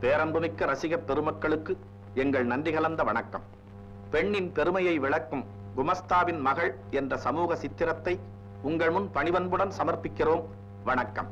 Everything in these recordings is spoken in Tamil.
பேரன்புமிக்க ரசிக பெருமக்களுக்கு எங்கள் நன்றி கலந்த வணக்கம் பெண்ணின் பெருமையை விளக்கும் குமஸ்தாவின் மகள் என்ற சமூக சித்திரத்தை உங்கள் முன் பணிவன்புடன் சமர்ப்பிக்கிறோம் வணக்கம்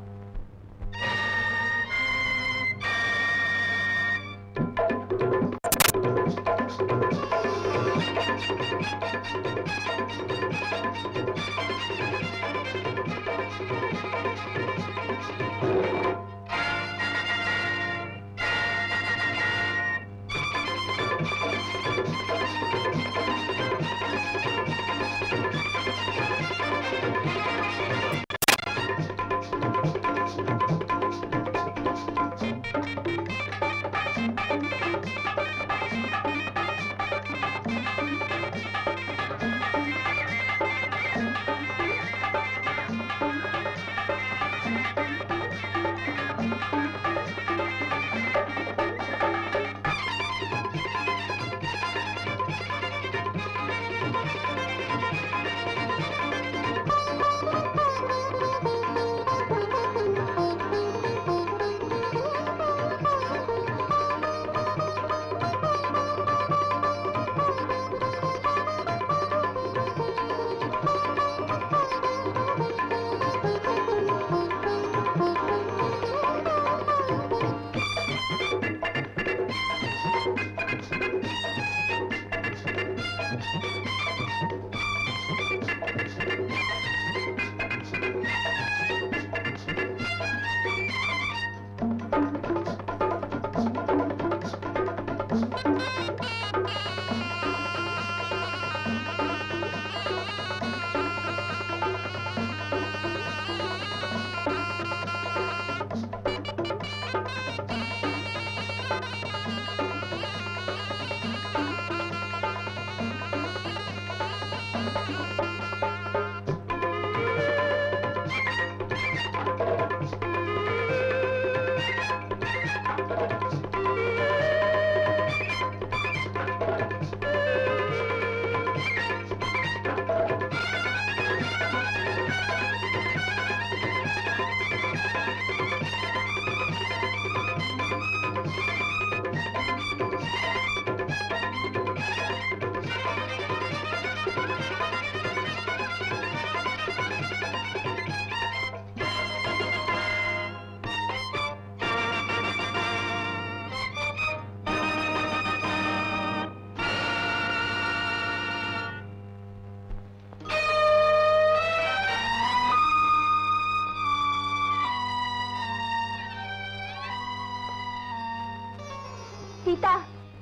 சீதா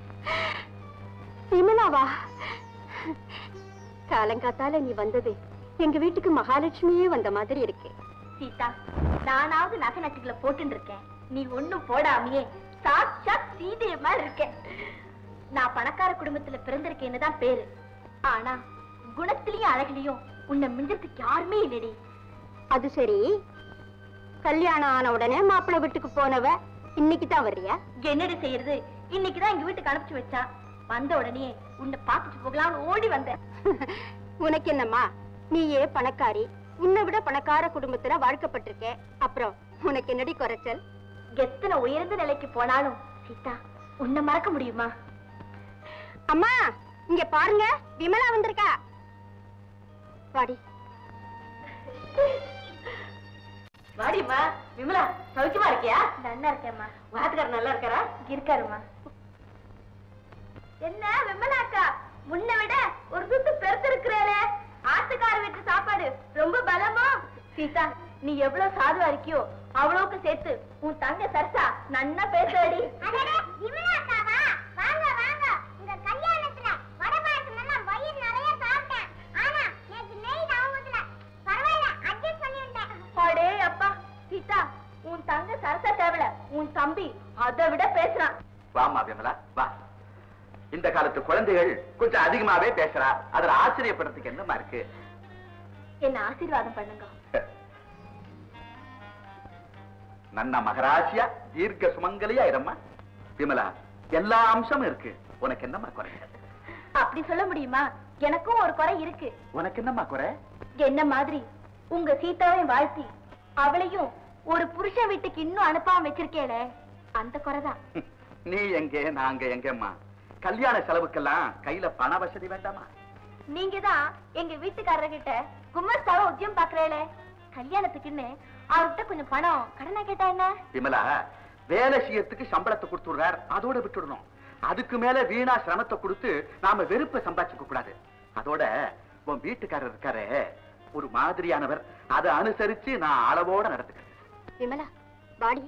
விமலாவா காலங்காத்தால நீ வந்தது எங்க வீட்டுக்கு மகாலட்சுமியே வந்த மாதிரி இருக்கு சீதா நானாவது நகை நட்டுகளை போட்டுட்டு இருக்கேன் நீ ஒண்ணும் போடாமையே சாட்சாத் சீதைய மாதிரி இருக்க நான் பணக்கார குடும்பத்துல பிறந்திருக்கேன்னு தான் பேரு ஆனா குணத்திலயும் அழகிலையும் உன்னை மிஞ்சறதுக்கு யாருமே இல்லடி அது சரி கல்யாணம் ஆன உடனே மாப்பிள்ளை வீட்டுக்கு போனவ இன்னைக்கு தான் வர்றியா என்னடி செய்யறது இன்னைக்குதான் எங்க வீட்டுக்கு அனுப்பிச்சு வச்சா வந்த உடனே உன்னை பார்த்துட்டு போகலாம்னு ஓடி வந்தேன் உனக்கு என்னம்மா நீயே பணக்காரி உன்னை விட பணக்கார குடும்பத்துல வாழ்க்கப்பட்டிருக்க அப்புறம் உனக்கு என்னடி குறைச்சல் எத்தனை உயர்ந்த நிலைக்கு போனாலும் சீதா உன்னை மறக்க முடியுமா அம்மா இங்க பாருங்க விமலா வந்திருக்கா வாடி வாடிம்மா விமலா சௌக்கியமா இருக்கியா நல்லா இருக்கேம்மா வாத்துக்காரர் நல்லா இருக்காரா இருக்காருமா என்ன விமலா அக்கா முன்ன விட ஒரு சுத்து பெருத்து இருக்கிறாரே ஆத்துக்கார வீட்டு சாப்பாடு ரொம்ப பலமா சீதா நீ எவ்வளவு சாதுவா இருக்கியோ அவ்வளவுக்கு சேர்த்து உன் தங்க சரசா நன்னா பேசுறடி விமலா அக்காவா வாங்க வாங்க உங்க கல்யாணத்துல வடை பாயசம் எல்லாம் வயிறு நிறைய சாப்பிட்டேன் ஆனா நேத்து நெய் நான் ஊத்தல பரவாயில்ல அட்ஜஸ்ட் பண்ணிட்டேன் அடே அப்பா சீதா உன் தங்க சரசா தேவல உன் தம்பி அதை விட பேசுறான் வாமா விமலா வா இந்த காலத்து குழந்தைகள் கொஞ்சம் அதிகமாவே பேசுறா அதுல ஆச்சரியப்படுறதுக்கு என்னமா இருக்கு என்ன ஆசீர்வாதம் பண்ணுங்க நன்ன மகராசியா தீர்க்க சுமங்கலியா இரும்மா விமலா எல்லா அம்சமும் இருக்கு உனக்கு என்னம்மா குறை அப்படி சொல்ல முடியுமா எனக்கும் ஒரு குறை இருக்கு உனக்கு என்னம்மா குறை என்ன மாதிரி உங்க சீதாவை வாழ்த்தி அவளையும் ஒரு புருஷன் வீட்டுக்கு இன்னும் அனுப்பாம வச்சிருக்கேளே அந்த குறைதான் நீ எங்கே நாங்க எங்கம்மா கல்யாண செலவுக்கெல்லாம் கையில பண வசதி வேண்டாமா நீங்க தான் எங்க வீட்டுக்காரர்கிட்ட கும்மஸ்தாவ உத்தியம் பாக்குறேளே கல்யாணத்துக்குன்னு அவர்கிட்ட கொஞ்சம் பணம் கடனா கேட்டா என்ன விமலா வேலை செய்யறதுக்கு சம்பளத்தை கொடுத்துடுறார் அதோட விட்டுடணும் அதுக்கு மேல வீணா சிரமத்தை கொடுத்து நாம வெறுப்பை சம்பாதிச்சுக்க கூடாது அதோட உன் வீட்டுக்காரர் இருக்காரே ஒரு மாதிரியானவர் அதை அனுசரிச்சு நான் அளவோட நடத்துக்கிறேன் விமலா வாடி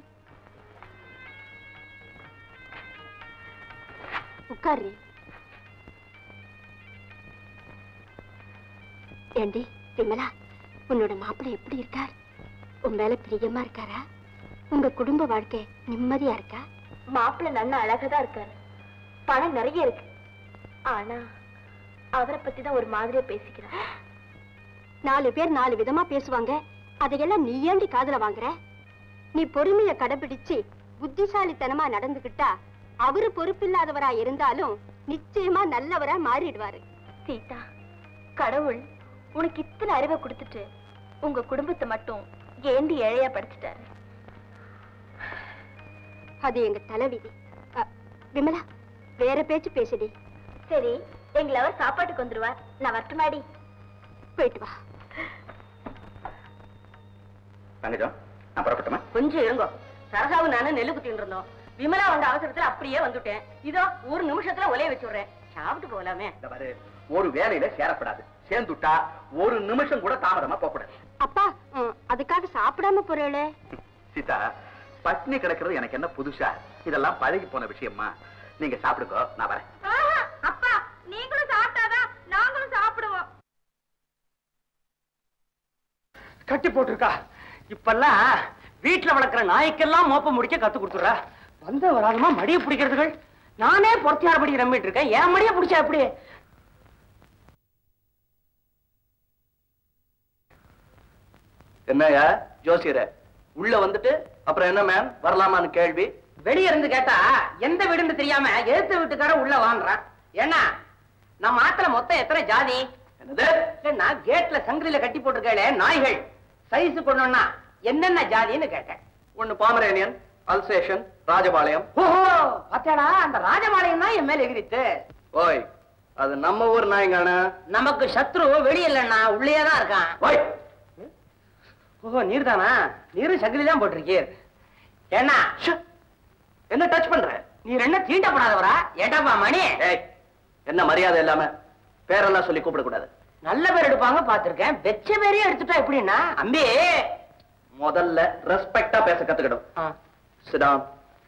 உட்காரு ஏண்டி விமலா உன்னோட மாப்பிள்ளை எப்படி இருக்கார் உன் மேல பிரியமா இருக்காரா உங்க குடும்ப வாழ்க்கை நிம்மதியா இருக்கா மாப்பிள்ளை நல்ல அழகாதான் இருக்காரு பணம் நிறைய இருக்கு ஆனா அவரை பத்தி தான் ஒரு மாதிரியா பேசிக்கிறார் நாலு பேர் நாலு விதமா பேசுவாங்க அதையெல்லாம் நீ ஏண்டி காதுல வாங்குற நீ பொறுமைய கடைபிடிச்சு புத்திசாலித்தனமா நடந்துகிட்டா அவரு பொறுப்பில்லாதவரா இருந்தாலும் நிச்சயமா நல்லவரா மாறிடுவாரு சீதா கடவுள் உனக்கு இத்தனை அறிவை கொடுத்துட்டு உங்க குடும்பத்தை மட்டும் ஏண்டி ஏழையா படிச்சுட்டாரு அது எங்க தலைவிதி அ, விமலா வேற பேச்சு பேசுடி சரி எங்களை அவர் சாப்பாட்டுக்கு வந்துருவார் நான் வரட்டுமாடி போயிட்டு வா தங்கஜம் நான் புறப்பட்டுமா கொஞ்சம் இருங்கோ சரசாவும் நானும் நெல்லு குத்திட்டு இருந்தோம் விமலா வந்த அவசரத்துல அப்படியே வந்துட்டேன் இதோ ஒரு நிமிஷத்துல ஒலைய வச்சுடுறேன் சாப்பிட்டு போகலாமே இந்த பாரு ஒரு வேலையில சேரப்படாது சேர்ந்துட்டா ஒரு நிமிஷம் கூட தாமதமா போகக்கூடாது அப்பா ம், அதுக்காக சாப்பிடாம போறேளே சீதா பட்னி கிடக்கிறது எனக்கு என்ன புதுசா இதெல்லாம் பழகி போன விஷயமா நீங்க சாப்பிடுங்க நான் வரேன் அப்பா நீங்களும் சாப்பிட்டாதான் நாங்களும் சாப்பிடுவோம் கட்டி போட்டிருக்கா இப்பெல்லாம் வீட்டுல வளர்க்குற நாய்க்கெல்லாம் மோப்ப முடிக்க கத்து கொடுத்துறா வந்த வராதமா மடிய பிடிக்கிறதுகள் நானே பொறுத்தியார் படி நம்பிட்டு இருக்கேன் என் மடிய பிடிச்சா எப்படி என்னயா ஜோசியர உள்ள வந்துட்டு அப்புறம் என்ன மேம் வரலாமான்னு கேள்வி வெளிய இருந்து கேட்டா எந்த வீடுன்னு தெரியாம எதிர்த்து வீட்டுக்கார உள்ள வாங்குறான் ஏன்னா நம்ம ஆத்துல மொத்தம் எத்தனை ஜாதி என்னது இல்ல, நான் கேட்ல சங்கிலில கட்டி போட்டிருக்கே நாய்கள் சைஸ் கொண்டோம்னா என்னென்ன ஜாதின்னு கேட்டேன் ஒண்ணு பாமரேனியன் அல்சேஷன் ராஜபாளையம் ஓஹோ பாத்தியாடா அந்த ராஜபாளையம் தான் என் மேல எகிரித்து ஓய் அது நம்ம ஊர் நாய்ங்கான நமக்கு சத்ரு வெளிய இல்லைன்னா உள்ளே தான் இருக்கான் ஓய் ஓஹோ நீர் தானா நீரும் சங்கிலி தான் போட்டிருக்கீர் ஏன்னா ஷு. என்ன டச் பண்ற நீர் என்ன தீண்டப்படாதவரா ஏட்டாப்பா மணி ஏய் என்ன மரியாதை இல்லாம பேரெல்லாம் சொல்லி கூப்பிடக்கூடாது நல்ல பேர் எடுப்பாங்க பாத்திருக்கேன் வெச்ச பேரையே எடுத்துட்டா எப்படின்னா அம்பி முதல்ல ரெஸ்பெக்டா பேச கத்துக்கிடும் ஆ. சிடாம்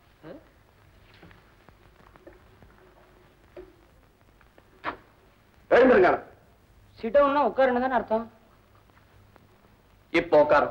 எழுந்துருங்க சிடவுன்னா உட்காருன்னு தானே அர்த்தம் இப்போ உட்காரு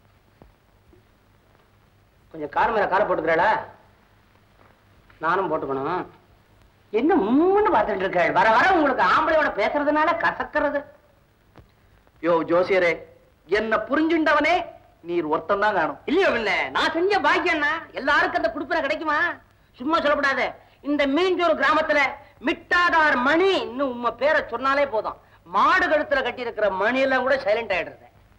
கொஞ்சம் கார் மேல காரை போட்டுக்கிறேடா நானும் போட்டுக்கணும் என்ன மூணு பார்த்துட்டு இருக்க வர வர உங்களுக்கு ஆம்பளையோட பேசுறதுனால கசக்கிறது யோ ஜோசியரே என்ன புரிஞ்சுண்டவனே நீர் ஒருத்தன் தான் காணும் இல்லையோ இல்ல நான் செஞ்ச பாக்கியம்னா எல்லாருக்கும் அந்த குடுப்பின கிடைக்குமா சும்மா சொல்லக்கூடாது இந்த மீஞ்சூர் கிராமத்துல மிட்டாதார் மணி இன்னும் உம்ம பேரை சொன்னாலே போதும் மாடு கழுத்துல கட்டி இருக்கிற மணி எல்லாம் கூட சைலண்ட் ஆயிடுறது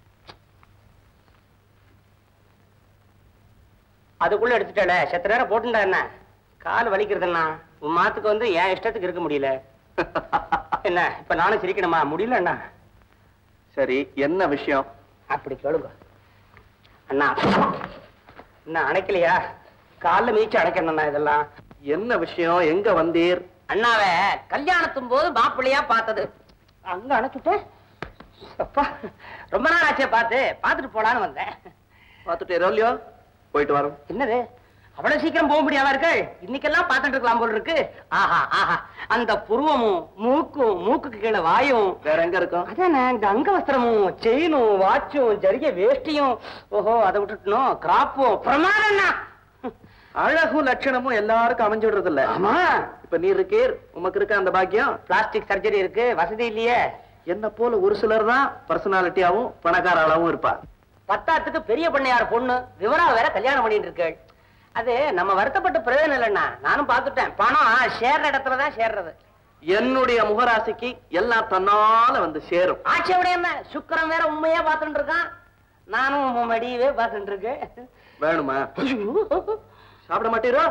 அதுக்குள்ள எடுத்துட்டல செத்த நேரம் போட்டுண்டா என்ன கால் வலிக்கிறதுன்னா உன் மாத்துக்கு வந்து என் இஷ்டத்துக்கு இருக்க முடியல என்ன இப்ப நானும் சிரிக்கணுமா முடியல அண்ணா சரி என்ன விஷயம் அப்படி கேளுங்க அண்ணா என்ன அணைக்கலையா கால்ல மீச்சு அணைக்கணும்ண்ணா இதெல்லாம் என்ன விஷயம் எங்க வந்தீர் அண்ணாவை கல்யாணத்தும் போது மாப்பிள்ளையா பார்த்தது அங்க அணைச்சுட்டேன் அப்பா ரொம்ப நாள் ஆச்சே பார்த்து பார்த்துட்டு போலான்னு வந்தேன் பார்த்துட்டு ரோலியோ போயிட்டு வரோம் என்னது அவ்வளவு சீக்கிரம் போக முடியாதா இருக்கு இன்னைக்கெல்லாம் பார்த்துட்டு இருக்கலாம் போல இருக்கு ஆஹா ஆஹா அந்த புருவமும் மூக்கும் மூக்குக்கு கீழே வாயும் வேற எங்க இருக்கும் அதானே இந்த அங்கவஸ்திரமும் செயினும் வாட்சும் ஜரிகை வேஷ்டியும் ஓஹோ அதை விட்டுட்டணும் கிராப்பும் பிரமாதம்னா அழகும் லட்சணமும் எல்லாருக்கும் அமைஞ்சு விடுறது இல்ல ஆமா இப்ப நீர் இருக்கீர் உமக்கு இருக்க அந்த பாக்கியம் பிளாஸ்டிக் சர்ஜரி இருக்கு வசதி இல்லையே என்ன போல ஒரு சிலர் தான் பர்சனாலிட்டியாவும் பணக்கார ஆளாவும் இருப்பா பத்தாத்துக்கு பெரிய பண்ணையார் பொண்ணு விவரம் வேற கல்யாணம் பண்ணிட்டு இருக்கு அது நம்ம வருத்தப்பட்ட பிரயோஜனம் இல்லைண்ணா நானும் பார்த்துட்டேன் பணம் சேர்ற இடத்துல தான் சேர்றது என்னுடைய முகராசிக்கு எல்லாம் தன்னால வந்து சேரும் ஆட்சியோட என்ன சுக்கிரன் வேற உண்மையா பார்த்துட்டு இருக்கான் நானும் உன் மடியவே பார்த்துட்டு இருக்கேன் வேணுமா சாப்பிட மாட்டீரோ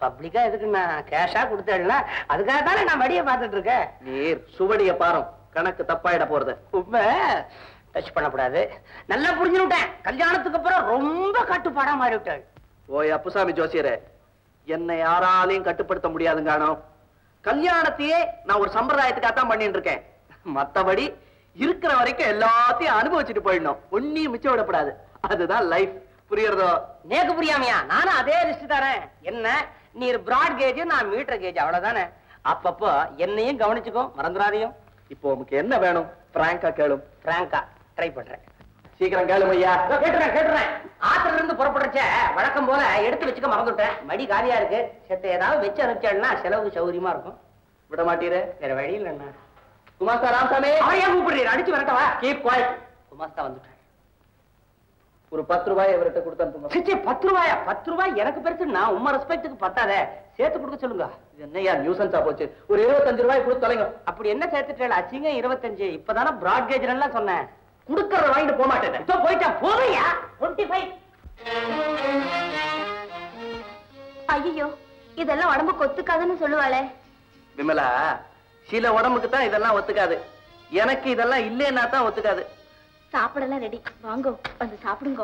பப்ளிக்கா எதுக்கு நான் கேஷா கொடுத்தேன்ல அதுக்காக தானே நான் வடியை பார்த்துட்டு இருக்கேன் நீர் சுவடிய பாரும் கணக்கு தப்பாயிட போறது உண்மை டச் பண்ணக்கூடாது நல்லா புரிஞ்சுட்டேன் கல்யாணத்துக்கு அப்புறம் ரொம்ப கட்டுப்பாடா மாறி விட்டாள் ஓய் அப்புசாமி ஜோசியரே என்னை யாராலையும் கட்டுப்படுத்த முடியாதுங்கானோ கல்யாணத்தையே நான் ஒரு சம்பிரதாயத்துக்காக தான் பண்ணிட்டு இருக்கேன் மத்தபடி இருக்கிற வரைக்கும் எல்லாத்தையும் அனுபவிச்சுட்டு போயிடணும் ஒன்னையும் மிச்சம் விடப்படாது அதுதான் லைஃப் புரியுறதோ நேக்கு புரியாமையா நானும் அதே லிஸ்ட் தரேன் என்ன நீர் பிராட் கேஜ் நான் மீட்டர் கேஜ் அவ்வளவுதானே அப்பப்போ என்னையும் கவனிச்சுக்கோ மறந்துடாதையும் இப்போ உனக்கு என்ன வேணும் பிராங்கா கேளும் பிராங்கா ட்ரை பண்றேன் சீக்கிரம் கேளும் ஐயா இதோ கேட்டுறேன் கேட்டுறேன் ஆத்துல இருந்து புறப்படுறச்ச வழக்கம் போல எடுத்து வச்சுக்க மறந்துட்டேன் மடி காலியா இருக்கு செத்த ஏதாவது வச்சு அனுப்பிச்சேன்னா செலவுக்கு சௌகரியமா இருக்கும் விட மாட்டீரே வேற வழி இல்லைண்ணா குமாஸ்தா ராமசாமி அவரையா கூப்பிடுறீர் அடிச்சு வரட்டவா கீப் குவாய்ட் குமாஸ்தா வந்துட்டேன் ஒரு பத்து ரூபாய் இவர்கிட்ட கொடுத்து அனுப்புங்க சிச்சி பத்து ரூபாயா பத்து ரூபாய் எனக்கு பெருசு நான் உமா ரெஸ்பெக்ட்டுக்கு பத்தாதே சேர்த்து கொடுக்க சொல்லுங்க இது என்னய்யா நியூசன்ஸா போச்சு ஒரு இருபத்தஞ்சு ரூபாய் கொடுத்து தொலைங்க அப்படி என்ன சேர்த்துட்டேன் அசிங்க இருபத்தஞ்சு இப்பதானே பிராட் கேஜ் எல்லாம் சொன்னேன் கொடுக்கறத வாங்கிட்டு போக மாட்டேன் இப்போ போயிட்டேன் போதையா டுவெண்ட்டி ஃபைவ் ஐயோ இதெல்லாம் உடம்பு கொத்துக்காதுன்னு சொல்லுவாளே விமலா சில உடம்புக்கு தான் இதெல்லாம் ஒத்துக்காது எனக்கு இதெல்லாம் இல்லைன்னா தான் ஒத்துக்காது சாப்பிடலாம் ரெடி வாங்கோ வந்து சாப்பிடுங்கோ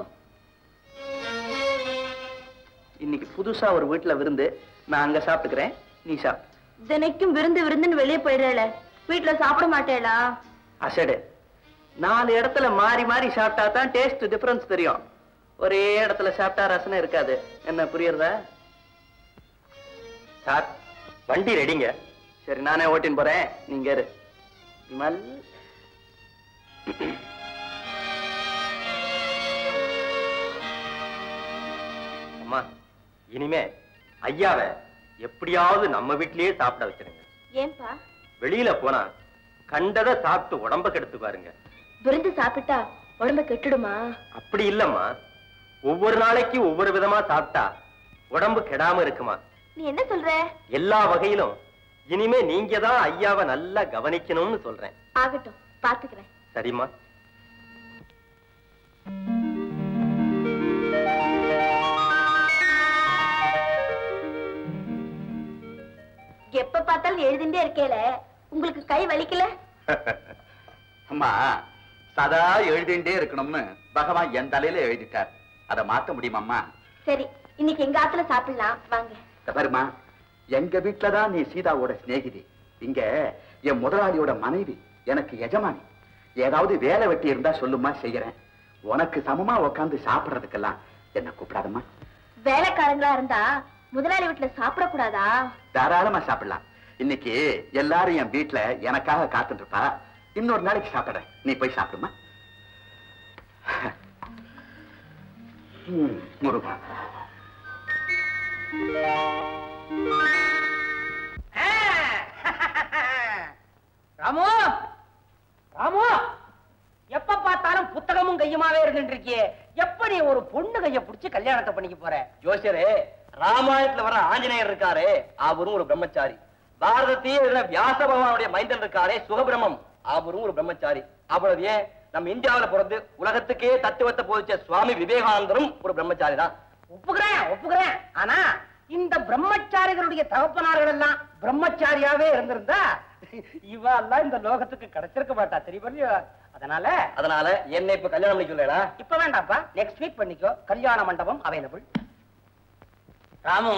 இன்னைக்கு புதுசா ஒரு வீட்டுல விருந்து நான் அங்க சாப்பிட்டுக்கிறேன் நீ சாப்பிட்டு தினைக்கும் விருந்து விருந்துன்னு வெளியே போயிடுறேல வீட்டுல சாப்பிட மாட்டேளா அசடு நாலு இடத்துல மாறி மாறி சாப்பிட்டா தான் டேஸ்ட் டிஃபரன்ஸ் தெரியும் ஒரே இடத்துல சாப்பிட்டா ரசனை இருக்காது என்ன புரியுறதா சார் வண்டி ரெடிங்க சரி நானே ஓட்டின்னு போறேன் நீங்க இரு விமல் அம்மா இனிமே ஐயாவை எப்படியாவது நம்ம வீட்லயே சாப்பிட வச்சிருங்க ஏன்பா வெளியில போனா கண்டதை சாப்பிட்டு உடம்ப கெடுத்து பாருங்க விருந்து சாப்பிட்டா உடம்ப கெட்டுடுமா அப்படி இல்லம்மா ஒவ்வொரு நாளைக்கு ஒவ்வொரு விதமா சாப்பிட்டா உடம்பு கெடாம இருக்குமா நீ என்ன சொல்ற எல்லா வகையிலும் இனிமே நீங்க தான் ஐயாவை நல்லா கவனிக்கணும்னு சொல்றேன் ஆகட்டும் பாத்துக்கிறேன் சரிம்மா எப்ப பார்த்தாலும் எழுதிண்டே இருக்கேல உங்களுக்கு கை வலிக்கல அம்மா சதா எழுதிண்டே இருக்கணும்னு பகவான் என் தலையில எழுதிட்டார் அதை மாத்த முடியுமாம்மா சரி இன்னைக்கு எங்க ஆத்துல சாப்பிடலாம் வாங்க இந்த பாரும்மா எங்க வீட்டுலதான் நீ சீதாவோட சிநேகிதி இங்க என் முதலாளியோட மனைவி எனக்கு எஜமானி ஏதாவது வேலை வெட்டி இருந்தா சொல்லுமா செய்யறேன் உனக்கு சமமா உட்காந்து சாப்பிடுறதுக்கெல்லாம் என்ன கூப்பிடாதம்மா வேலைக்காரங்களா இருந்தா முதலாளி வீட்டுல சாப்பிடக்கூடாதா தாராளமா சாப்பிடலாம் இன்னைக்கு எல்லாரும் என் வீட்டுல எனக்காக காத்துட்டு இருப்பா இன்னொரு நாளைக்கு சாப்பிடுறேன் நீ போய் சாப்பிடுமா ம், முருகா ராமு ராமு எப்ப பார்த்தாலும் புத்தகமும் கையுமாவே இருந்துட்டு இருக்கியே எப்ப நீ ஒரு பொண்ணு கைய புடிச்சு கல்யாணத்தை பண்ணிக்க போற ஜோசியரே ராமாயணத்துல வர ஆஞ்சநேயர் இருக்காரே அவரும் ஒரு பிரம்மச்சாரி பாரதத்தையே எழுதின வியாச பகவானுடைய மைந்தன் இருக்காரே சுகபிரமம் அவரும் ஒரு பிரம்மச்சாரி அவ்வளவு ஏன் நம்ம இந்தியாவுல பிறந்து உலகத்துக்கே தத்துவத்தை போதிச்ச சுவாமி விவேகானந்தரும் ஒரு பிரம்மச்சாரி தான் ஒப்புக்கிறேன் ஒப்புக்கிறேன் ஆனா இந்த பிரம்மச்சாரிகளுடைய தகப்பனார்கள் எல்லாம் பிரம்மச்சாரியாவே இருந்திருந்தா இவ எல்லாம் இந்த லோகத்துக்கு கிடைச்சிருக்க மாட்டா தெரியுமா அதனால அதனால என்ன இப்ப கல்யாணம் பண்ணி சொல்லலா இப்ப வேண்டாம்ப்பா நெக்ஸ்ட் வீக் பண்ணிக்கோ கல்யாண மண்டபம் அவைலபிள் ராமு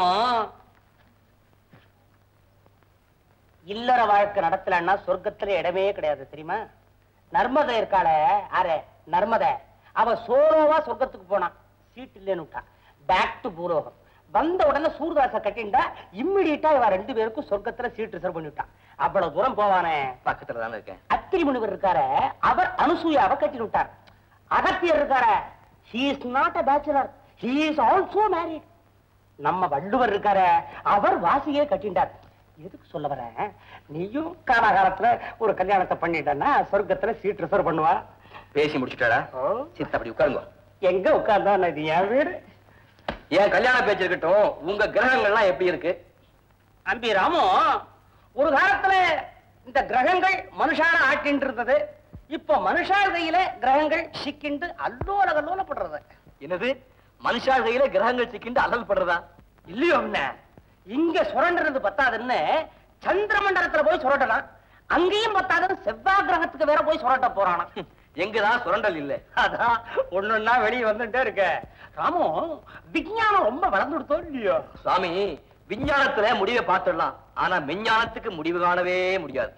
இல்லற வாழ்க்கை நடத்தலன்னா சொர்க்கத்துல இடமே கிடையாது தெரியுமா நர்மதை இருக்காளே ஆரே நர்மதை அவ சோலோவா சொர்க்கத்துக்கு போனான் சீட் இல்லைன்னு விட்டா பேக் டு பூலோகம் வந்த உடனே சூர்தாச கட்டிண்டா இம்மிடியட்டா இவ ரெண்டு பேருக்கும் சொர்க்கத்துல சீட் ரிசர்வ் பண்ணி விட்டான் அவ்வளவு தூரம் போவானே பக்கத்துல தானே இருக்கேன் அத்திரி முனிவர் இருக்காரு அவர் அனுசூயாவை கட்டி விட்டார் அகத்தியர் இருக்காரு he is not a bachelor he is also married நம்ம வள்ளுவர் இருக்காரு அவர் வாசியே கட்டிண்டார் எதுக்கு சொல்ல வரேன் நீயும் காலாகாலத்துல ஒரு கல்யாணத்தை பண்ணிட்டன்னா சொர்க்கத்துல சீட் ரிசர்வ் பண்ணுவா பேசி முடிச்சுட்டாடா ஓ, சித்த அப்படி உட்காருங்க எங்க உட்கார்ந்தா இது என் வீடு ஏன் கல்யாண பேச்சு இருக்கட்டும் உங்க கிரகங்கள்லாம் எப்படி இருக்கு அம்பி ராமு ஒரு காலத்துல இந்த கிரகங்கள் மனுஷால ஆட்டின்னு இருந்தது இப்போ மனுஷால் கையில கிரகங்கள் சிக்கிண்டு அல்லோல கல்லோலப்படுறது என்னது மனுஷா கையில கிரகங்கள் சிக்கிண்டு அல்லல் படுறதா இல்லையோ என்ன இங்க சுரண்டுறது பத்தாதுன்னு சந்திர மண்டலத்துல போய் சுரண்டலாம் அங்கேயும் பத்தாதுன்னு செவ்வாய் கிரகத்துக்கு வேற போய் சுரண்ட போறானா எங்கதான் சுரண்டல் இல்ல அதான் ஒன்னொன்னா வெளியே வந்துட்டே இருக்க ராமு விஞ்ஞானம் ரொம்ப வளர்ந்துடுத்தோ இல்லையோ சுவாமி விஞ்ஞானத்துல முடிவை பார்த்துடலாம் ஆனா விஞ்ஞானத்துக்கு முடிவு காணவே முடியாது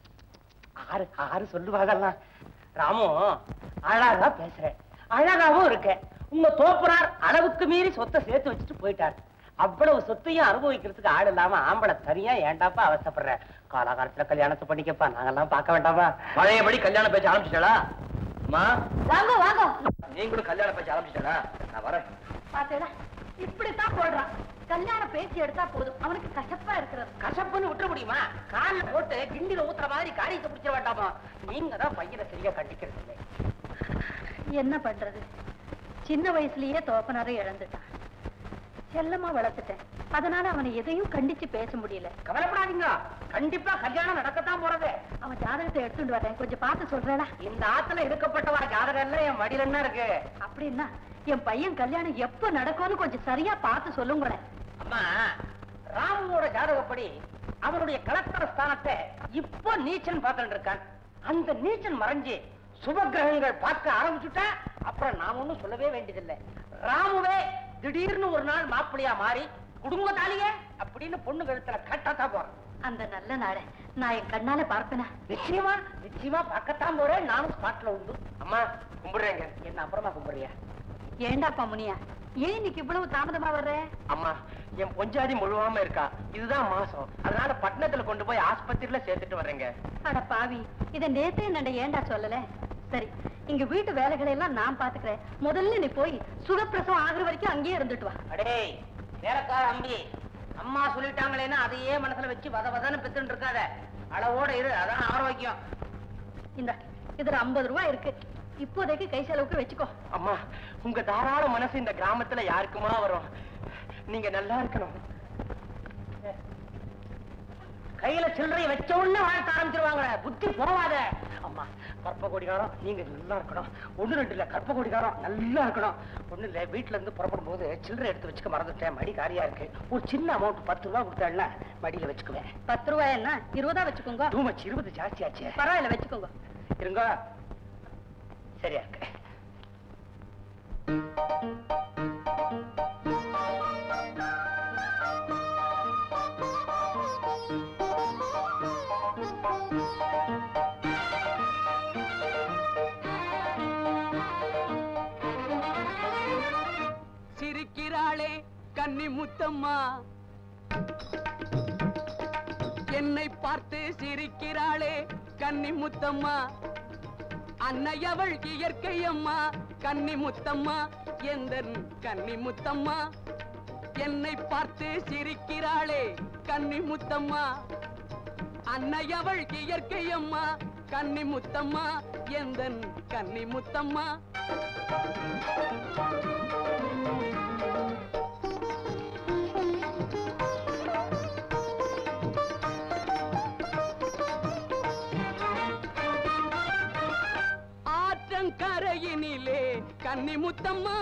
ஆறு ஆறு சொல்லுவாங்கல்லாம் ராமு அழகா பேசுறேன் அழகாவும் இருக்க உங்க தோப்பனார் அளவுக்கு மீறி சொத்தை சேர்த்து வச்சுட்டு போயிட்டார் அவ்வளவு சொத்தையும் அனுபவிக்கிறதுக்கு ஆள் இல்லாம ஆம்பளை தனியா ஏண்டாப்பா அவசப்படுற காலாகாலத்துல கல்யாணத்தை பண்ணிக்கப்பா நாங்கெல்லாம் பார்க்க வேண்டாமா பழையபடி கல்யாண பேச்சு ஆரம்பிச்சிட்டா அம்மா வாங்க வாங்க நீங்களும் கல்யாண பேச்சு ஆரம்பிச்சிட்டா நான் வரேன் பாத்தேடா இப்படித்தான் போடுறான் கல்யாண பேசி எடுத்தா போதும் அவனுக்கு கசப்பா இருக்கிறது கசப்புன்னு விட்டுற முடியுமா கால்ல போட்டு கிண்டில ஊத்துற மாதிரி காரியத்தை பிடிச்சிட வேண்டாமா நீங்க தான் பையனை சரியா கண்டிக்கிறது இல்லை என்ன பண்றது சின்ன வயசுலயே தோப்பனாரை இழந்துட்டான் செல்லமா வளர்த்துட்டேன் அதனால அவனை எதையும் கண்டிச்சு பேச முடியல கவலைப்படாதீங்க கண்டிப்பா கல்யாணம் நடக்கத்தான் போறது அவன் ஜாதகத்தை எடுத்துட்டு வரேன் கொஞ்சம் பார்த்து சொல்றேடா இந்த ஆத்துல இருக்கப்பட்டவா ஜாதகம் எல்லாம் என் மடியில என்ன இருக்கு அப்படின்னா என் பையன் கல்யாணம் எப்ப நடக்கும்னு கொஞ்சம் சரியா பார்த்து சொல்லுங்களேன் அம்மா ராமுவோட ஜாதகப்படி அவருடைய கலத்தர ஸ்தானத்தை இப்போ நீச்சன் பார்த்துட்டு இருக்கான் அந்த நீச்சன் மறைஞ்சு சுபகிரகங்கள் பார்க்க ஆரம்பிச்சுட்டா அப்புறம் நாம ஒண்ணும் சொல்லவே வேண்டியதில்லை ராமுவே திடீர்னு ஒரு நாள் மாப்பிள்ளையா மாறி குடும்ப தாலிய அப்படின்னு பொண்ணு கழுத்துல கட்டத்தான் போறான் அந்த நல்ல நாளை நான் என் கண்ணால பார்ப்பேனா நிச்சயமா நிச்சயமா பார்க்கத்தான் போறேன் நானும் ஸ்பாட்ல உண்டு அம்மா கும்பிடுறேங்க என்ன அப்புறமா கும்பிடுறியா ஏண்டாப்பா முனியா ஏன் இன்னைக்கு இவ்வளவு தாமதமா வர்ற அம்மா என் பொஞ்சாதி முழுவாம இருக்கா இதுதான் மாசம் அதனால பட்டணத்துல கொண்டு போய் ஆஸ்பத்திரியில சேர்த்துட்டு வர்றேங்க அட பாவி இத நேத்தே நண்ட ஏன்டா சொல்லல சரி இங்க வீட்டு வேலைகளை எல்லாம் நான் பாத்துக்கிறேன் முதல்ல நீ போய் சுகப்பிரசவம் ஆகுற வரைக்கும் அங்கேயே இருந்துட்டு வா அடே வேலைக்கார அம்பி அம்மா சொல்லிட்டாங்களேன்னா அதையே மனசுல வச்சு வத வதன்னு பெத்துட்டு இருக்காத அளவோட இரு அதான் ஆரோக்கியம் இந்த இதுல ஐம்பது ரூபாய் இருக்கு இப்போதைக்கு கை செலவுக்கு வச்சுக்கோ அம்மா உங்க தாராள மனசு இந்த கிராமத்துல யாருக்குமா வரும் நீங்க நல்லா இருக்கணும் கையில சில்லறைய வச்ச உடனே வாழ்க்க ஆரம்பிச்சிருவாங்க புத்தி போவாத அம்மா கற்ப கொடிகாரம் நீங்க நல்லா இருக்கணும் ஒண்ணு ரெண்டு இல்ல கற்ப கொடிகாரம் நல்லா இருக்கணும் ஒண்ணு இல்ல வீட்டுல இருந்து புறப்படும் போது சில்லறை எடுத்து வச்சுக்க மறந்துட்டேன் மடி காரியா இருக்கு ஒரு சின்ன அமௌண்ட் பத்து ரூபா கொடுத்தாள்னா மடியில வச்சுக்குவேன் பத்து ரூபாய் என்ன இருபதா வச்சுக்கோங்க டூ மச் இருபது ஜாஸ்தி ஆச்சு பரவாயில்ல வச்சுக்கோங்க இருங்க சரியா இருக்கு சிரிக்கிறாளே கன்னி முத்தம்மா என்னை பார்த்து சிரிக்கிறாளே கன்னி முத்தம்மா அன்னையவள் இயற்கை அம்மா கன்னி முத்தம்மா எந்தன் கன்னி முத்தம்மா என்னை பார்த்து சிரிக்கிறாளே கன்னி முத்தம்மா அன்னையவள் இயற்கை அம்மா கன்னி முத்தம்மா எந்தன் கன்னி முத்தம்மா ஆற்றங்கரையினிலே கன்னி முத்தம்மா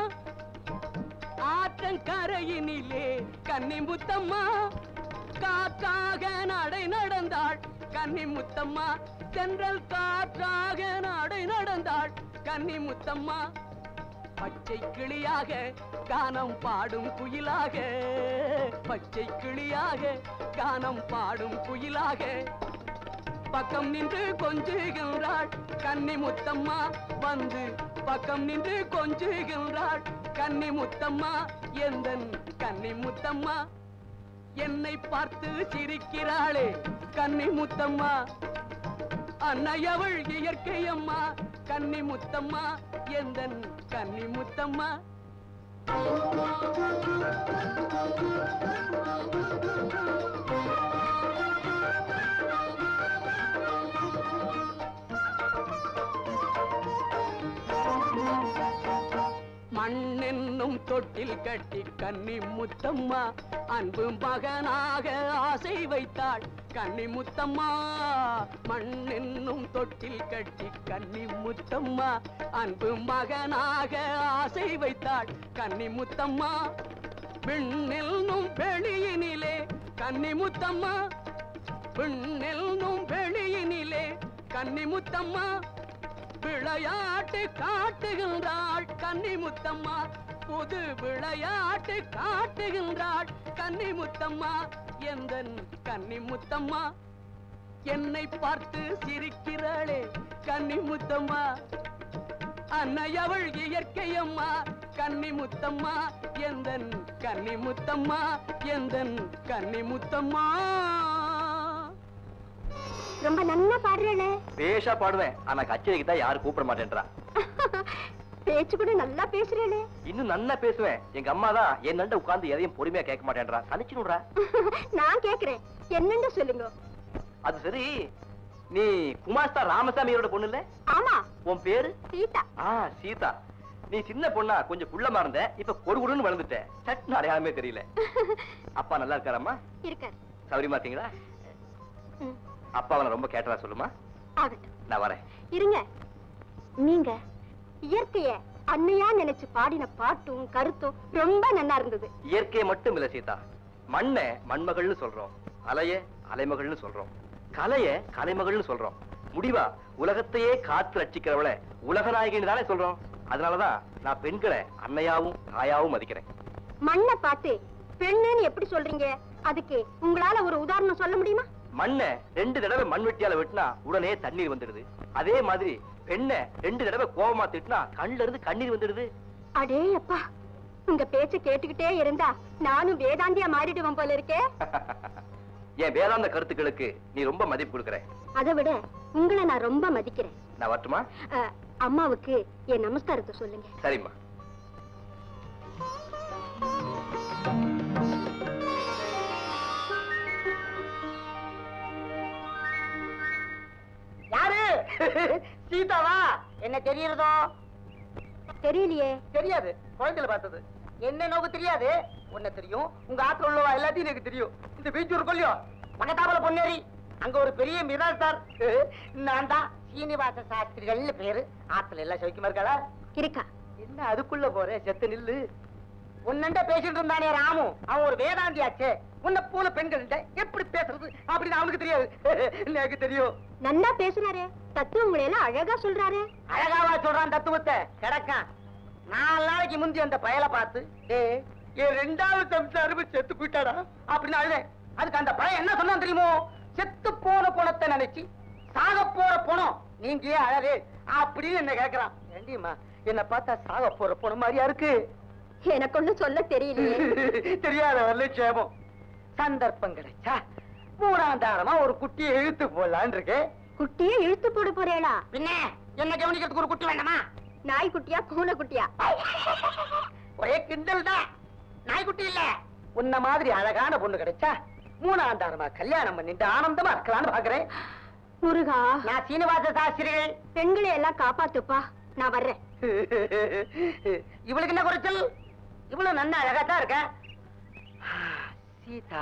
ஆற்றங்கரையினிலே கன்னி முத்தம்மா காற்றாக நடை நடந்தாள் கன்னி முத்தம்மா சென்றல் காற்றாக நடை நடந்தாள் கன்னி முத்தம்மா பச்சை கிளியாக கானம் பாடும் குயிலாக பச்சை கிளியாக கானம் பாடும் குயிலாக பக்கம் நின்று கொஞ்சுகின்றாள் கன்னி முத்தம்மா வந்து பக்கம் நின்று கொஞ்சுகின்றாள் கன்னி முத்தம்மா எந்தன் கன்னி முத்தம்மா என்னை பார்த்து சிரிக்கிறாளே கன்னி முத்தம்மா அன்னையவள் இயற்கை அம்மா கன்னி முத்தம்மா எந்தன் கன்னி முத்தம்மா மண்ணென்னும் தொட்டில் கட்டி கன்னி முத்தம்மா அன்பு மகனாக ஆசை வைத்தாள் கன்னி முத்தம்மா மண்ணென்னும் தொட்டில் கட்டி கன்னி முத்தம்மா அன்பு மகனாக ஆசை வைத்தாள் கன்னி முத்தம்மா விண்ணெல்லும் வெளியினிலே கன்னிமுத்தம்மா பெண்ணெல்லும் வெளியினிலே கன்னிமுத்தம்மா விளையாட்டு காட்டுகின்றாள் கன்னிமுத்தம்மா புது விளையாட்டு காட்டுகின்றாள் கன்னிமுத்தம்மா எந்தன் கன்னிமுத்தம்மா என்னை பார்த்து சிரிக்கிறாளே கன்னிமுத்தம்மா அன்னையவள் இயற்கையம்மா கன்னிமுத்தம்மா எந்தன் கன்னிமுத்தம்மா எந்தன் கன்னிமுத்தம்மா ரொம்ப நன்னா பாடுறேளே பேஷா பாடுவேன் ஆனா கச்சேரிக்கு தான் யாரும் கூப்பிட மாட்டேன்றா பேச்சு கூட நல்லா பேசுறேளே இன்னும் நல்லா பேசுவேன் எங்க அம்மா தான் என் நண்ட உட்கார்ந்து எதையும் பொறுமையா கேட்க மாட்டேன்றா தனிச்சுடுறா நான் கேக்குறேன் என்னன்னு சொல்லுங்க அது சரி நீ குமாஸ்தா ராமசாமியோட பொண்ணு இல்ல ஆமா உன் பேரு சீதா ஆ சீதா நீ சின்ன பொண்ணா கொஞ்சம் குள்ளமா இருந்த இப்ப கொடு கொடுன்னு வளர்ந்துட்ட சட்டுன்னு அடையாளமே தெரியல அப்பா நல்லா இருக்காரம்மா இருக்கார் சௌரியமா இருக்கீங்களா ம், அப்பா அவனை ரொம்ப கேட்டதா சொல்லுமா ஆகட்டும் நான் வரேன் இருங்க நீங்க இயற்கைய அன்னையா நினைச்சு பாடின பாட்டும் கருத்தும் ரொம்ப நன்னா இருந்தது இயற்கை மட்டும் இல்ல சீதா மண்ணை மண்மகள்னு சொல்றோம் அலைய அலைமகள்னு சொல்றோம் கலைய கலைமகள்னு சொல்றோம் முடிவா உலகத்தையே காத்து ரட்சிக்கிறவள உலகநாயகின்னு தானே சொல்றோம் அதனாலதான் நான் பெண்களை அன்னையாவும் தாயாவும் மதிக்கிறேன் மண்ணை பார்த்து பெண்ணுன்னு எப்படி சொல்றீங்க அதுக்கு உங்களால ஒரு உதாரணம் சொல்ல முடியுமா மண்ணை ரெண்டு தடவை மண் வெட்டியால வெட்டினா உடனே தண்ணீர் வந்துடுது அதே மாதிரி பெண்ணை ரெண்டு தடவை கோபமா திட்டினா கண்ணுல இருந்து கண்ணீர் வந்துடுது அடே அப்பா உங்க பேச்ச கேட்டுக்கிட்டே இருந்தா நானும் வேதாந்தியா மாறிடுவேன் போல இருக்கே என் வேதாந்த கருத்துக்களுக்கு நீ ரொம்ப மதிப்பு கொடுக்கற அதை விட உங்களை நான் ரொம்ப மதிக்கிறேன் நான் வரட்டுமா அஹ், அம்மாவுக்கு என் நமஸ்காரத்தை சொல்லுங்க சரிம்மா யாரு சீதாவா என்ன தெரியறதோ தெரியலையே தெரியாது குழந்தைல பார்த்தது என்ன நோக்கு தெரியாது உன்ன தெரியும் உங்க ஆத்துல உள்ளவா எல்லாத்தையும் எனக்கு தெரியும் இந்த பீச் ஒரு கொல்லியோ பக்கத்தாப்புல பொன்னேரி அங்க ஒரு பெரிய மிராஸ்தார் நான் தான் சீனிவாச சாஸ்திரிகள்னு பேரு ஆத்துல எல்லாம் சௌக்கியமா இருக்காளா இருக்கா என்ன அதுக்குள்ள போற செத்து நில்லு உன்னண்ட பேசிட்டு இருந்தானே ராமு அவன் ஒரு வேதாந்தியாச்சே உன்னை போல பெண்கள்கிட்ட எப்படி பேசுறது அப்படின்னு அவனுக்கு தெரியாது எனக்கு தெரியும் நன்னா பேசுறாரே தத்துவங்களை எல்லாம் அழகா சொல்றாரே அழகாவா சொல்றான் தத்துவத்தை கிடக்கான் நாலு நாளைக்கு முந்தி அந்த பயலை பார்த்து டேய் என் ரெண்டாவது சம்சாரம செத்து போயிட்டாடா அப்படின்னு அழுதேன் அதுக்கு அந்த பையன் என்ன சொன்னான் தெரியுமோ செத்து போன பணத்தை நினைச்சு சாக போற பணம் நீங்க ஏன் அழகே அப்படின்னு என்ன கேக்குறான் ஏண்டியம்மா என்ன பார்த்தா சாக போற பணம் மாதிரியா இருக்கு எனக்கு ஒண்ணும் சொல்ல தெரியலையே தெரியாத வரல சேமம் சந்தர்ப்பம் கிடைச்சா மூணாந்தாரமா ஒரு குட்டியை இழுத்து போடலான்னு இருக்கேன் குட்டியே இழுத்து போட போறேளா பின்ன என்ன கவனிக்கிறதுக்கு ஒரு குட்டி வேண்டாமா நாய் குட்டியா பூனை குட்டியா ஒரே கிண்டல் தான் நாய்க்குட்டி இல்ல உன்ன மாதிரி அழகான பொண்ணு கிடைச்சா மூணாந்தாரமா கல்யாணம் பண்ணிட்டு ஆனந்தமா இருக்கலாம்னு பாக்குறேன் முருகா நான் சீனிவாச சாஸ்திரிகள் பெண்களை எல்லாம் காப்பாத்துப்பா நான் வர்றேன் இவளுக்கு என்ன குறைச்சல் இவ்வளவு நல்ல அழகா தான் இருக்க சீதா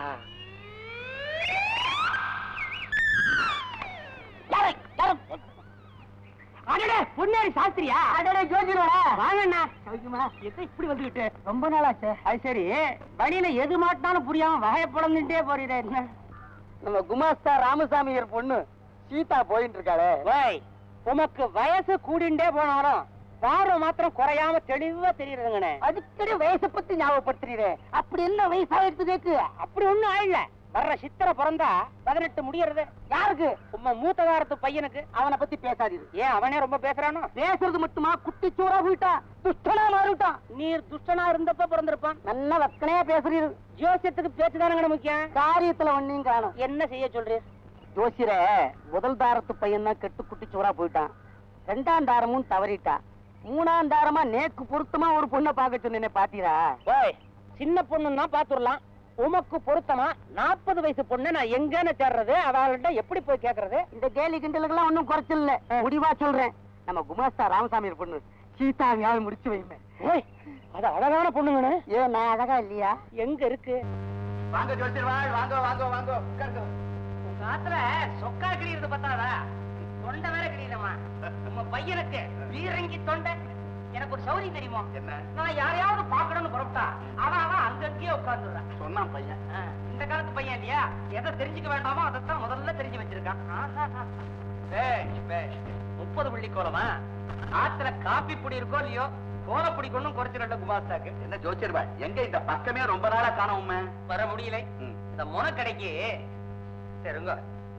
பொன்னேரி சாஸ்திரியா அடடே ஜோதிடரா வாங்கண்ணா சௌக்கியமா எது இப்படி வந்துகிட்டு ரொம்ப நாளாச்சு அது சரி வழியில எது மாட்டினாலும் புரியாம வகைய புலந்துட்டே போறீரே என்ன நம்ம குமாஸ்தா ராமசாமியர் பொண்ணு சீதா போயிட்டு இருக்காளே வாய் உமக்கு வயசு கூடிண்டே போனாலும் பார்வை மாத்திரம் குறையாம தெளிவா தெரியுதுங்கண்ணே அடிக்கடி வயசை பத்தி ஞாபகப்படுத்துறீரே அப்படி என்ன வயசாயிடுச்சு கேக்கு அப்படி ஒண்ணும் ஆயிடல வர்ற சித்திரை பிறந்தா பதினெட்டு முடியறது யாருக்கு உம்ம மூத்தகாரத்து பையனுக்கு அவனை பத்தி பேசாதீரு ஏன் அவனே ரொம்ப பேசுறானோ பேசுறது மட்டுமா குட்டி சோறா போயிட்டான் துஷ்டனா மாறிட்டான் நீர் துஷ்டனா இருந்தப்ப பிறந்திருப்பான் நல்ல வக்கனையா பேசுறீரு ஜோசியத்துக்கு பேச்சு தானங்க முக்கியம் காரியத்துல ஒன்னையும் காணும் என்ன செய்ய சொல்றீர் ஜோசியர முதல் தாரத்து பையன் தான் கெட்டு குட்டி சோறா போயிட்டான் ரெண்டாம் தாரமும் தவறிட்டா மூணாம் தாரமா நேக்கு பொருத்தமா ஒரு பொண்ணை பார்க்க சொன்னேனே பாத்தீரா சின்ன பொண்ணுன்னா பாத்துடலாம் உமக்கு பொருத்தமா நாற்பது வயசு பொண்ணு நான் எங்கன்னு தேடுறது அவள்கிட்ட எப்படி போய் கேக்குறது இந்த கேலி கிண்டலுக்கெல்லாம் ஒன்னும் குறைச்சல் இல்ல முடிவா சொல்றேன் நம்ம குமாஸ்தா ராமசாமி பொண்ணு சீதாவியாவது முடிச்சு வைமே அது அழகான பொண்ணுங்கண்ணு ஏன் நான் அழகா இல்லையா எங்க இருக்கு வாங்க ஜோசியர் வாங்க வாங்க வாங்க உட்காருங்க உங்க ஆத்துல சொக்கா கிளியிறது பத்தாதா தொண்டை வேற கிளியிலமா உங்க பையனுக்கு பீரங்கி தொண்டை எனக்கு ஒரு சௌரியம் தெரியுமா என்ன நான் யாரையாவது பாக்கணும்னு புறப்பட்டா அவன் அவன் அங்கங்கேயே உட்கார்ந்துடுறான் சொன்னான் பையன் ஆ, இந்த காலத்து பையன் இல்லையா எதை தெரிஞ்சுக்க வேண்டாமோ அதைத்தான் முதல்ல தெரிஞ்சு வச்சிருக்கான் ஆஹாஹா. பேஷ் பேஷ் முப்பது புள்ளி கோலமா ஆத்துல காப்பி பொடி இருக்கோ இல்லையோ கோலப்பொடி கொண்டும் குறைச்சு ரெண்டு குமாஸ்தாக்கு என்ன ஜோசியர் பாய் எங்க இந்த பக்கமே ரொம்ப நாளா காணோம் வர முடியல இந்த முனக்கடைக்கு சரிங்க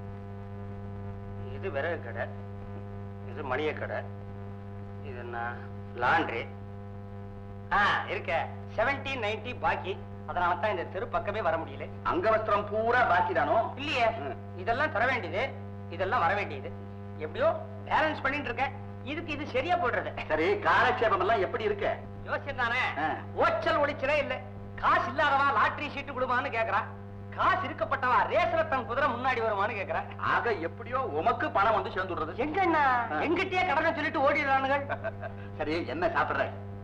இது விறகு கடை இது மளிகை கடை இது என்ன லாண்ட்ரி ஆ இருக்க செவன்டீன் நைன்டி பாக்கி அதனால தான் இந்த தெரு பக்கமே வர முடியல அங்கவஸ்திரம் பூரா பாக்கி தானோ இல்லையே ம். இதெல்லாம் தர வேண்டியது இதெல்லாம் வர வேண்டியது எப்படியோ பேலன்ஸ் பண்ணிட்டு இருக்கேன் இதுக்கு இது சரியா போடுறது சரி காலட்சேபம் எல்லாம் எப்படி இருக்கு யோசியம் தானே ஆ. ஓச்சல் ஒளிச்சலே இல்ல காசு இல்லாதவா லாட்டரி சீட்டு கொடுமான்னு கேக்குறா காசு இருக்கப்பட்டவா ரேசர தன் குதிரை முன்னாடி வருமான்னு கேக்குறா ஆக எப்படியோ உமக்கு பணம் வந்து சேர்ந்துடுறது எங்க என்ன ஆ. எங்கிட்டயே கடனை சொல்லிட்டு ஓடிடுறானுங்க சரி என்ன சாப்பிடுற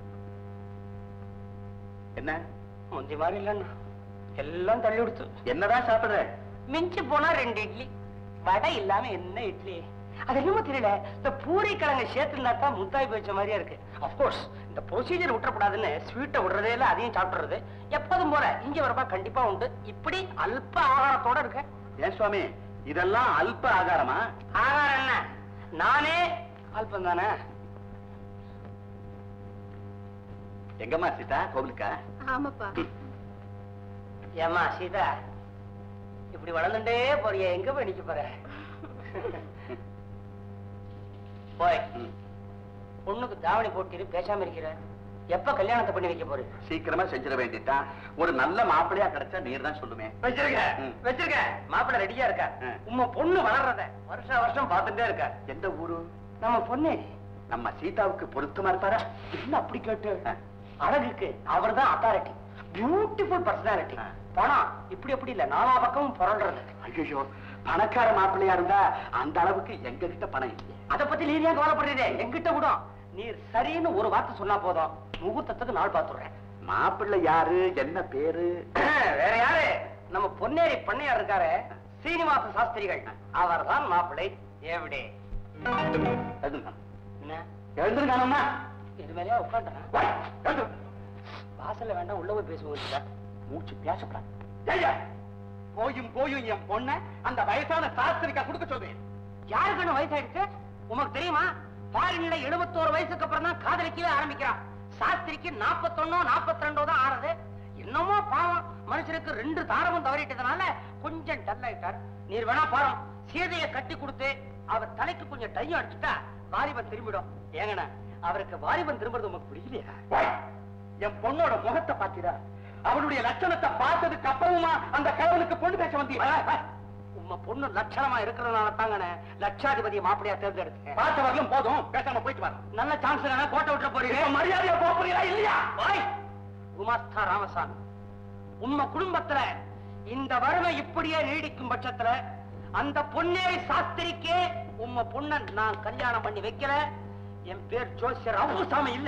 என்ன முந்தி மாதிரி இல்லைன்னா எல்லாம் தள்ளி கொடுத்து என்னதான் சாப்பிடுற மிஞ்சி போனா ரெண்டு இட்லி வடை இல்லாம என்ன இட்லி அது என்னமோ தெரியல இந்த பூரி கிழங்கு சேர்த்துனா தான் முத்தாய் போயிச்ச மாதிரியா இருக்கு அப்கோர்ஸ் இந்த ப்ரொசீஜர் விட்டுறக்கூடாதுன்னு ஸ்வீட்டை விடுறதே இல்ல அதையும் சாப்பிடுறது எப்போதும் போல இங்க வரப்பா கண்டிப்பா உண்டு இப்படி அல்ப ஆகாரத்தோட இருக்க ஏன் சுவாமி இதெல்லாம் அல்ப ஆகாரமா ஆகாரம் என்ன நானே அல்பம் தானே எங்கம்மா சீதா கோவிலுக்கா ஆமாப்பா ஏமா சீதா இப்படி வளர்ந்துட்டே போறிய எங்க போய் நிக்க போற போய் ம். பொண்ணுக்கு தாவணி போட்டிரு பேசாம இருக்கிற எப்ப கல்யாணத்தை பண்ணி வைக்க போற சீக்கிரமா செஞ்சிட வேண்டியதுதான் ஒரு நல்ல மாப்பிள்ளையா கிடைச்சா நீர் தான் சொல்லுமே வச்சிருக்க ம். வச்சிருக்க மாப்பிள்ளை ரெடியா இருக்கா ஆ. உம்ம பொண்ணு வளர்றத வருஷா வருஷம் பார்த்துட்டே இருக்கா எந்த ஊரு நம்ம பொண்ணு நம்ம சீதாவுக்கு பொருத்தமா இருப்பாரா என்ன அப்படி கேட்டு ஆ. அழகுக்கு அவர்தான் அத்தாரிட்டி பியூட்டிஃபுல் பர்சனாலிட்டி ஆ. பணம் இப்படி அப்படி இல்ல நாலா பக்கமும் புரள்றது ஐயோ பணக்கார மாப்பிள்ளையா இருந்தா அந்த அளவுக்கு எங்க கிட்ட பணம் இல்லையே அத பத்தி நீர் ஏன் கவலைப்படுறீங்க எங்கிட்ட விடும் நீர் சரின்னு ஒரு வார்த்தை சொன்னா போதும் முகூர்த்தத்துக்கு நாள் பார்த்துடுறேன் மாப்பிள்ளை யாரு என்ன பேரு வேற யாரு நம்ம பொன்னேரி பண்ணையார் இருக்காரு சீனிவாச சாஸ்திரிகள் அவர்தான் மாப்பிள்ளை எவிடே எழுந்துருங்க. என்ன எழுந்திருக்கானம்மா இது மேலயா உட்காந்துறேன் வா, எழுந்திரு. வாசல்ல வேண்டாம் உள்ள போய் பேசுவோம் மூச்சு பேசப்படாது ஏய்யா, போயும் போயும் என் பொண்ண அந்த வயசான சாஸ்திரிக்கா கொடுக்க சொல்றேன் யாருக்குன்னு வயசாயிடுச்சு உமக்கு தெரியுமா பாரின்ல எழுபத்தோரு வயசுக்கு அப்புறம் தான் காதலிக்கவே ஆரம்பிக்கிறான் சாஸ்திரிக்கு நாற்பத்தொன்னோ நாற்பத்தி ரெண்டோ தான் ஆனது என்னமோ பாவம் மனுஷனுக்கு ரெண்டு தாரமும் தவறிட்டதுனால கொஞ்சம் டல் ஆயிட்டார் நீர் வேணா பாரம் சீதையை கட்டி கொடுத்து அவர் தலைக்கு கொஞ்சம் டையும் அடிச்சுட்டா வாலிபன் திரும்பிடும் ஏங்கண்ணா அவருக்கு வாலிபன் திரும்புறது உமக்கு பிடிக்கலையா வா, என் பொண்ணோட முகத்தை பாத்தீரா அவளுடைய லட்சணத்தை பார்த்ததுக்கு அப்புறமா அந்த கணவனுக்கு பொண்ணு பேச வந்தீங்க உம்ம பொண்ணு லட்சணமா இருக்கிறதுனால தாங்கண்ணே லட்சாதிபதியை மாப்பிளையா தேர்ந்தெடுத்தேன் பார்த்தவர்களும் போதும் பேசாம போயிட்டு வரோம் நல்ல சான்ஸ் தானே கோட்டை விட்டுற போறீங்க இப்ப மரியாதையா போக போறீங்களா இல்லையா வாய் குமாஸ்தா ராமசாமி உம்ம குடும்பத்துல இந்த வறுமை இப்படியே நீடிக்கும் பட்சத்துல அந்த பொன்னேரி சாஸ்திரிக்கே உம்ம பொண்ண நான் கல்யாணம் பண்ணி வைக்கல என் பேர் ஜோசியர் அவுசாமி இல்ல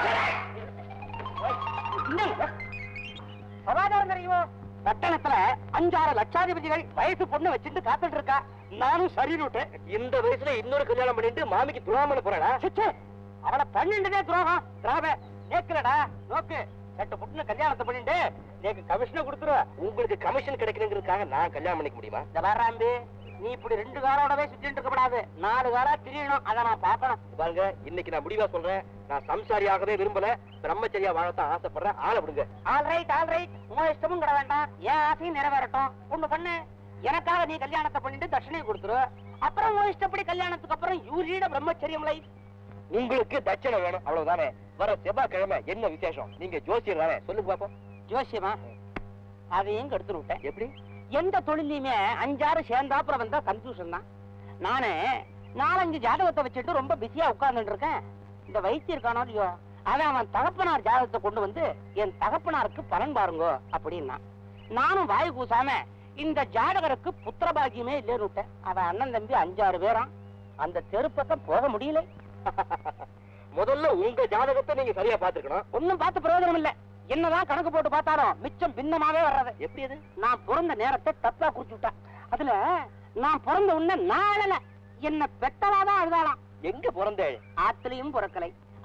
சமாதானம் தெரியுமோ பட்டணத்துல அஞ்சாறு லட்சாதிபதிகள் வயசு பொண்ணு வச்சுட்டு காத்துட்டு இருக்கா நானும் சரின்னு இந்த வயசுல இன்னொரு கல்யாணம் பண்ணிட்டு மாமிக்கு துரோகம் போறா அவளை பன்னெண்டுதே துரோகம் திராவ நேக்கலடா நோக்கு ரெண்டு பொண்ணு கல்யாணத்தை பண்ணிட்டு நேக்கு கமிஷனை கொடுத்துருவ உங்களுக்கு கமிஷன் கிடைக்கணுங்கிறதுக்காக நான் கல்யாணம் பண்ணிக்க முடியுமா இந்த வராம்பி நீ இப்படி ரெண்டு காரோடவே சுத்திட்டு இருக்க கூடாது நாலு காரா திரியணும் அதை நான் பார்க்கணும் பாருங்க இன்னைக்கு நான் முடிவா சொல்றேன் நான் சம்சாரியாகவே விரும்பல பிரம்மச்சரியா வாழத்தான் ஆசைப்படுறேன் ஆளை விடுங்க ஆல் ரைட் ஆல் ரைட் உன் இஷ்டமும் கிட வேண்டாம் என் ஆசையும் நிறைவேறட்டும் ஒண்ணு பண்ணு எனக்காக நீ கல்யாணத்தை பண்ணிட்டு தட்சணையை கொடுத்துரு அப்புறம் உன் இஷ்டப்படி கல்யாணத்துக்கு அப்புறம் யூரீட பிரம்மச்சரியம் லைஃப் உங்களுக்கு தட்சணை வேணும் அவ்வளவுதானே வர செவ்வாய்க்கிழமை என்ன விசேஷம் நீங்க ஜோசியர் தானே சொல்லுங்க பாப்போம் ஜோசியமா அதையும் கெடுத்து விட்டேன் எப்படி எந்த தொழிலையுமே அஞ்சாறு சேர்ந்தாப்புறம் வந்தா கன்ஃபியூஷன் தான் நானு நாலஞ்சு ஜாதகத்தை வச்சுட்டு ரொம்ப பிஸியா உட்கார்ந்துட்டு இருக்கேன் இந்த வைத்தியர் இருக்கானோ இல்லையோ அவன் அவன் தகப்பனார் ஜாதகத்தை கொண்டு வந்து என் தகப்பனாருக்கு பலன் பாருங்க அப்படின்னா நானும் வாய் கூசாம இந்த ஜாதகருக்கு புத்திர பாக்கியமே இல்லைன்னு விட்டேன் அவன் அண்ணன் தம்பி அஞ்சாறு பேராம் அந்த தெருப்பக்கம் போக முடியல முதல்ல உங்க ஜாதகத்தை நீங்க சரியா பாத்துக்கணும் ஒண்ணும் பார்த்து பிரயோஜனம் இல்ல என்னதான் கணக்கு போட்டு பார்த்தாலும் மிச்சம் பின்னமாவே வர்றது எப்படி அது நான் பிறந்த நேரத்தை தப்பா குறிச்சு விட்டேன் அதுல நான் பிறந்த உடனே நாளல என்ன பெத்தவாதான் அழுதாளாம் எங்க பிறந்தேள் ஆத்துலயும் பிறக்கலை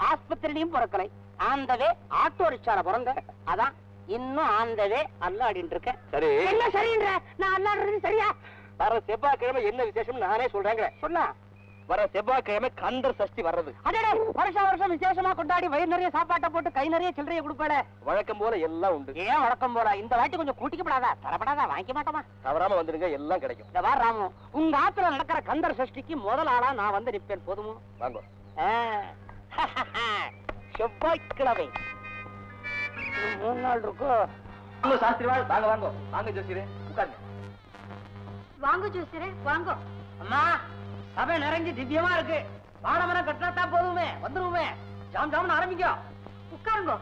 ஆஸ்பத்திரியிலையும் பிறக்கலை ஆந்தவே ஆட்டோ ரிக்ஷால பிறந்த அதான் இன்னும் ஆந்தவே அல்லாடின்னு இருக்கேன் சரி என்ன சரின்ற நான் அல்லாடுறது சரியா வர செவ்வாய்க்கிழமை என்ன விசேஷம் நானே சொல்றேங்க சொன்னா வர செவ்வாய்க்கிழமை கந்தர் சஷ்டி வர்றது அடடே வருஷம் வருஷம் விசேஷமா கொண்டாடி வயிறு நிறைய சாப்பாட்டை போட்டு கை நிறைய சில்லறைய கொடுப்பாட வழக்கம் போல எல்லாம் உண்டு ஏன் வழக்கம் போல இந்த வாட்டி கொஞ்சம் கூட்டிக்கப்படாதா தரப்படாதா வாங்கிக்க மாட்டோமா தவறாம வந்துருங்க எல்லாம் கிடைக்கும் இந்த வார ராமு உங்க ஆத்துல நடக்கிற கந்தர் சஷ்டிக்கு முதல் ஆளா நான் வந்து நிப்பேன் போதுமோ வாங்க ஆ. செவ்வாய்க்கிழமை இன்னும் மூணு நாள் இருக்கும் வாங்க சாஸ்திரிவாள் வாங்க வாங்க வாங்க ஜோசியரே உட்காருங்க வாங்க ஜோசியரே வாங்க அம்மா சபை நிறைஞ்சு திவ்யமா இருக்கு பாடமரம் கட்டினா போதுமே வந்துருவோமே ஜாம் ஜாம்னு ஆரம்பிக்க உட்காருங்க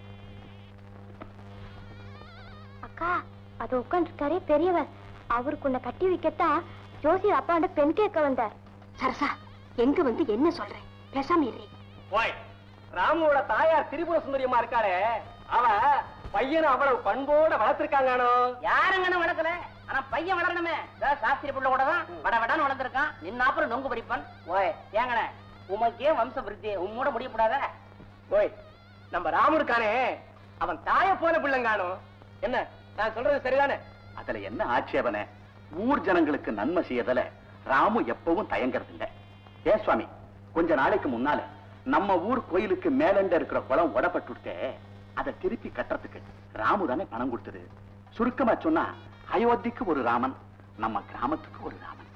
அக்கா அது உட்காந்துருக்காரே பெரியவர் அவருக்கு உன்னை கட்டி வைக்கத்தான் ஜோசியர் அப்பாண்ட பெண் கேட்க வந்தார் சரசா எங்க வந்து என்ன சொல்றேன் பேசாம இரு போய் ராமுவோட தாயார் திரிபுர சுந்தரியமா இருக்காளே அவ பையனை அவ்வளவு பண்போட வளர்த்திருக்காங்கனோ யாருங்கன்னு வளர்க்கல ஆனா பையன் வளரணுமே இதோ சாஸ்திரி புள்ள கூட தான் வட வடன்னு வளர்ந்துருக்கான் நின்ன அப்புறம் நொங்கு பறிப்பான் ஓய் ஏங்கண்ணே உமக்கே வம்ச விருத்தி உம்மோட முடியக்கூடாத போய் நம்ம ராமு இருக்கானே அவன் தாய போல பிள்ளைங்கானோ என்ன நான் சொல்றது சரிதானே அதுல என்ன ஆட்சேபனை ஊர் ஜனங்களுக்கு நன்மை செய்யறதுல ராமு எப்பவும் தயங்கறது இல்ல ஏ சுவாமி கொஞ்ச நாளைக்கு முன்னால நம்ம ஊர் கோயிலுக்கு மேலண்ட இருக்கிற குளம் உடப்பட்டுட்டே அதை திருப்பி கட்டுறதுக்கு ராமு தானே பணம் கொடுத்தது சுருக்கமா சொன்னா அயோத்திக்கு ஒரு ராமன் நம்ம கிராமத்துக்கு ஒரு ராமன்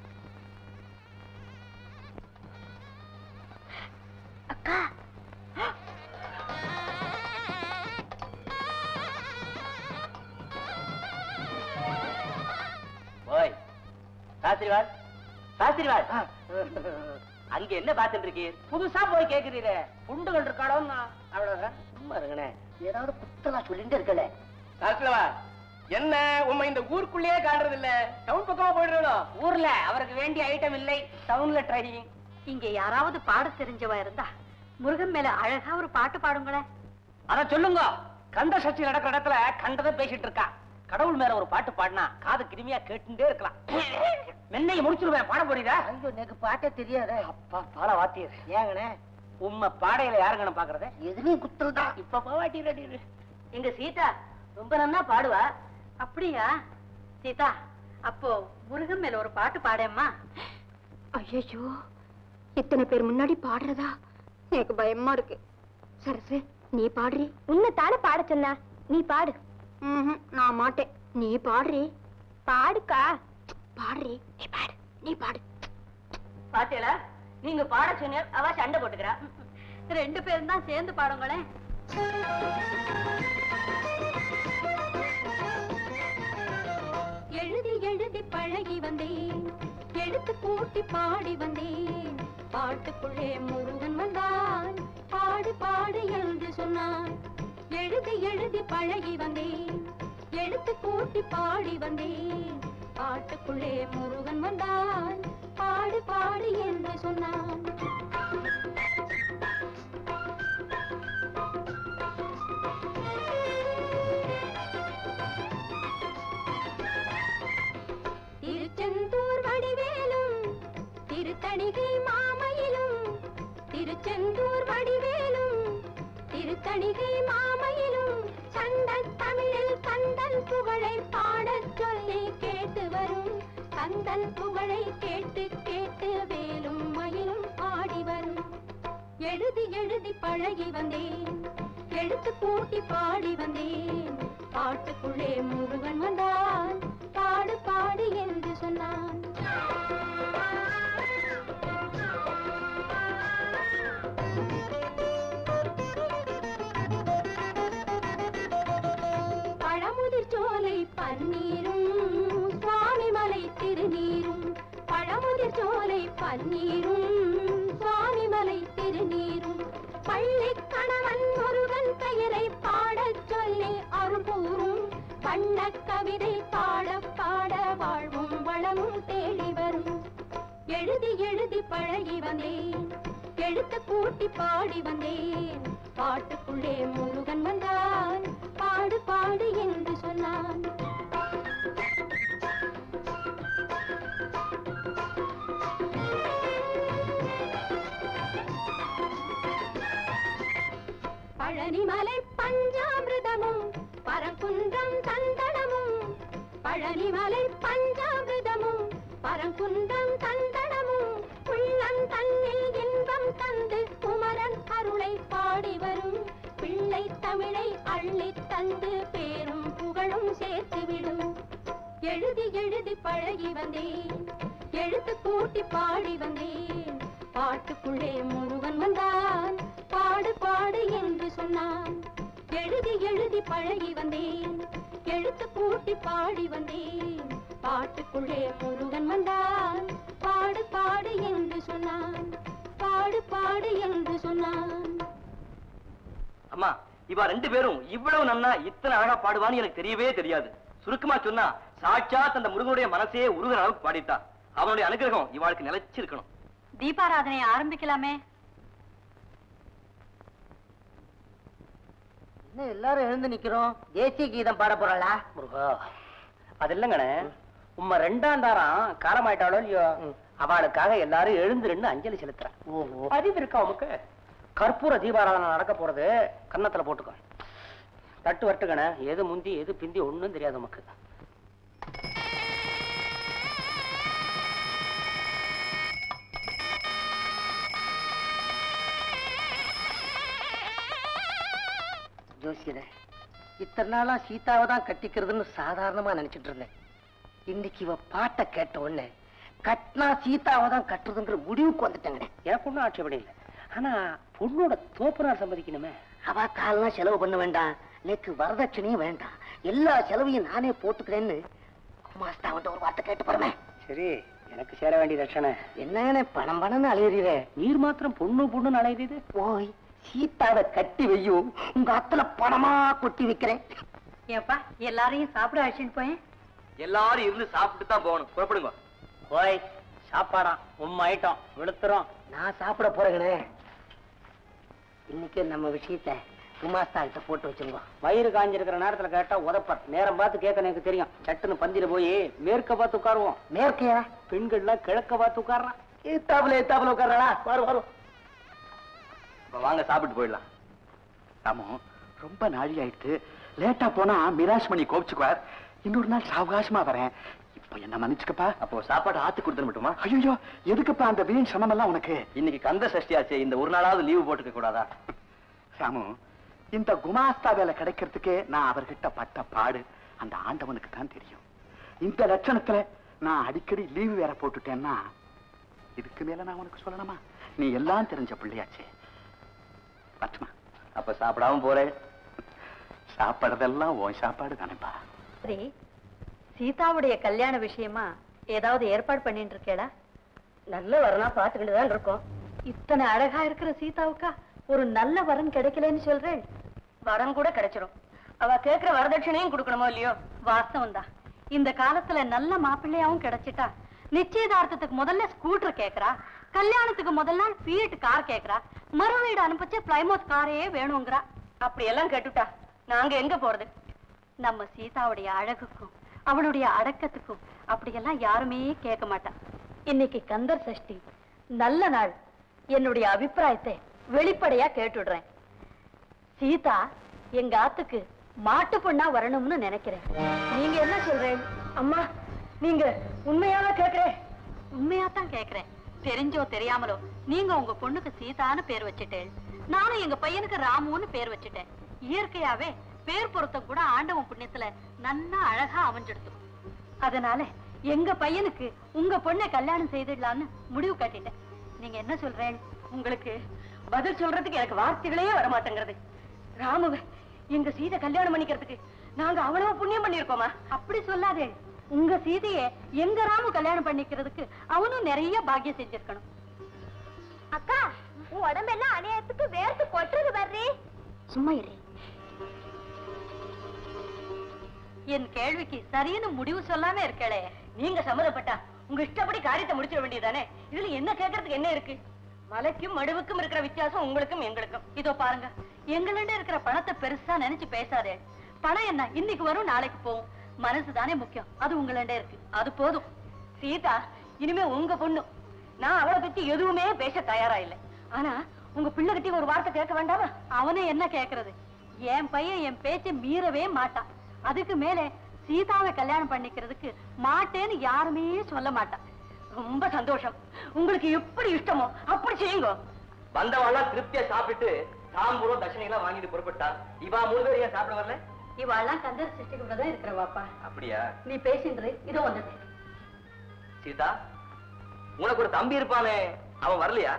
ஓய் சாஸ்திரிவாள் சாஸ்திரிவாள் அங்க என்ன பாத்துட்டு இருக்கீர் புதுசா போய் கேக்குறீரே புண்டுகள் இருக்காளோன்னா அவ்வளவுதான் சும்மா இருங்கண்ணே ஏதாவது புத்தலா சொல்லிட்டு இருக்கல சாஸ்திரவா என்ன உண்மை இந்த ஊருக்குள்ளேயே காண்றது இல்ல டவுன் பக்கமா போயிடுறோம் ஊர்ல அவருக்கு வேண்டிய ஐட்டம் இல்லை டவுன்ல ட்ரைனிங் இங்க யாராவது பாட தெரிஞ்சவா இருந்தா முருகன் மேல அழகா ஒரு பாட்டு பாடுங்களேன் அத சொல்லுங்க கந்த சஷ்டி நடக்கிற இடத்துல கண்டதை பேசிட்டு இருக்கா கடவுள் மேல ஒரு பாட்டு பாடினா காது கிருமியா கேட்டுட்டே இருக்கலாம் மென்னைய முடிச்சிருவேன் பாட போறீதா ஐயோ எனக்கு பாட்டே தெரியாத அப்பா பாட வாத்தியர் ஏங்கண்ணே உண்மை பாடையில யாருங்கன்னு பாக்குறத எதுலயும் குத்தல் தான் இப்ப பாவாட்டி ரெடி எங்க சீதா ரொம்ப நன்னா பாடுவா அப்படியா சீதா அப்போ முருகன் மேல ஒரு பாட்டு பாடேம்மா ஐயோ இத்தனை பேர் முன்னாடி பாடுறதா எனக்கு பயமா இருக்கு சரசு நீ பாடுறி உன்னை தானே பாட சொன்னா நீ பாடு நான் மாட்டேன் நீ பாடுறி பாடுக்கா பாடுறி நீ பாடு நீ பாடு பாத்தியலா நீங்க பாட சொன்ன அவ சண்டை போட்டுக்கிறா ரெண்டு பேரும் தான் சேர்ந்து பாடுங்களேன் எழுதி எழுதி பழகி வந்தேன் எழுத்து கூட்டி பாடி வந்தேன் பாட்டுக்குள்ளே முருகன் வந்தான் பாடு பாடு என்று சொன்னான் எழுதி எழுதி பழகி வந்தேன் எழுத்து கூட்டி பாடி வந்தேன் பாட்டுக்குள்ளே முருகன் வந்தான் பாடு பாடு என்று சொன்னான் திருச்செந்தூர் வடிவேலும் திருத்தணிகை மாமையிலும் திருச்செந்தூர் வடிவேலும் திருத்தணிகை மாமையிலும் சண்டத் தமிழில் கந்தன் புகழை பாடச் சொல்லி கேட்டு வரும் கந்தன் புகழை கேட்டு கேட்டு வேலும் மயிலும் பாடி வரும் எழுதி எழுதி பழகி வந்தேன் எழுத்து கூட்டி பாடி வந்தேன் பாட்டுக்குள்ளே முருகன் வந்தான் பாடு பாடு என்று சொன்னான் பழமுதிர் சோலை பன்னீரும் சுவாமிமலை திருநீரும் பழமுதிர் சோலை பன்னீரும் சுவாமிமலை திருநீரும் பள்ளி கணவன் முருகன் பெயரை பாடச் சொல்லி அருள்பூரும் பண்ண கவிதை பாட பாட வாழ்வும் வளமும் தேடி வரும் எழுதி எழுதி பழகி வந்தேன் எழுத்து கூட்டி பாடி வந்தேன் பாட்டுக்குள்ளே முருகன் வந்தான் பாடு பாடு என்று சொன்னான் பழனிமலை பஞ்சாமிர்தமும் பரங்குன்றம் சந்தனமும் பழனிமலை பஞ்சாமிர்தமும் பரங்குன்றம் சந்தனமும் உள்ளம் தன்னில் இன்பம் தந்து குமரன் அருளை பாடி வரும் பிள்ளை தமிழை அள்ளித் தந்து பேரும் புகழும் சேர்த்துவிடும் எழுதி எழுதி பழகி வந்தேன் எழுத்து கூட்டி பாடி வந்தேன் பாட்டுக்குள்ளே முருகன் வந்தான் பாடு பாடு என்று சொன்னான் எழுதி எழுதி பழகி வந்தேன் எழுத்து கூட்டி பாடி வந்தேன் பாட்டுக்குள்ளே முருகன் வந்தான் பாடு பாடு என்று சொன்னான் பாடு பாடு என்று சொன்னான் அம்மா இவா ரெண்டு பேரும் இவ்வளவு நன்னா இத்தனை அழகா பாடுவான்னு எனக்கு தெரியவே தெரியாது சுருக்கமா சொன்னா சாட்சாத் அந்த முருகனுடைய மனசே உருகிற அளவுக்கு பாடிட்டா அவனுடைய அனுகிரகம் இவாளுக்கு நிலைச்சிருக்கணும் தீபாராதனை ஆரம்பிக்கலாமே என்ன எல்லாரும் எழுந்து நிக்கிறோம் தேசிய கீதம் பாட போறாளா முருகா அது இல்லைங்கண்ணே உம்ம ரெண்டாம் தாரம் காலமாயிட்டாளோ இல்லையோ அவளுக்காக எல்லாரும் எழுந்து ரெண்டு அஞ்சலி செலுத்துறேன் அறிவு இருக்கா உமக்கு கற்பூர தீபாராதனை நடக்க போறது கன்னத்துல போட்டுக்கோ தட்டு வரட்டுக்கண்ணே எது முந்தி எது பிந்தி ஒண்ணும் தெரியாது உமக்கு ஜோசியரே இத்தனை நாளா சீதாவை தான் கட்டிக்கிறதுன்னு சாதாரணமா நினைச்சிட்டு இருந்தேன் இன்னைக்கு இவ பாட்டை கேட்ட உடனே கட்டினா சீதாவை தான் கட்டுறதுங்கிற முடிவுக்கு வந்துட்டேங்க எனக்கு ஒன்றும் ஆட்சேபணம் இல்லை ஆனா பொண்ணோட தோப்புனார் சம்மதிக்கணுமே அவ காலெல்லாம் செலவு பண்ண வேண்டாம் எனக்கு வரதட்சணையும் வேண்டாம் எல்லா செலவையும் நானே போட்டுக்கிறேன்னு குமாஸ்தாவன்ட்ட ஒரு வார்த்தை கேட்டு போறமே சரி எனக்கு சேர வேண்டிய தட்சணை என்ன பணம் பணம்னு அலையுறீரே நீர் மாத்திரம் பொண்ணு பொண்ணுன்னு அலையுது போய் சீதாவை கட்டி வையும் உங்க அத்தல பணமா கொட்டி வைக்கிறேன் ஏப்பா எல்லாரையும் சாப்பிட அழைச்சிட்டு போயேன் எல்லாரும் இருந்து சாப்பிட்டு தான் போகணும் புறப்படுங்க ஓய் சாப்பாடா உண்மை ஐட்டம் வெளுத்துறோம் நான் சாப்பிட போறேங்கண்ணே இன்னைக்கு நம்ம விஷயத்த குமாஸ்தா கிட்ட போட்டு வச்சிருக்கோம் வயிறு காஞ்சிருக்கிற நேரத்துல கேட்டா உதப்பர் நேரம் பார்த்து கேட்க எனக்கு தெரியும் சட்டுன்னு பந்தில போய் மேற்க பார்த்து உட்காருவோம் மேற்கையா பெண்கள்லாம் கிழக்க பார்த்து உட்கார்றான் ஏத்தாப்புல ஏத்தாப்புல உட்காரா வரும் வரும் இப்ப வாங்க சாப்பிட்டு போயிடலாம் ராமு ரொம்ப நாழி ஆயிடுத்து லேட்டா போனா மிராஷ் மணி கோபிச்சுக்குவார் இன்னொரு நாள் சாவகாசமா வரேன் இப்போ என்ன மன்னிச்சுக்கப்பா அப்போ சாப்பாடு ஆத்து கொடுத்துட மட்டுமா ஐயோ எதுக்குப்பா அந்த வீண் சிரமம் எல்லாம் உனக்கு இன்னைக்கு கந்த சஷ்டி ஆச்சே இந்த ஒரு நாளாவது லீவு போட்டுக்க கூடாதா ராமு இந்த குமாஸ்தா வேலை கிடைக்கிறதுக்கே நான் அவர்கிட்ட பட்ட பாடு அந்த ஆண்டவனுக்கு தான் தெரியும் இந்த லட்சணத்துல நான் அடிக்கடி லீவு வேற போட்டுட்டேன்னா இதுக்கு மேல நான் உனக்கு சொல்லணுமா நீ எல்லாம் தெரிஞ்ச பிள்ளையாச்சே பட்டுமா அப்ப சாப்பிடாம போறேன் சாப்பிடுறதெல்லாம் உன் சாப்பாடு தானேப்பா சரி சீதாவுடைய கல்யாண விஷயமா ஏதாவது ஏற்பாடு பண்ணிட்டு இருக்கேடா நல்ல வரனா பாத்துக்கிட்டு தான் இருக்கோம் இத்தனை அழகா இருக்கிற சீதாவுக்கா ஒரு நல்ல வரன் கிடைக்கலன்னு சொல்றேன் வரம் கூட கிடைச்சிரும் அவ கேக்குற வரதட்சணையும் கொடுக்கணுமோ இல்லையோ வாஸ்தவம் தான் இந்த காலத்துல நல்ல மாப்பிள்ளையாவும் கிடைச்சிட்டா நிச்சயதார்த்தத்துக்கு முதல்ல ஸ்கூட்டர் கேக்குறா கல்யாணத்துக்கு முதல் நாள் ஃபியட் கார் கேக்குறா மறு வீடு அனுப்பிச்சு பிளைமோத் காரையே வேணுங்கிறா அப்படி எல்லாம் கேட்டுட்டா நாங்க எங்க போறது நம்ம சீதாவுடைய அழகுக்கும் அவளுடைய அடக்கத்துக்கும் அப்படியெல்லாம் யாருமே கேட்க மாட்டா இன்னைக்கு கந்தர் சஷ்டி நல்ல நாள் என்னுடைய அபிப்பிராயத்தை வெளிப்படையா கேட்டுடுறேன் சீதா எங்க ஆத்துக்கு மாட்டு பொண்ணா வரணும்னு நினைக்கிறேன் நீங்க என்ன சொல்றேன் அம்மா நீங்க உண்மையாவா கேக்குறேன் உண்மையா தான் கேக்குறேன் தெரிஞ்சோ தெரியாமலோ நீங்க உங்க பொண்ணுக்கு சீதான்னு பேர் வச்சுட்டேன் நானும் எங்க பையனுக்கு ராமுன்னு பேர் வச்சுட்டேன் இயற்கையாவே பேர் பொருத்தம் கூட ஆண்டவன் புண்ணியத்துல நன்னா அழகா அமைஞ்சிடுது அதனால எங்க பையனுக்கு உங்க பொண்ணை கல்யாணம் செய்திடலான்னு முடிவு கட்டிட்டேன் நீங்க என்ன சொல்றேன் உங்களுக்கு பதில் சொல்றதுக்கு எனக்கு வார்த்தைகளே வர மாட்டேங்கிறது ராமுவ எங்க சீதை கல்யாணம் பண்ணிக்கிறதுக்கு நாங்க அவ்வளவு புண்ணியம் பண்ணிருக்கோமா அப்படி சொல்லாதே உங்க சீதைய எங்க ராமு கல்யாணம் பண்ணிக்கிறதுக்கு அவனும் நிறைய பாக்கியம் செஞ்சிருக்கணும் அக்கா உன் உடம்பெல்லாம் அநியாயத்துக்கு வேர்த்து கொட்டுறது வர்றே சும்மா இரு என் கேள்விக்கு சரின்னு முடிவு சொல்லாம இருக்களே நீங்க சம்மதப்பட்டா உங்க இஷ்டப்படி காரியத்தை முடிச்சிட வேண்டியதானே இதுல என்ன கேட்கறதுக்கு என்ன இருக்கு மலைக்கும் மடுவுக்கும் இருக்கிற வித்தியாசம் உங்களுக்கும் எங்களுக்கும் இதோ பாருங்க எங்கள்ட்ட இருக்கிற பணத்தை பெருசா நினைச்சு பேசாதே பணம் என்ன இன்னைக்கு வரும் நாளைக்கு போகும் மனசு தானே முக்கியம் அது உங்கள்ட்ட இருக்கு அது போதும் சீதா இனிமே உங்க பொண்ணு நான் அவளை பத்தி எதுவுமே பேச தயாரா இல்லை ஆனா உங்க பிள்ளைகிட்ட ஒரு வார்த்தை கேட்க வேண்டாமா அவனே என்ன கேக்குறது என் பையன் என் பேச்சை மீறவே மாட்டான் அதுக்கு மேலே சீதாவை கல்யாணம் பண்ணிக்கிறதுக்கு மாட்டேன்னு யாருமே சொல்ல மாட்டான் ரொம்ப சந்தோஷம் உங்களுக்கு எப்படி இஷ்டமோ அப்படி செய்யுங்க வந்தவாள்லாம் திருப்தியா சாப்பிட்டு தாம்பூலம் தட்சணைகளாம் வாங்கிட்டு புறப்பட்டா இவா மூணு பேர் ஏன் சாப்பிட வரல இவாள்லாம் கந்தர் சிருஷ்டிக்குள்ள தான் இருக்கிறவாப்பா அப்படியா நீ பேசின்றது இதோ வந்தது சீதா உனக்கு ஒரு தம்பி இருப்பானே அவன் வரலையா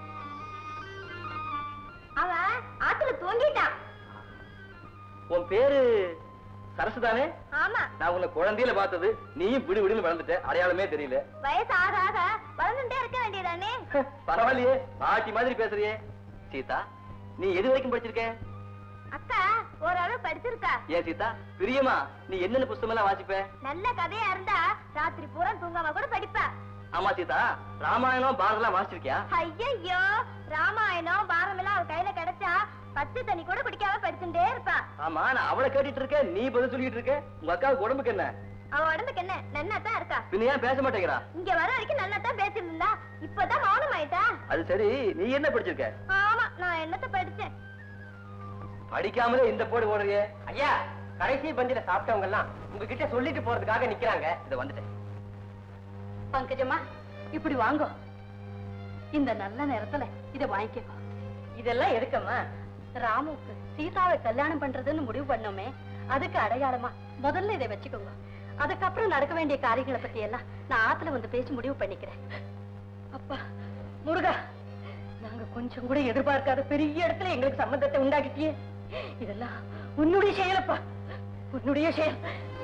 அவன் ஆத்துல தூங்கிட்டான் உன் பேரு சரசு தானே ஆமா நான் உன்னை குழந்தையில பார்த்தது நீயும் விடு விடுன்னு வளர்ந்துட்ட அடையாளமே தெரியல வயசு ஆக ஆக வளர்ந்துட்டே இருக்க வேண்டியதானே பரவாயில்லையே பாட்டி மாதிரி பேசுறியே சீதா நீ எது வரைக்கும் படிச்சிருக்க அக்கா ஓரளவு படிச்சிருக்கா ஏன் சீதா பிரியமா நீ என்னென்ன புஸ்தகம் எல்லாம் வாசிப்ப நல்ல கதையா இருந்தா ராத்திரி பூரா தூங்காம கூட படிப்பா ஆமா சீதா ராமாயணம் பாரதம் வாசிச்சிருக்கியா ஐயையோ ராமாயணம் பாரம் எல்லாம் அவ கையில கிடைச்சா பச்சை தண்ணி கூட குடிக்காம படிச்சுட்டே இருப்பா ஆமா நான் அவளை கேட்டுட்டு இருக்கேன் நீ பதில் சொல்லிட்டு இருக்க உங்க அக்காவுக்கு உடம்புக்கு என்ன அவ உடம்புக்கு என்ன நன்னா தான் இருக்கா பின்ன ஏன் பேச மாட்டேங்கிறா இங்க வர வரைக்கும் நல்லா தான் பேசிட்டு இருந்தா இப்பதான் மௌனம் ஆயிட்டா அது சரி நீ என்ன படிச்சிருக்க ஆமா நான் என்னத்த படிச்சேன் படிக்காமலே இந்த போடு ஓடுறியே ஐயா கடைசி பந்தில சாப்பிட்டவங்க எல்லாம் உங்ககிட்ட சொல்லிட்டு போறதுக்காக நிக்கிறாங்க இத வந்துட்டேன் பங்கஜம்மா இப்படி வாங்கோ இந்த நல்ல நேரத்துல இத வாங்கிக்கோ இதெல்லாம் எதுக்கம்மா ராமுக்கு சீதாவை கல்யாணம் பண்றதுன்னு முடிவு பண்ணோமே அதுக்கு அடையாளமா முதல்ல இதை வச்சுக்கோங்க அதுக்கப்புறம் நடக்க வேண்டிய காரியங்களை பத்தி எல்லாம் நான் ஆத்துல வந்து பேசி முடிவு பண்ணிக்கிறேன் அப்பா முருகா நாங்க கொஞ்சம் கூட எதிர்பார்க்காத பெரிய இடத்துல எங்களுக்கு சம்பந்தத்தை உண்டாக்கிட்டியே இதெல்லாம் உன்னுடைய செயலப்பா உன்னுடைய செயல்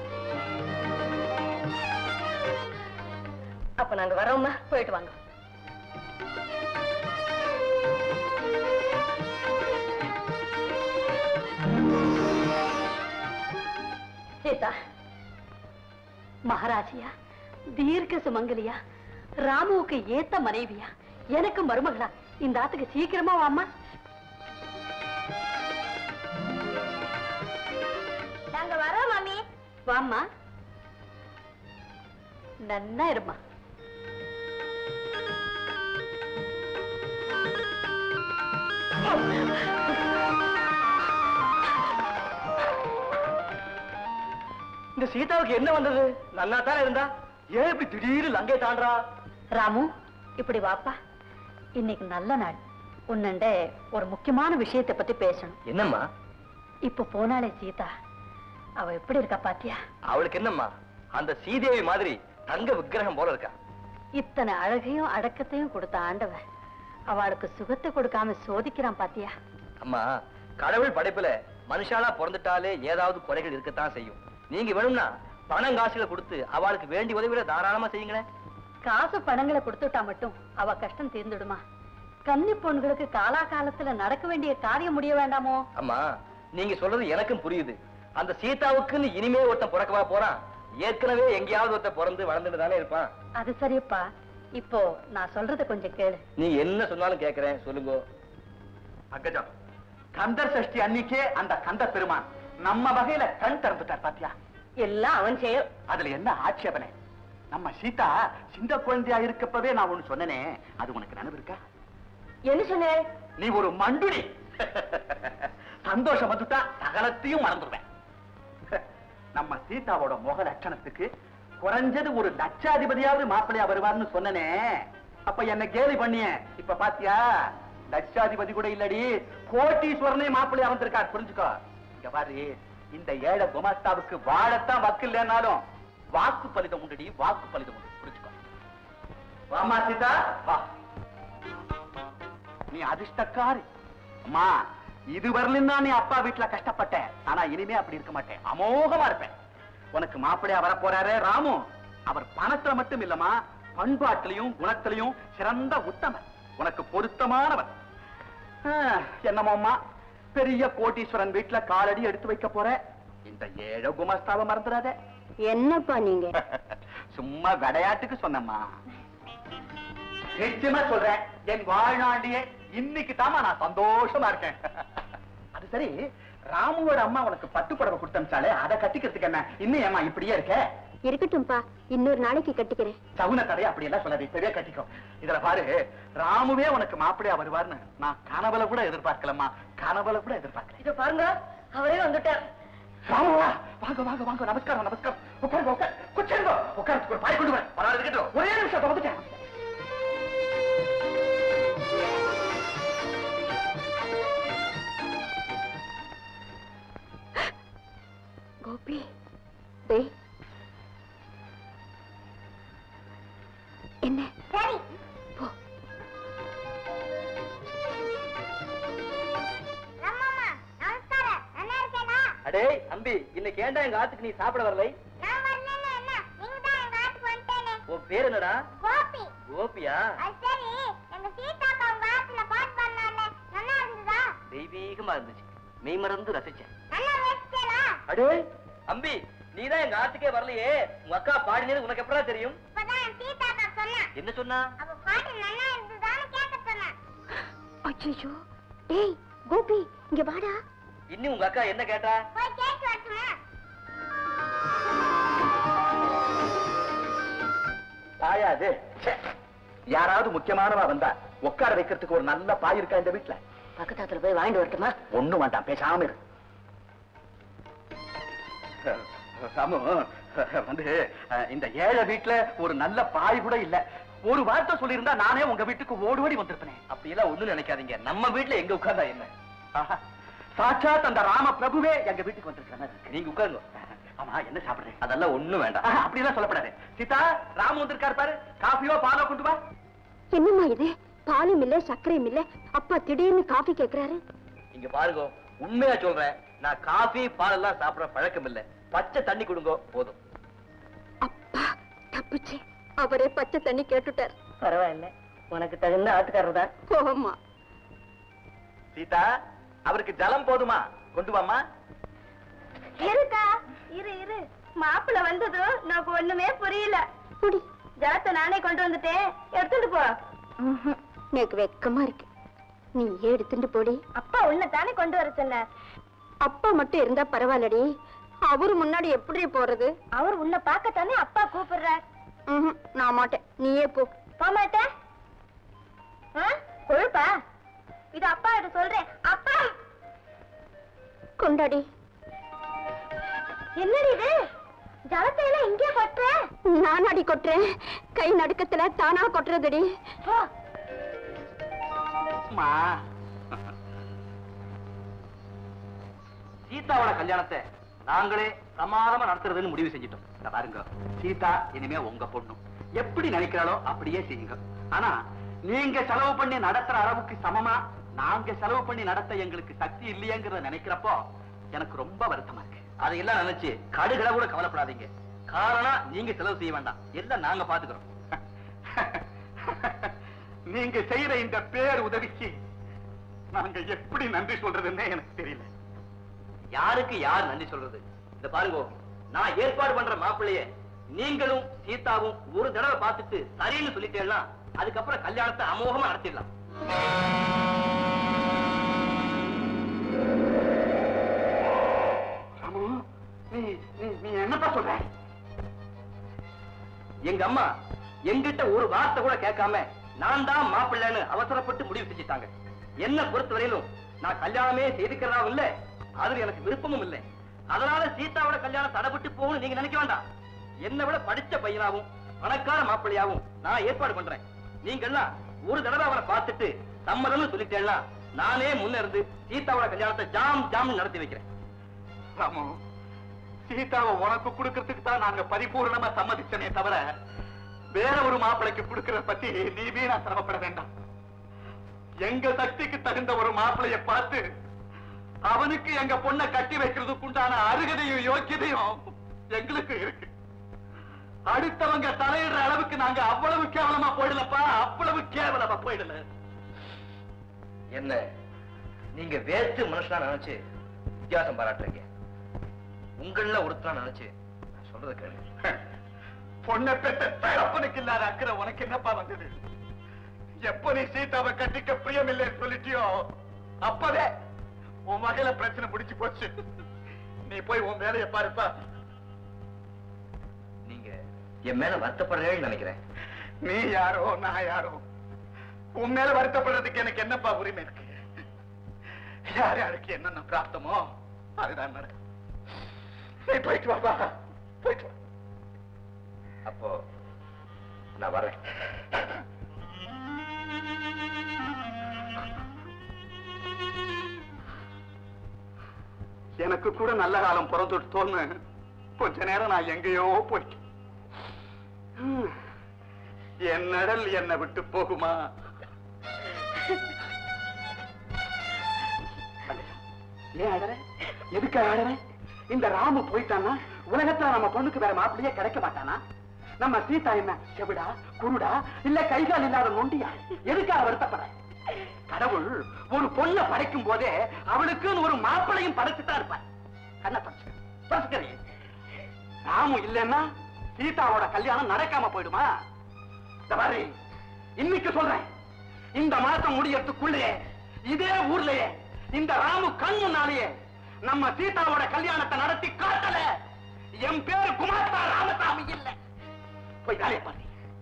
அப்ப நாங்க வரோம்மா போயிட்டு வாங்க சீதா மகாராஜியா தீர்க்க சுமங்கலியா ராமுவுக்கு ஏத்த மனைவியா எனக்கு மருமகளா இந்த ஆத்துக்கு சீக்கிரமா வாம்மா நாங்க வரோம் மாமி வாம்மா நன்னா இருமா இந்த சீதாவுக்கு என்ன வந்தது நன்னா தானே இருந்தா ஏன் இப்படி திடீர்னு லங்கை தாண்டா ராமு இப்படி வாப்பா இன்னைக்கு நல்ல நாள் உன்னண்ட ஒரு முக்கியமான விஷயத்தை பத்தி பேசணும் என்னம்மா இப்ப போனாலே சீதா அவ எப்படி இருக்கா பாத்தியா அவளுக்கு என்னம்மா அந்த சீதேவி மாதிரி தங்க விக்கிரகம் போல இருக்கா இத்தனை அழகையும் அடக்கத்தையும் கொடுத்த ஆண்டவன் அவளுக்கு சுகத்தை கொடுக்காம சோதிக்கிறான் பாத்தியா அம்மா கடவுள் படைப்புல மனுஷாலா பிறந்துட்டாலே ஏதாவது குறைகள் இருக்கத்தான் செய்யும் நீங்க வேணும்னா பணம் காசுகளை கொடுத்து அவளுக்கு வேண்டிய உதவிகளை தாராளமா செய்யுங்களேன் காசு பணங்களை கொடுத்துட்டா மட்டும் அவ கஷ்டம் தீர்ந்துடுமா கன்னி பொண்களுக்கு காலாகாலத்துல நடக்க வேண்டிய காரியம் முடிய வேண்டாமோ அம்மா நீங்க சொல்றது எனக்கும் புரியுது அந்த சீதாவுக்குன்னு இனிமே ஒருத்தன் பிறக்கவா போறான் ஏற்கனவே எங்கேயாவது ஒருத்தன் பிறந்து வளர்ந்துட்டு தானே இருப்பான் அது சரியப்பா இப்போ நான் சொல்றத கொஞ்சம் கேளு நீ என்ன சொன்னாலும் கேக்குறேன் சொல்லுங்க அக்கஜம் கந்தர் சஷ்டி அன்னைக்கே அந்த கந்த பெருமான் நம்ம வகையில கண் திறந்துட்டார் பாத்தியா எல்லாம் அவன் செயல் அதுல என்ன ஆட்சேபனை நம்ம சீதா சின்ன குழந்தையா இருக்கப்பவே நான் ஒண்ணு சொன்னனே அது உனக்கு நினைவு இருக்கா என்ன சொன்னேன் நீ ஒரு மண்டுடி சந்தோஷம் வந்துட்டா சகலத்தையும் மறந்துடுவேன் நம்ம சீதாவோட முக லட்சணத்துக்கு குறைஞ்சது ஒரு லட்சாதிபதியாவது மாப்பிள்ளையா வருவார்னு சொன்னனே அப்ப என்ன கேலி பண்ணிய இப்ப பாத்தியா லட்சாதிபதி கூட இல்லடி கோட்டீஸ்வரனே மாப்பிள்ளையா வந்திருக்கார் புரிஞ்சுக்கோ இங்க பாரு இந்த ஏழை குமாஸ்தாவுக்கு வாழத்தான் வக்கு இல்லைன்னாலும் வாக்கு பலிதம் உண்டுடி வாக்கு பலிதம் உண்டு புரிஞ்சுக்கோ வாமா சீதா வா நீ அதிர்ஷ்டக்காரி அம்மா இது வரலும் தான் நீ அப்பா வீட்டுல கஷ்டப்பட்ட ஆனா இனிமே அப்படி இருக்க மாட்டேன் அமோகமா இருப்பேன் உனக்கு மாப்பிள்ளையா வர போறாரு ராமு அவர் பணத்துல மட்டும் இல்லம்மா பண்பாட்டிலையும் குணத்திலையும் சிறந்த உத்தமர் உனக்கு பொருத்தமானவர் ஆ, என்னமோம்மா பெரிய கோட்டீஸ்வரன் வீட்டுல காலடி எடுத்து வைக்க போற இந்த ஏழை குமஸ்தாவை மறந்துடாத என்னப்பா நீங்க சும்மா விளையாட்டுக்கு சொன்னம்மா நிச்சயமா சொல்றேன் என் வாழ்நாளியே இன்னைக்கு தாமா நான் சந்தோஷமா இருக்கேன் அது சரி ராமுவோட அம்மா உனக்கு பட்டு புடவை கொடுத்தமிச்சாலே அதை கட்டிக்கிறதுக்கு என்ன இன்னும் ஏமா இப்படியே இருக்க இருக்கட்டும்பா இன்னொரு நாளைக்கு கட்டிக்கிறேன் சகுன கதையை அப்படி எல்லாம் சொல்லாது இப்பவே கட்டிக்கோ இதுல பாரு ராமுவே உனக்கு மாப்பிள்ளையா வருவார்னு நான் கனவுல கூட எதிர்பார்க்கலம்மா கனவுல கூட எதிர்பார்க்கல இத பாருங்க அவரே வந்துட்டார் ராமுவா வாங்க வாங்க வாங்க நமஸ்காரம் நமஸ்காரம் உட்காருங்க உட்கார் குச்சிருங்க உட்காரத்துக்கு ஒரு பாய் கொண்டு வரேன் பரவாயில்ல இருக்கட்டும் ஒரே நிமிஷம் வந்துட்டேன் கோபி டேய் என்ன சரி போ ரம்மம்மா நமஸ்காரம் நல்லா இருக்கேனா அடே அம்பி இன்னைக்கு ஏன்டா எங்க ஆத்துக்கு நீ சாப்பிட வரலை நான் வரலன்னா என்ன நீங்க தான் எங்க ஆத்துக்கு வந்துட்டேனே உன் பேர் என்னடா கோபி கோபியா அது சரி எங்க சீதாக்கா உங்க ஆத்துல பாட்டு பண்ணால நல்லா இருந்ததா தெய்வீகமா இருந்துச்சு மெய் மறந்து ரசிச்சேன் நல்லா ரசிச்சேனா அடே அம்பி நீதான் எங்க ஆத்துக்கே வரலையே உங்க அக்கா பாடினது உனக்கு எப்படா தெரியும் இப்பதான் சீதாக்கா சொன்னா என்ன சொன்னா அப்ப பாட்டு நல்லா இருந்ததான்னு கேட்க சொன்னா அச்சோ டேய் கோபி இங்க வாடா இன்னும் உங்க அக்கா என்ன கேட்டா போய் கேட்டு வரட்டுமா தாயாது யாராவது முக்கியமானவா வந்தா உட்கார வைக்கிறதுக்கு ஒரு நல்ல பாய் இருக்கா இந்த வீட்டுல பக்கத்தாத்துல போய் வாங்கிட்டு வரட்டுமா ஒண்ணும் வேண்டாம் பேசாம இரு ராமு வந்து அஹ், இந்த ஏழை வீட்டுல ஒரு நல்ல பாய் கூட இல்ல ஒரு வார்த்தை சொல்லியிருந்தா நானே உங்க வீட்டுக்கு ஓடி வந்திருப்பேனே அப்படியெல்லாம் ஒண்ணும் நினைக்காதீங்க நம்ம வீட்டுல எங்க உட்கார்ந்தா என்ன ஆஹா, சாட்சாத் அந்த ராம பிரபுவே எங்க வீட்டுக்கு வந்திருக்கிற மாதிரி இருக்கு. நீங்க உட்காருங்க ஆமா என்ன சாப்பிடுறேன் அதெல்லாம் ஒண்ணும் வேண்டாம் ஆஹா, அப்படியெல்லாம் சொல்லப்படாது சீதா ராமு வந்திருக்காரு பாரு காஃபியோ பாலோ கொண்டு வா என்னம்மா இது பாலும் இல்ல சர்க்கரையும் இல்ல அப்பா திடீர்னு காஃபி கேக்குறாரு இங்க பாருங்க உண்மையா சொல்றேன் நான் காபி பால் எல்லாம் சாப்பிட பழக்கம் இல்ல பச்சை தண்ணி கொடுங்க போதும் அப்பா தப்பிச்சு அவரே பச்சை தண்ணி கேட்டுட்டார் பரவாயில்ல உனக்கு தகுந்த ஆட்டுக்காரர் தான் போமா சீதா அவருக்கு ஜலம் போதுமா கொண்டு வாமா இருக்கா இரு இரு மாப்பிள்ள வந்ததும் எனக்கு ஒண்ணுமே புரியல குடி ஜலத்தை நானே கொண்டு வந்துட்டேன் எடுத்துட்டு போ ம்ஹும். எனக்கு வெக்கமா இருக்கு நீ எடுத்துட்டு போடி அப்பா உன்னை தானே கொண்டு வர சொன்னார் அப்பா மட்டும் இருந்தா பரவாயில்லடி அவரு முன்னாடி எப்படி போறது அவர் உன்னை பார்க்கத்தானே அப்பா கூப்பிடுறார் ம்ஹும். நான் மாட்டேன் நீயே போ போக மாட்டேன் கொழுப்பா இது அப்பா கிட்ட சொல்றேன் அப்பா கொண்டாடி என்னடி இது ஜலத்தை எல்லாம் இங்கே கொட்டுற நான் அடி கொட்டுறேன் கை நடுக்கத்துல தானா கொட்டுறதுடி போ அம்மா சீதாவோட கல்யாணத்தை நாங்களே பிரமாதமா நடத்துறதுன்னு முடிவு செஞ்சிட்டோம் இந்த பாருங்க சீதா இனிமே உங்க பொண்ணு எப்படி நினைக்கிறாளோ அப்படியே செய்யுங்க ஆனா நீங்க செலவு பண்ணி நடத்துற அளவுக்கு சமமா நாங்க செலவு பண்ணி நடத்த எங்களுக்கு சக்தி இல்லையேங்கிறத நினைக்கிறப்போ எனக்கு ரொம்ப வருத்தமா இருக்கு அதையெல்லாம் நினைச்சு கடுகளை கூட கவலைப்படாதீங்க காரணம் நீங்க செலவு செய்ய வேண்டாம் எல்லாம் நாங்க பாத்துக்கிறோம் நீங்க செய்யற இந்த பேர் உதவிக்கு நாங்க எப்படி நன்றி சொல்றதுன்னே எனக்கு தெரியல யாருக்கு யார் நன்றி சொல்றது இந்த பாருங்க நான் ஏற்பாடு பண்ற மாப்பிள்ளைய நீங்களும் சீதாவும் ஒரு தடவை பார்த்துட்டு சரின்னு சொல்லிட்டேன்னா அதுக்கப்புறம் கல்யாணத்தை அமோகமா நடத்திடலாம் ராமு நீ நீ- நீ என்னப்பா சொல்ற எங்க அம்மா எங்கிட்ட ஒரு வார்த்தை கூட கேட்காம நான் தான் மாப்பிள்ளைன்னு அவசரப்பட்டு முடிவு செஞ்சுட்டாங்க என்ன பொறுத்தவரையிலும் நான் கல்யாணமே செய்துக்கிறதாவும் இல்ல அதுல எனக்கு விருப்பமும் இல்லை அதனால சீதாவோட கல்யாணம் தடைபட்டு போகணும்னு நீங்க நினைக்க வேண்டாம் என்னை விட படிச்ச பையனாவும் பணக்கார மாப்பிள்ளையாவும் நான் ஏற்பாடு பண்றேன் நீங்க எல்லாம் ஒரு தடவை அவரை பார்த்துட்டு சம்மதம்னு சொல்லிட்டேன்னா நானே முன்ன இருந்து சீதாவோட கல்யாணத்தை ஜாம் ஜாம் நடத்தி வைக்கிறேன் ராமு சீதாவை உனக்கு கொடுக்கறதுக்கு தான் நாங்க பரிபூர்ணமா சம்மதிச்சனே தவிர வேற ஒரு மாப்பிளைக்கு கொடுக்கறத பத்தி நீ வீணா சிரமப்பட வேண்டாம் எங்க சக்திக்கு தகுந்த ஒரு மாப்பிளைய பார்த்து அவனுக்கு எங்க பொண்ணை கட்டி வைக்கிறதுக்கு உண்டான அருகதையும் யோக்கியதையும் எங்களுக்கு இருக்கு அடுத்தவங்க தலையிடுற அளவுக்கு நாங்க அவ்வளவு கேவலமா போயிடலப்பா அவ்வளவு கேவலமா போயிடல என்ன நீங்க வேற்று மனுஷனா நினைச்சு வித்தியாசம் பாராட்டுறீங்க உங்கள ஒருத்தனா நினைச்சு நான் சொல்றதை கேளுங்க பொண்ணை பெற்ற தகப்பனுக்கு இல்லாத அக்கறை உனக்கு என்னப்பா வந்தது எப்ப நீ சீதாவை கட்டிக்க பிரியம் இல்லைன்னு சொல்லிட்டியோ அப்பவே உன் மகள பிரச்சனை முடிச்சு போச்சு நீ போய் உன் வேலையை பாருப்பா நீங்க என் மேல வருத்தப்படுறேன்னு நினைக்கிறேன் நீ யாரோ நான் யாரோ உன் மேல வருத்தப்படுறதுக்கு எனக்கு என்னப்பா உரிமை இருக்கு யார் யாருக்கு என்னென்ன பிராப்தமோ அதுதான் நடக்கும் நீ போயிட்டு வாப்பா போயிட்டு வா அப்போ நான் வரேன் எனக்கு கூட நல்ல காலம் பிறந்துட்டோன்னு கொஞ்ச நேரம் நான் எங்கேயோ போயிட்டேன் ஹம். என் நடல் என்னை விட்டு போகுமா ஏன் அழற எதுக்கு அழற இந்த ராமு போயிட்டான்னா உலகத்துல நம்ம பொண்ணுக்கு வேற மாப்பிள்ளையே கிடைக்க மாட்டானா நம்ம சீதா என்ன செவிடா குருடா இல்ல கைகால் இல்லாத நொண்டியா எதுக்காக வருத்தப்பட கடவுள் ஒரு பொண்ணை படைக்கும் போதே அவளுக்குன்னு ஒரு மாப்பிளையும் படைச்சுதான் இருப்பார் கண்ண பறிச்சு பறிச்சுக்கிறேன் ராமு இல்லைன்னா சீதாவோட கல்யாணம் நடக்காம போயிடுமா இந்த மாதிரி இன்னைக்கு சொல்றேன் இந்த மாசம் முடியறதுக்குள்ளே இதே ஊர்லயே இந்த ராமு கண் முன்னாலேயே நம்ம சீதாவோட கல்யாணத்தை நடத்தி காட்டல என் பேரு குமார்தா ராமசாமி இல்ல போய் வேலையை பாரு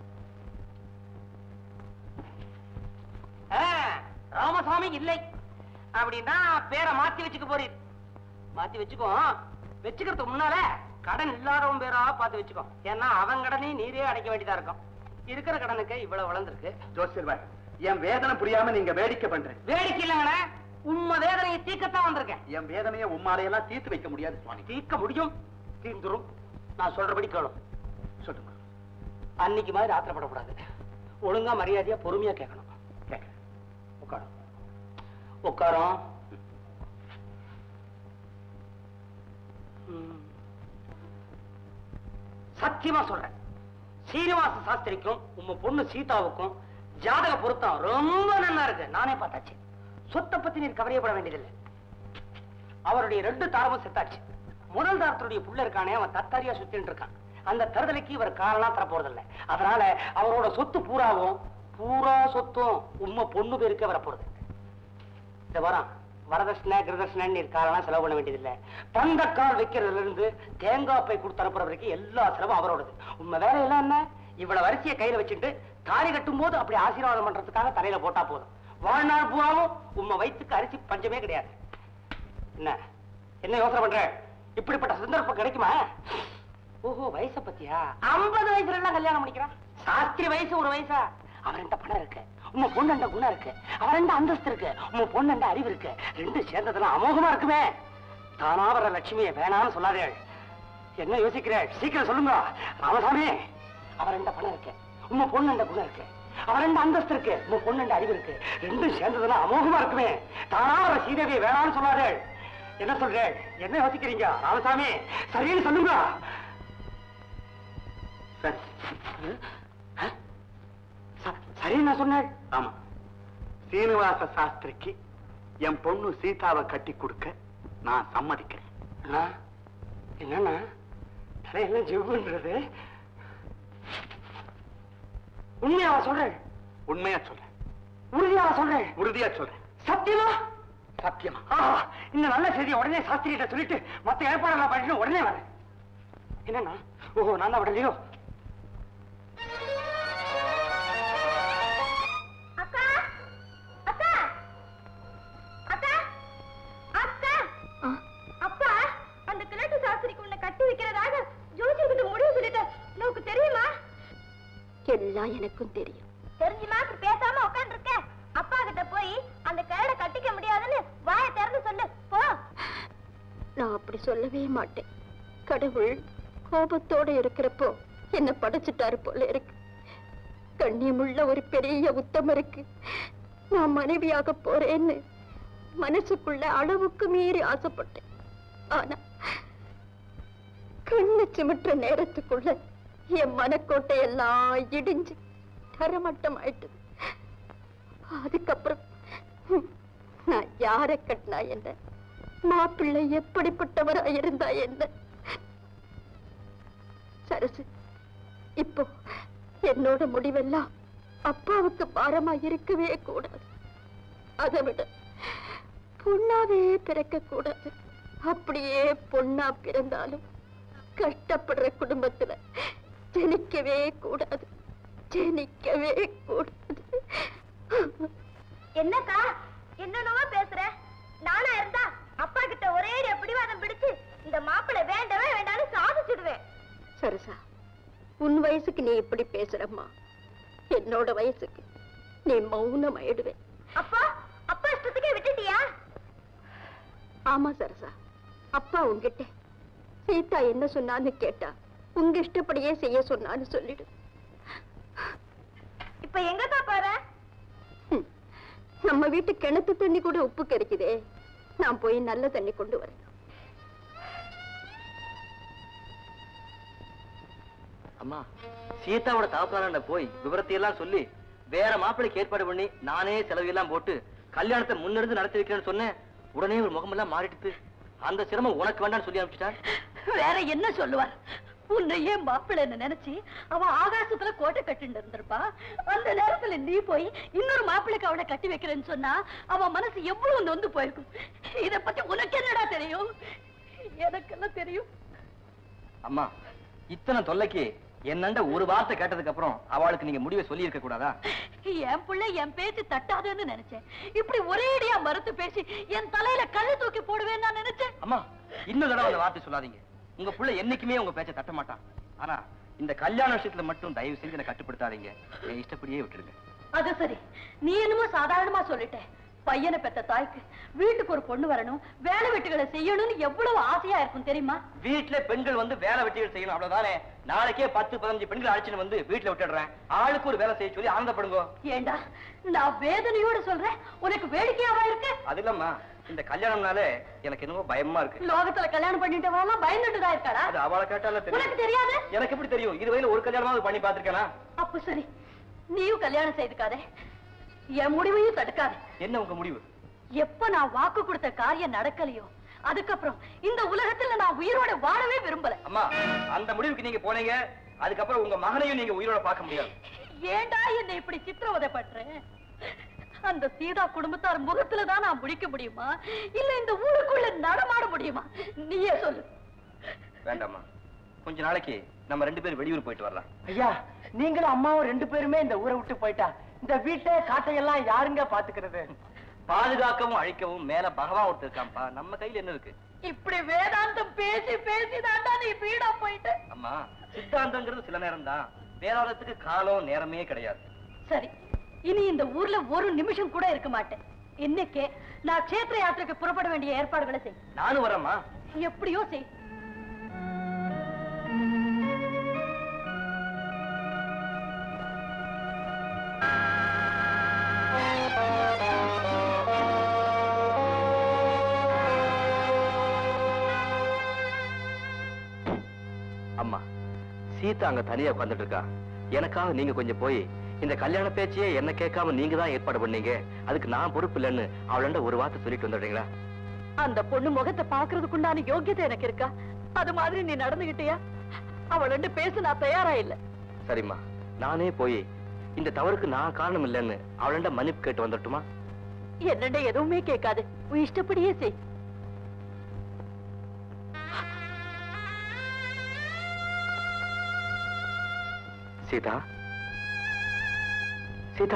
ஆ, ராமசாமி இல்லை அப்படின்னா பேரை மாத்தி வச்சுக்க போறீர் மாத்தி வச்சுக்கோ வச்சுக்கிறதுக்கு முன்னால கடன் இல்லாதவன் பேரா பார்த்து வச்சுக்கோ ஏன்னா அவன் கடனையும் நீரே அடைக்க வேண்டியதா இருக்கும் இருக்கிற கடனுக்கு இவ்வளவு வளர்ந்துருக்கு ஜோசியர் பாய் என் வேதனை புரியாம நீங்க வேடிக்கை பண்றேன் வேடிக்கை இல்லைங்கண்ணே உண்மை வேதனையை தீர்க்கத்தான் வந்திருக்கேன் என் வேதனையை உம்மாலையெல்லாம் தீர்த்து வைக்க முடியாது சுவாமி தீர்க்க முடியும் தீர்ந்துரும் நான் சொல்றபடி கேளும் சொல்லுங்க அன்னைக்கு மாதிரி ஆத்திரப்படக்கூடாது ஒழுங்கா மரியாதையா பொறுமையா கேட்கணும் கேட்க உட்காரும் உட்காரும் ம். சத்தியமா சொல்றேன் சீனிவாச சாஸ்திரிக்கும் உங்க பொண்ணு சீதாவுக்கும் ஜாதக பொருத்தம் ரொம்ப நல்லா இருக்கு நானே பார்த்தாச்சு சொத்தை பத்தி நீர் கவலையப்பட வேண்டியதில்லை அவருடைய ரெண்டு தாரமும் செத்தாச்சு முதல் தாரத்துடைய புள்ள இருக்கானே அவன் தத்தாரியா சுத்தின்னு இருக்கான் அந்த தருதலைக்கு இவர் காரணம் தர போறதில்ல அதனால அவரோட சொத்து பூராவும் பூரா சொத்தும் உண்மை பொண்ணு பேருக்கு வர போறது இந்த வாரம் வரதட்சணை கிரதட்சணை காரணம் செலவு பண்ண வேண்டியதில்லை பந்தக்கால் வைக்கிறதுல இருந்து தேங்காய் பை கொடுத்து அனுப்புற வரைக்கும் எல்லா செலவும் அவரோடது உண்மை வேலை எல்லாம் என்ன இவ்வளவு வரிசையை கையில வச்சுட்டு தாலி கட்டும் போது அப்படி ஆசீர்வாதம் பண்றதுக்காக தலையில போட்டா போதும் வாழ்நாள் பூராவும் உண்மை வயிற்றுக்கு அரிசி பஞ்சமே கிடையாது என்ன என்ன யோசனை பண்ற இப்படிப்பட்ட சந்தர்ப்பம் கிடைக்குமா ஓஹோ வயச பத்தியா ஐம்பது வயசுல எல்லாம் கல்யாணம் பண்ணிக்கிறான் சாஸ்திரி வயசு ஒரு வயசா அவன்கிட்ட பணம் இருக்கு உங்க பொண்ணண்ட குணம் இருக்கு அவன்கிட்ட அந்தஸ்து இருக்கு உங்க பொண்ணண்ட அறிவு இருக்கு ரெண்டு சேர்ந்ததெல்லாம் அமோகமா இருக்குமே தானா வர லட்சுமியை வேணாம்னு சொல்லாதே என்ன யோசிக்கிறேன் சீக்கிரம் சொல்லுங்க ராமசாமி அவன்கிட்ட பணம் இருக்கு உங்க பொண்ணண்ட குணம் இருக்கு அவன்கிட்ட அந்தஸ்து இருக்கு உங்க பொண்ணண்ட அறிவு இருக்கு ரெண்டும் சேர்ந்ததெல்லாம் அமோகமா இருக்குமே தானா வர சீதேவியை வேணாம்னு சொல்லாதே என்ன சொல்றேன் என்ன யோசிக்கிறீங்க ராமசாமி சரின்னு சொல்லுங்க சரி ஆ? ச- சரின்னு நான் சொன்னேன் ஆமா சீனிவாச சாஸ்திரிக்கு என் பொண்ணு சீதாவை கட்டி கொடுக்க நான் சம்மதிக்கிறேன் அண்ணா, என்னண்ணா தலையெல்லாம் ஜெவ்வுன்றது உண்மையாவா சொல்றேன் உண்மையா சொல்றேன் உறுதியாவா சொல்றேன் உறுதியா சொல்றேன் சத்தியமா சத்தியமா ஆ, இந்த நல்ல செய்தியை உடனே சாஸ்திரிகிட்ட சொல்லிட்டு மத்த ஏற்பாடெல்லாம் பண்ணிட்டு உடனே வரேன் என்னண்ணா ஓஹோ நான் தான் விடலையோ அக்கா அக்கா அக்கா அக்கா அப்பா அந்த கிழட்டு சாஸ்திரிக்கு உன்னை கட்டி வைக்கிறதாக ஜோசியர்கிட்ட முடிவு சொல்லிட்டு உனக்கு தெரியுமா எல்லாம் எனக்கும் தெரியும் தெரிஞ்சுமா இப்படி பேசாம உட்கார்ந்து இருக்க அப்பா கிட்ட போய் அந்த கிழட கட்டிக்க முடியாதுன்னு வாயை திறந்து சொல்லு போ நான் அப்படி சொல்லவே மாட்டேன் கடவுள் கோபத்தோட இருக்கிறப்போ என்ன படைச்சிட்டாரு போல இருக்கு கண்ணியமுள்ள ஒரு பெரிய உத்தமருக்கு நான் மனைவியாக போறேன்னு மனசுக்குள்ள அளவுக்கு மீறி ஆசைப்பட்டேன் ஆனா கண்ணு சிமிட்டுற நேரத்துக்குள்ள என் மனக்கோட்டை எல்லாம் இடிஞ்சு தரமட்டம் ஆயிட்டது அதுக்கப்புறம் ஹம், நான் யாரை கட்டினா என்ன மாப்பிள்ளை எப்படிப்பட்டவரா இருந்தா என்ன சரசு இப்போ என்னோட முடிவெல்லாம் அப்பாவுக்கு பாரமா இருக்கவே கூடாது அதை விட பொண்ணாவே பிறக்க கூடாது அப்படியே பொண்ணா பிறந்தாலும் கஷ்டப்படுற குடும்பத்துல ஜனிக்கவே கூடாது ஜனிக்கவே கூடாது என்னக்கா என்னென்னவோ பேசுற நானா இருந்தா அப்பா கிட்ட ஒரே பிடிவாதம் பிடிச்சு இந்த மாப்பிள்ளை வேண்டவே வேண்டாம்னு சாதிச்சிடுவேன் சரசா உன் வயசுக்கு நீ இப்படி பேசுறம்மா என்னோட வயசுக்கு நீ மௌனம் ஆயிடுவே அப்பா அப்பா இஷ்டத்துக்கே விட்டுட்டியா ஆமா சரசா அப்பா உன்கிட்ட சீதா என்ன சொன்னான்னு கேட்டா உங்க இஷ்டப்படியே செய்ய சொன்னான்னு சொல்லிடு இப்ப எங்கக்கா போற ஹம். நம்ம வீட்டு கிணத்து தண்ணி கூட உப்பு கிடைக்குதே நான் போய் நல்ல தண்ணி கொண்டு வரேன் அம்மா சீதாவோட தாப்பாராண்ட போய் விவரத்தை எல்லாம் சொல்லி வேற மாப்பிள்ளைக்கு ஏற்பாடு பண்ணி நானே செலவெல்லாம் போட்டு கல்யாணத்தை முன்னிருந்து நடத்தி வைக்கிறேன்னு சொன்னேன் உடனே ஒரு முகமெல்லாம் மாறிடுது அந்த சிரமம் உனக்கு வேண்டாம்னு சொல்லி அனுப்பிச்சிட்டார் வேற என்ன சொல்லுவார் உன்னையே மாப்பிள்ளைன்னு நினைச்சு அவன் ஆகாசத்துல கோட்டை கட்டிட்டு இருந்திருப்பா அந்த நேரத்துல நீ போய் இன்னொரு மாப்பிள்ளைக்கு அவளை கட்டி வைக்கிறேன்னு சொன்னா அவன் மனசு எவ்வளவு நொந்து போயிருக்கும் இத பத்தி உனக்கு என்னடா தெரியும் எனக்கெல்லாம் தெரியும் அம்மா இத்தனை தொல்லைக்கு என்னண்ட ஒரு வார்த்தை கேட்டதுக்கு அப்புறம் அவளுக்கு நீங்க முடிவை சொல்லி இருக்க கூடாதா என் பிள்ளை என் பேச்சு தட்டாதுன்னு நினைச்சேன் இப்படி ஒரேடியா மறுத்து பேசி என் தலையில கல்லு தூக்கி போடுவேன்னு நான் நினைச்சேன் அம்மா இன்னொரு தடவை அந்த வார்த்தை சொல்லாதீங்க உங்க புள்ள என்னைக்குமே உங்க பேச்சை தட்ட மாட்டான் ஆனா இந்த கல்யாண விஷயத்துல மட்டும் தயவு செஞ்சு என்ன கட்டுப்படுத்தாதீங்க என் இஷ்டப்படியே விட்டுருங்க அது சரி நீ என்னமோ சாதாரணமா சொல்லிட்ட பையனை பெத்த தாய்க்கு வீட்டுக்கு ஒரு பொண்ணு வரணும் வேலை வெட்டுகளை செய்யணும்னு எவ்வளவு ஆசையா இருக்கும் தெரியுமா வீட்டுல பெண்கள் வந்து வேலை வெட்டிகள் செய்யணும் அவ்வளவுதானே நாளைக்கே பத்து பதினஞ்சு பெண்கள் அழைச்சிட்டு வந்து வீட்டுல விட்டுடுறேன் ஆளுக்கு ஒரு வேலை செய்ய சொல்லி ஆனந்தப்படுங்க ஏண்டா நான் வேதனையோட சொல்றேன் உனக்கு வேடிக்கையாவா இருக்கு அது இல்லம்மா இந்த கல்யாணம்னாலே எனக்கு என்னமோ பயமா இருக்கு லோகத்துல கல்யாணம் பண்ணிட்டவெல்லாம் பயந்துட்டு தான் இருக்காடா அது அவளை கேட்டால உனக்கு தெரியும் தெரியாது எனக்கு எப்படி தெரியும் இது வரையில ஒரு கல்யாணமாவது பண்ணி பாத்திருக்கேனா அப்ப சரி நீயும் கல்யாணம் செய்துக்காதே என் முடிவையும் தடுக்காத என்ன உங்க முடிவு எப்ப நான் வாக்கு கொடுத்த காரியம் நடக்கலையோ அதுக்கப்புறம் இந்த உலகத்துல நான் உயிரோட வாழவே விரும்பல அம்மா அந்த முடிவுக்கு நீங்க போனீங்க அதுக்கப்புறம் உங்க மகனையும் நீங்க உயிரோட பார்க்க முடியாது ஏண்டா என்னை இப்படி சித்திரவதை பண்ற அந்த சீதா குடும்பத்தார் முகத்துல தான் நான் முடிக்க முடியுமா இல்ல இந்த ஊருக்குள்ள நடமாட முடியுமா நீயே சொல்லு வேண்டாம்மா கொஞ்ச நாளைக்கு நம்ம ரெண்டு பேரும் வெளியூர் போயிட்டு வரலாம் ஐயா நீங்களும் அம்மாவும் ரெண்டு பேருமே இந்த ஊரை விட்டு போயிட்டா இந்த வீட்டை காட்டையெல்லாம் யாருங்க பாத்துக்கிறது பாதுகாக்கவும் அழிக்கவும் மேல பகவான் ஒருத்தர் இருக்கான்ப்பா நம்ம கையில என்ன இருக்கு இப்படி வேதாந்தம் பேசி பேசி தாண்டா நீ வீடா போயிட்ட அம்மா சித்தாந்தங்கிறது சில நேரம் தான் வேதாந்தத்துக்கு காலம் நேரமே கிடையாது சரி இனி இந்த ஊர்ல ஒரு நிமிஷம் கூட இருக்க மாட்டேன் இன்னைக்கே நான் கஷேத்திர யாத்திரைக்கு புறப்பட வேண்டிய ஏற்பாடுகளை செய் நானும் வரேம்மா எப்படியோ செய் அம்மா சீதா அங்க தனியா உட்கார்ந்துட்டு இருக்கா எனக்காக நீங்க கொஞ்சம் போய் இந்த கல்யாண பேச்சையே என்ன கேட்காம நீங்க தான் ஏற்பாடு பண்ணீங்க அதுக்கு நான் பொறுப்பு இல்லைன்னு அவளண்ட ஒரு வார்த்தை சொல்லிட்டு வந்துடுறீங்களா அந்த பொண்ணு முகத்தை பாக்குறதுக்குண்டான யோகியதை எனக்கு இருக்கா அது மாதிரி நீ நடந்துகிட்டியா அவளண்டு பேச நான் தயாரா இல்ல சரிம்மா நானே போய் இந்த தவறுக்கு நான் காரணம் இல்லைன்னு அவளண்ட மன்னிப்பு கேட்டு வந்துட்டுமா என்னண்ட எதுவுமே கேட்காது உன் இஷ்டப்படியே செய் சீதா சீதா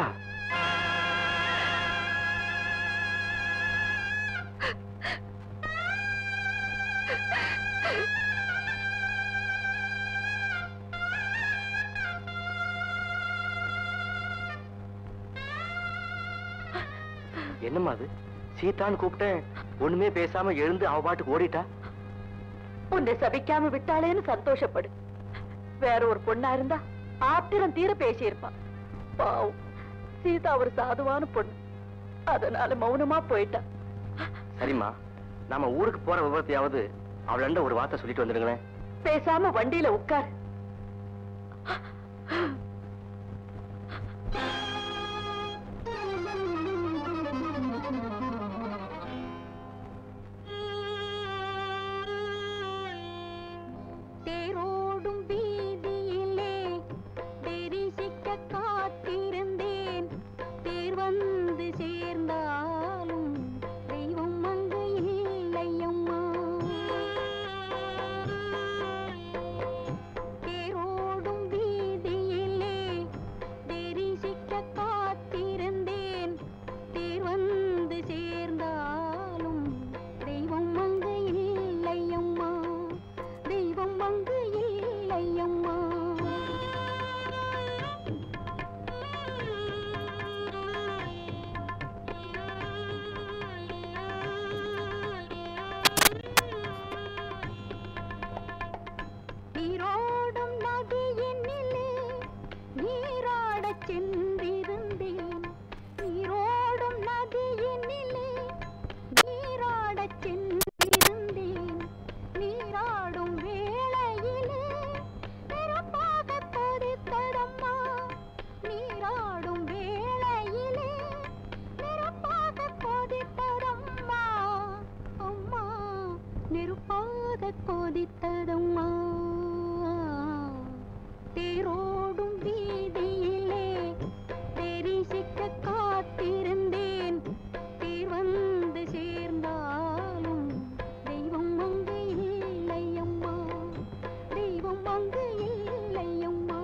என்னம்மா அது சீதான்னு கூப்பிட்டேன் ஒண்ணுமே பேசாம எழுந்து அவ பாட்டுக்கு ஓடிட்டா உன்னை சபிக்காம விட்டாளேன்னு சந்தோஷப்படு வேற ஒரு பொண்ணா இருந்தா ஆத்திரம் தீர பேசியிருப்பான் பாவம் சீதா ஒரு சாதுவான பொண்ணு அதனால மௌனமா போயிட்டா சரிம்மா நாம ஊருக்கு போற விபத்தையாவது அவளண்ட ஒரு வார்த்தை சொல்லிட்டு வந்துடுங்களேன் பேசாம வண்டியில உட்கார் தேரோடும் வீதியிலே தெரிசிக்க காத்திருந்தேன் தேர் வந்து சேர்ந்தாலும் தெய்வம் அங்கு இல்லையம்மா தேரோடும் நெருப்பாக கொதித்ததம்மா தேரோடும் வீதியிலே தெரிசிக்க காத்திருந்தேன் தேர் வந்து சேர்ந்தாலும் தெய்வம் அங்கு இல்லையம்மா தெய்வம் அங்கு இல்லையம்மா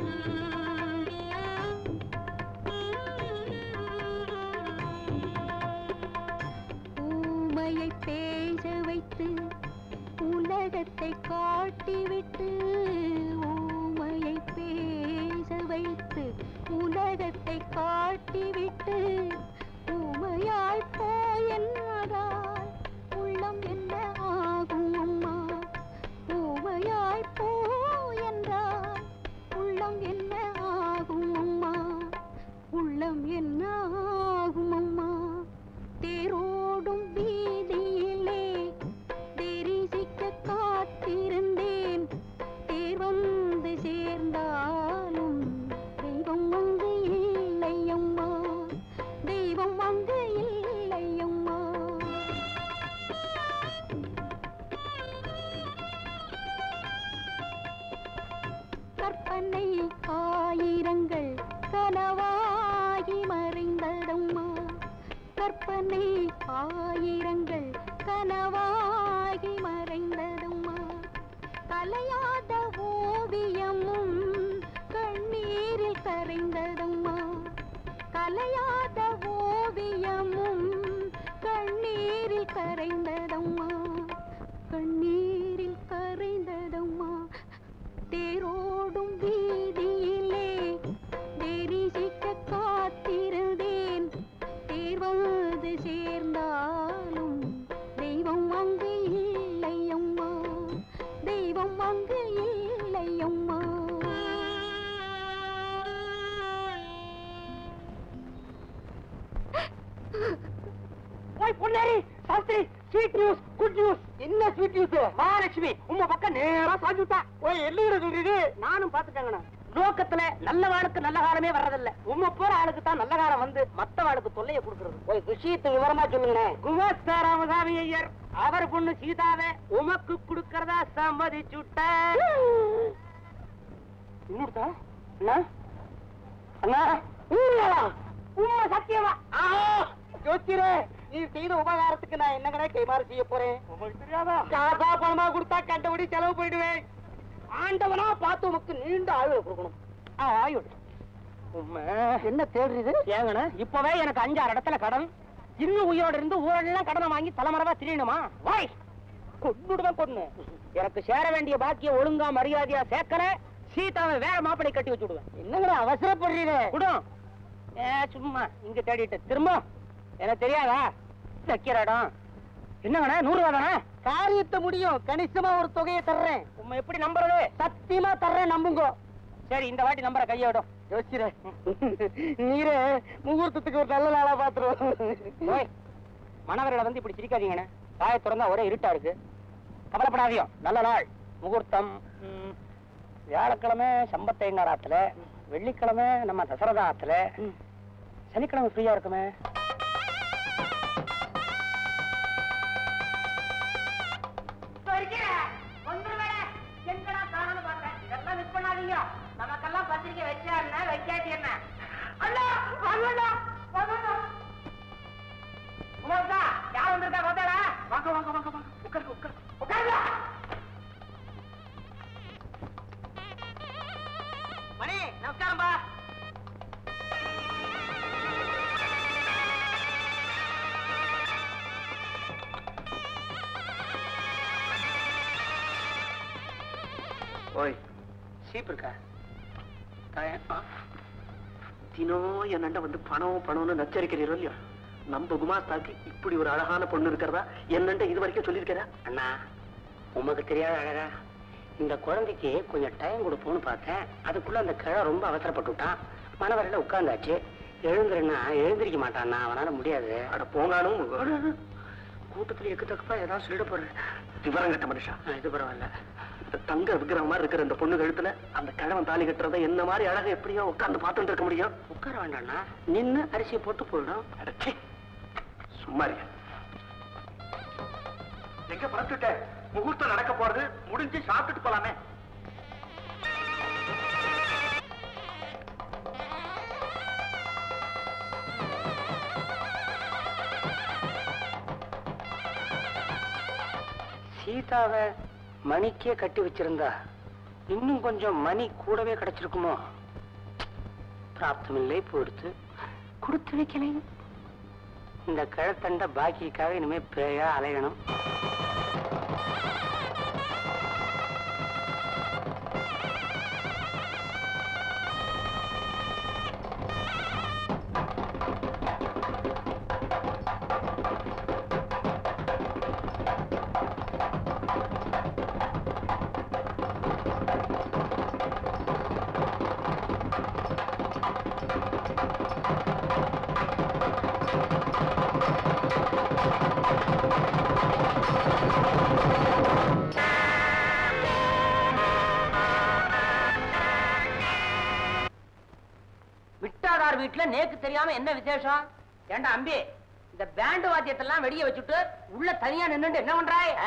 ஊமையை பேச வைத்து உலகத்தை காட்டிவிட்டு ஊமையை பேச வைத்து உலகத்தை காட்டிவிட்டு ஊமையாய் போய் என்னதால் உள்ளம் என்ன ஆகும் அம்மா ஊமையாய் போ என்றால் உள்ளம் என்ன ஆகும் அம்மா உள்ளம் என்ன ஆகும் அம்மா தேரோடும் வீதியிலே தெரிசிக்க காத்திருந்தேன் தேர் வந்து சேர்ந்தாலும் தெய்வம் அங்கு இல்லையம்மா தெய்வம் அங்கு இல்லையம்மா கற்பனை ஆயிரங்கள் கனவாகி மறைந்ததம்மா கற்பனை ஆயிரங்கள் கனவாகி மறைந்ததம்மா கலையாத ஓவியமும் கண்ணீரில் கரைந்ததம்மா கலையாத ஓவியமும் கண்ணீரில் கரைந்ததம்மா கண்ணீரில் கரைந்ததம்மா தேரோடும் வீதியிலே தெரிசிக்க காத்திருந்தேன் தேர் வந்து சேர்ந்தாலும் தெய்வம் அங்கு இல்லையம்மா தெய்வம் அங்கு இல்லையம்மா ஓய் Ponnari Shastri sweet news good news என்ன ஸ்வீட் நியூஸ் மகாலட்சுமி உங்க பக்கம் நேரா சாஞ்சுட்டா ஓய் என்ன சொல்றீங்க நானும் பாத்துட்டேங்கண்ணா லோக்கத்துல நல்ல வாளுக்கு நல்ல காலமே வர்றதில்ல உம்ம போற ஆளுக்கு தான் நல்ல காலம் வந்து மத்த வாளுக்கு தொல்லைய கொடுக்கறது ஓய் விஷயத்தை விவரமா சொல்லுங்கண்ணே குமாஸ்தா ராமசாமி ஐயர் அவர் பொண்ணு சீதாவை உமக்கு கொடுக்கறதா சம்மதிச்சுட்ட இன்னொருத்தா அண்ணா அண்ணா உண்மையா உண்மை சத்தியமா ஆ ஜோதிரே நீ செய்த உபகாரத்துக்கு நான் என்னங்கடா கைமாறு செய்ய போறேன் உங்களுக்கு தெரியாதா காசா பணமா கொடுத்தா கண்டபடி செலவு போயிடுவேன் ஆண்டவனா பார்த்து உமக்கு நீண்ட ஆயுள் கொடுக்கணும் ஆ, ஆயுள் உண்மை என்ன தேடுறது ஏங்கண்ணா இப்பவே எனக்கு அஞ்சாறு இடத்துல கடன் இன்னும் உயிரோட இருந்து ஊரெல்லாம் கடனை வாங்கி தலைமறைவா திரியணுமா வாய் கொண்டுடுவேன் கொண்டு எனக்கு சேர வேண்டிய பாக்கிய ஒழுங்கா மரியாதையா சேர்க்கற சீதாவை வேற மாப்பிளை கட்டி வச்சு விடுவேன் என்னங்கடா அவசரப்படுறீங்க குடும் ஏ சும்மா இங்க தேடிட்டு திரும்ப எனக்கு தெரியாதா வைக்கிற இடம் என்னங்கண்ணா நூறு ரூபா தானே காரியத்தை முடியும் கணிசமா ஒரு தொகையை தர்றேன் உண்மை எப்படி நம்புறது சத்தியமா தர்றேன் நம்புங்க சரி இந்த வாட்டி நம்பரை கையோடும் யோசிச்சிரு நீரே முகூர்த்தத்துக்கு ஒரு நல்ல நாளா பாத்துருவோம் மணவர்களை வந்து இப்படி சிரிக்காதீங்கண்ணே தாயை திறந்தா ஒரே இருட்டா இருக்கு கவலைப்படாதீங்க நல்ல நாள் முகூர்த்தம் ம், வியாழக்கிழமை சம்பத்தையங்கார் ஆத்துல வெள்ளிக்கிழமை நம்ம தசரதா ஆத்துல சனிக்கிழமை ஃப்ரீயா இருக்குமே எங்கடா காணணும் பார்த்தேன் இதெல்லாம் மிஸ் பண்ணாதீங்க நமக்கெல்லாம் பத்திரிக்கை வச்சா என்ன வைக்காட்டி என்ன அண்ணா வாங்கண்ணா வாங்கண்ணா உமாக்கா யார் வந்திருக்கா பார்த்தா வாங்க வாங்க வாங்க வாங்க உட்காருங்க உட்காரு உட்காருங்க மணி நமஸ்காரம்பா ஓய் சீப் இருக்கா தினம் என்னண்ட வந்து பணம் பணம்னு நச்சரிக்கிறீரோ இல்லையா நம்ம குமாஸ்தாக்கு இப்படி ஒரு அழகான பொண்ணு இருக்கிறதா என்னண்ட இது வரைக்கும் சொல்லியிருக்கிறா அண்ணா உமக்கு தெரியாத அழகா இந்த குழந்தைக்கு கொஞ்சம் டைம் கொடுப்போம்னு பார்த்தேன் அதுக்குள்ள அந்த கிழ ரொம்ப அவசரப்பட்டு விட்டான் மனவரையில உட்கார்ந்தாச்சு எழுந்துருன்னா எழுந்திருக்க மாட்டான்னா அவனால முடியாது அட போங்கானும் கூட்டத்துல எக்கு தக்கப்பா ஏதாவது சொல்லிட போறேன் விவரம் கட்ட மனுஷா ஆ, இது பரவாயில்ல இந்த தங்க விக்கிரகம் மாதிரி இருக்கிற இந்த பொண்ணு கழுத்துல அந்த கிழவன் தாலி கட்டுறத என்ன மாதிரி அழகா எப்படியோ உட்கார்ந்து பார்த்துட்டு இருக்க முடியும் உட்கார வேண்டாம்னா நின்னு அரிசியை போட்டு போயிடும் அடச்சே சும்மா இருக்க எங்க பறந்துட்ட முகூர்த்தம் நடக்க போறது முடிஞ்சு சாப்பிட்டுட்டு போலாமே சீதாவை மணிக்கே கட்டி வச்சிருந்தா இன்னும் கொஞ்சம் மணி கூடவே கிடைச்சிருக்குமோ பிராப்தமில்லை போடுத்து கொடுத்து வைக்கலை இந்த கிழத்தண்ட பாக்கிக்காக இனிமே பேயா அலையணும் விட்டாதார் வீட்டுல நேக்கு தெரியாம என்ன விசேஷம் ஏண்டா அம்பி இந்த பேண்ட் வாத்தியத்தெல்லாம் வெடிய வச்சுட்டு உள்ள தனியா நின்னுட்டு என்ன பண்றாய் ஆ?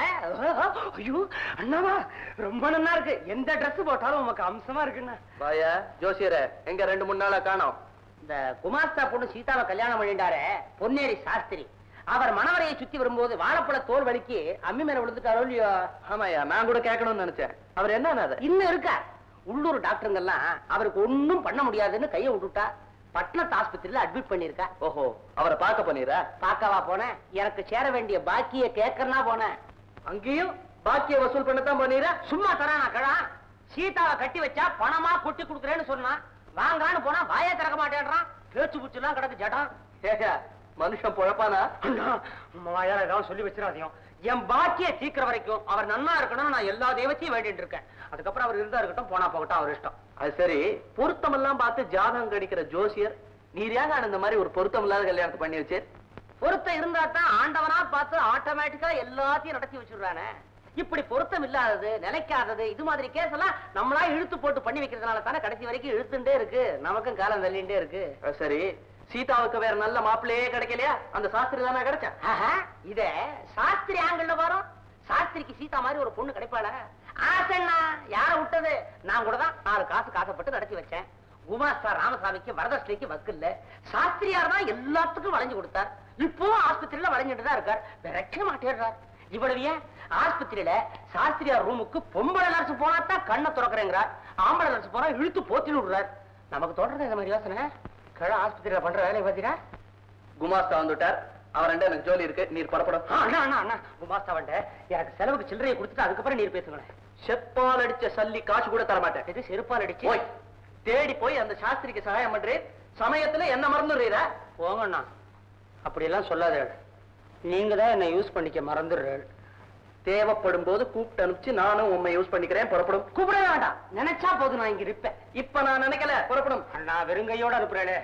ஐயோ அண்ணாவா ரொம்ப நல்லா இருக்கு எந்த Dress போட்டாலும் உமக்கு அம்சமா இருக்குண்ணா வாயா ஜோசியரே எங்க ரெண்டு மூணு நாளா காணோம் இந்த குமாஸ்தா பொண்ணு சீதாவை கல்யாணம் பண்ணிட்டாரே பொன்னேரி சாஸ்திரி அவர் மணவரையை சுத்தி வரும்போது வாழைப்பழ தோல் வலிக்கு அம்மி மேல விழுந்துட்டாரோ இல்லையோ ஆமாயா நான் கூட கேட்கணும்னு நினைச்சேன் அவர் என்ன அது இன்னும் இருக்கா உள்ளூர் டாக்டருங்கெல்லாம் அவருக்கு ஒண்ணும் பண்ண முடியாதுன்னு கையை விட்டுட்டா பட்னத்து ஆஸ்பத்திரியில அட்மிட் பண்ணிருக்கா ஓஹோ அவரை பார்க்க போனீரா பார்க்கவா போனேன் எனக்கு சேர வேண்டிய பாக்கிய கேட்கறனா போனேன் அங்கேயும் பாக்கிய வசூல் பண்ணத்தான் போனீரா சும்மா தரானா கடா சீதாவை கட்டி வச்சா பணமா கொட்டி கொடுக்குறேன்னு சொன்னான் வாங்கான்னு போனா வாயே திறக்க மாட்டேன்றான் பேச்சு புச்சுலாம் கிடக்கு ஜடம் ஏயா மனுஷன் பொழப்பானா அண்ணா, உம்மா வாயால ஏதாவது சொல்லி வச்சிடாதீங்க என் பாக்கிய தீக்கிற வரைக்கும் அவர் நன்னா இருக்கணும்னு நான் எல்லா தெய்வத்தையும் வேண்டிட்டு இருக்கேன் அதுக்கப்புறம் அவர் இருந்தா இருக்கட்டும் போனா போகட்டும் அவர் இஷ்டம் அது சரி பொருத்தம் எல்லாம் பார்த்து ஜாதகம் கடிக்கிற ஜோசியர் நீர் ஏங்க இந்த மாதிரி ஒரு பொருத்தம் இல்லாத கல்யாணத்தை பண்ணி வச்சு பொருத்தம் இருந்தா தான் ஆண்டவனா பார்த்து ஆட்டோமேட்டிக்கா எல்லாத்தையும் நடத்தி வச்சிடுறானே இப்படி பொருத்தம் இல்லாதது நிலைக்காதது இது மாதிரி கேஸ் எல்லாம் நம்மளா இழுத்து போட்டு பண்ணி வைக்கிறதுனால தானே கடைசி வரைக்கும் இழுத்துட்டே இருக்கு நமக்கும் காலம் தள்ளிண்டே இருக்கு அது சரி சீதாவுக்கு வேற நல்ல மாப்பிள்ளையே கிடைக்கலையா அந்த சாஸ்திரி தானே கிடைச்சா ஆஹா, இத சாஸ்திரி ஆங்கிள் வரும் சாஸ்திரிக்கு சீதா மாதிரி ஒரு பொண்ணு கிடைப்பாள ஆசைண்ணா யார விட்டது நான் கூட தான் நாலு காசு காசப்பட்டு நடத்தி வச்சேன் குமாஸ்தா ராமசாமிக்கு வரதட்சணைக்கு வக்கில்ல சாஸ்திரியார் தான் எல்லாத்துக்கும் வளைஞ்சு கொடுத்தார் இப்போ ஆஸ்பத்திரியில வளைஞ்சிட்டு தான் இருக்கார் விரட்ட மாட்டேறார் இவ்வளவு ஏன் ஆஸ்பத்திரியில சாஸ்திரியார் ரூமுக்கு பொம்பளை நர்ஸ் போனா தான் கண்ணை திறக்கிறேங்கிறார் ஆம்பளை நர்ஸ் போனா இழுத்து போத்தி விடுறார் நமக்கு தொடர்றது இந்த மாதிரி யோசனை கிழ ஆஸ்பத்திரியில பண்ற வேலையை பார்த்தீங்கன்னா குமாஸ்தா வந்துட்டார் அவர் ரெண்டு எனக்கு ஜோலி இருக்கு நீர் பரப்படும் ஆ, அண்ணா அண்ணா அண்ணா குமாஸ்தா வந்துட்ட எனக்கு செலவுக்கு சில்லறையை கொடுத்துட்டு அதுக்கப்புறம் நீர் பேசுங்களேன் செப்பால் அடிச்ச சல்லி காசு கூட தர மாட்டேன் இது செருப்பால் அடிச்சு போய் தேடி போய் அந்த சாஸ்திரிக்கு சகாயம் பண்றேன் சமயத்துல என்ன மறந்துடுறீரா போங்கண்ணா அப்படியெல்லாம் சொல்லாத நீங்க தான் என்ன யூஸ் பண்ணிக்க மறந்துடுறாள் தேவைப்படும் போது கூப்பிட்டு அனுப்பிச்சு நானும் உண்மை யூஸ் பண்ணிக்கிறேன் புறப்படும் கூப்பிட வேண்டாம் நினைச்சா போதும் நான் இங்க இருப்பேன் இப்ப நான் நினைக்கல புறப்படும் அண்ணா வெறுங்கையோட அனுப்புறேனே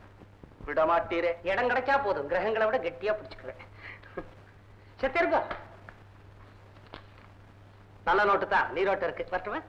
விட மாட்டீரே இடம் கிடைச்சா போதும் கிரகங்களை விட கெட்டியா பிடிச்சுக்கிறேன் செத்திருக்கா நல்ல நோட்டு தான் நீரோட்டம் இருக்கு வரட்டுமே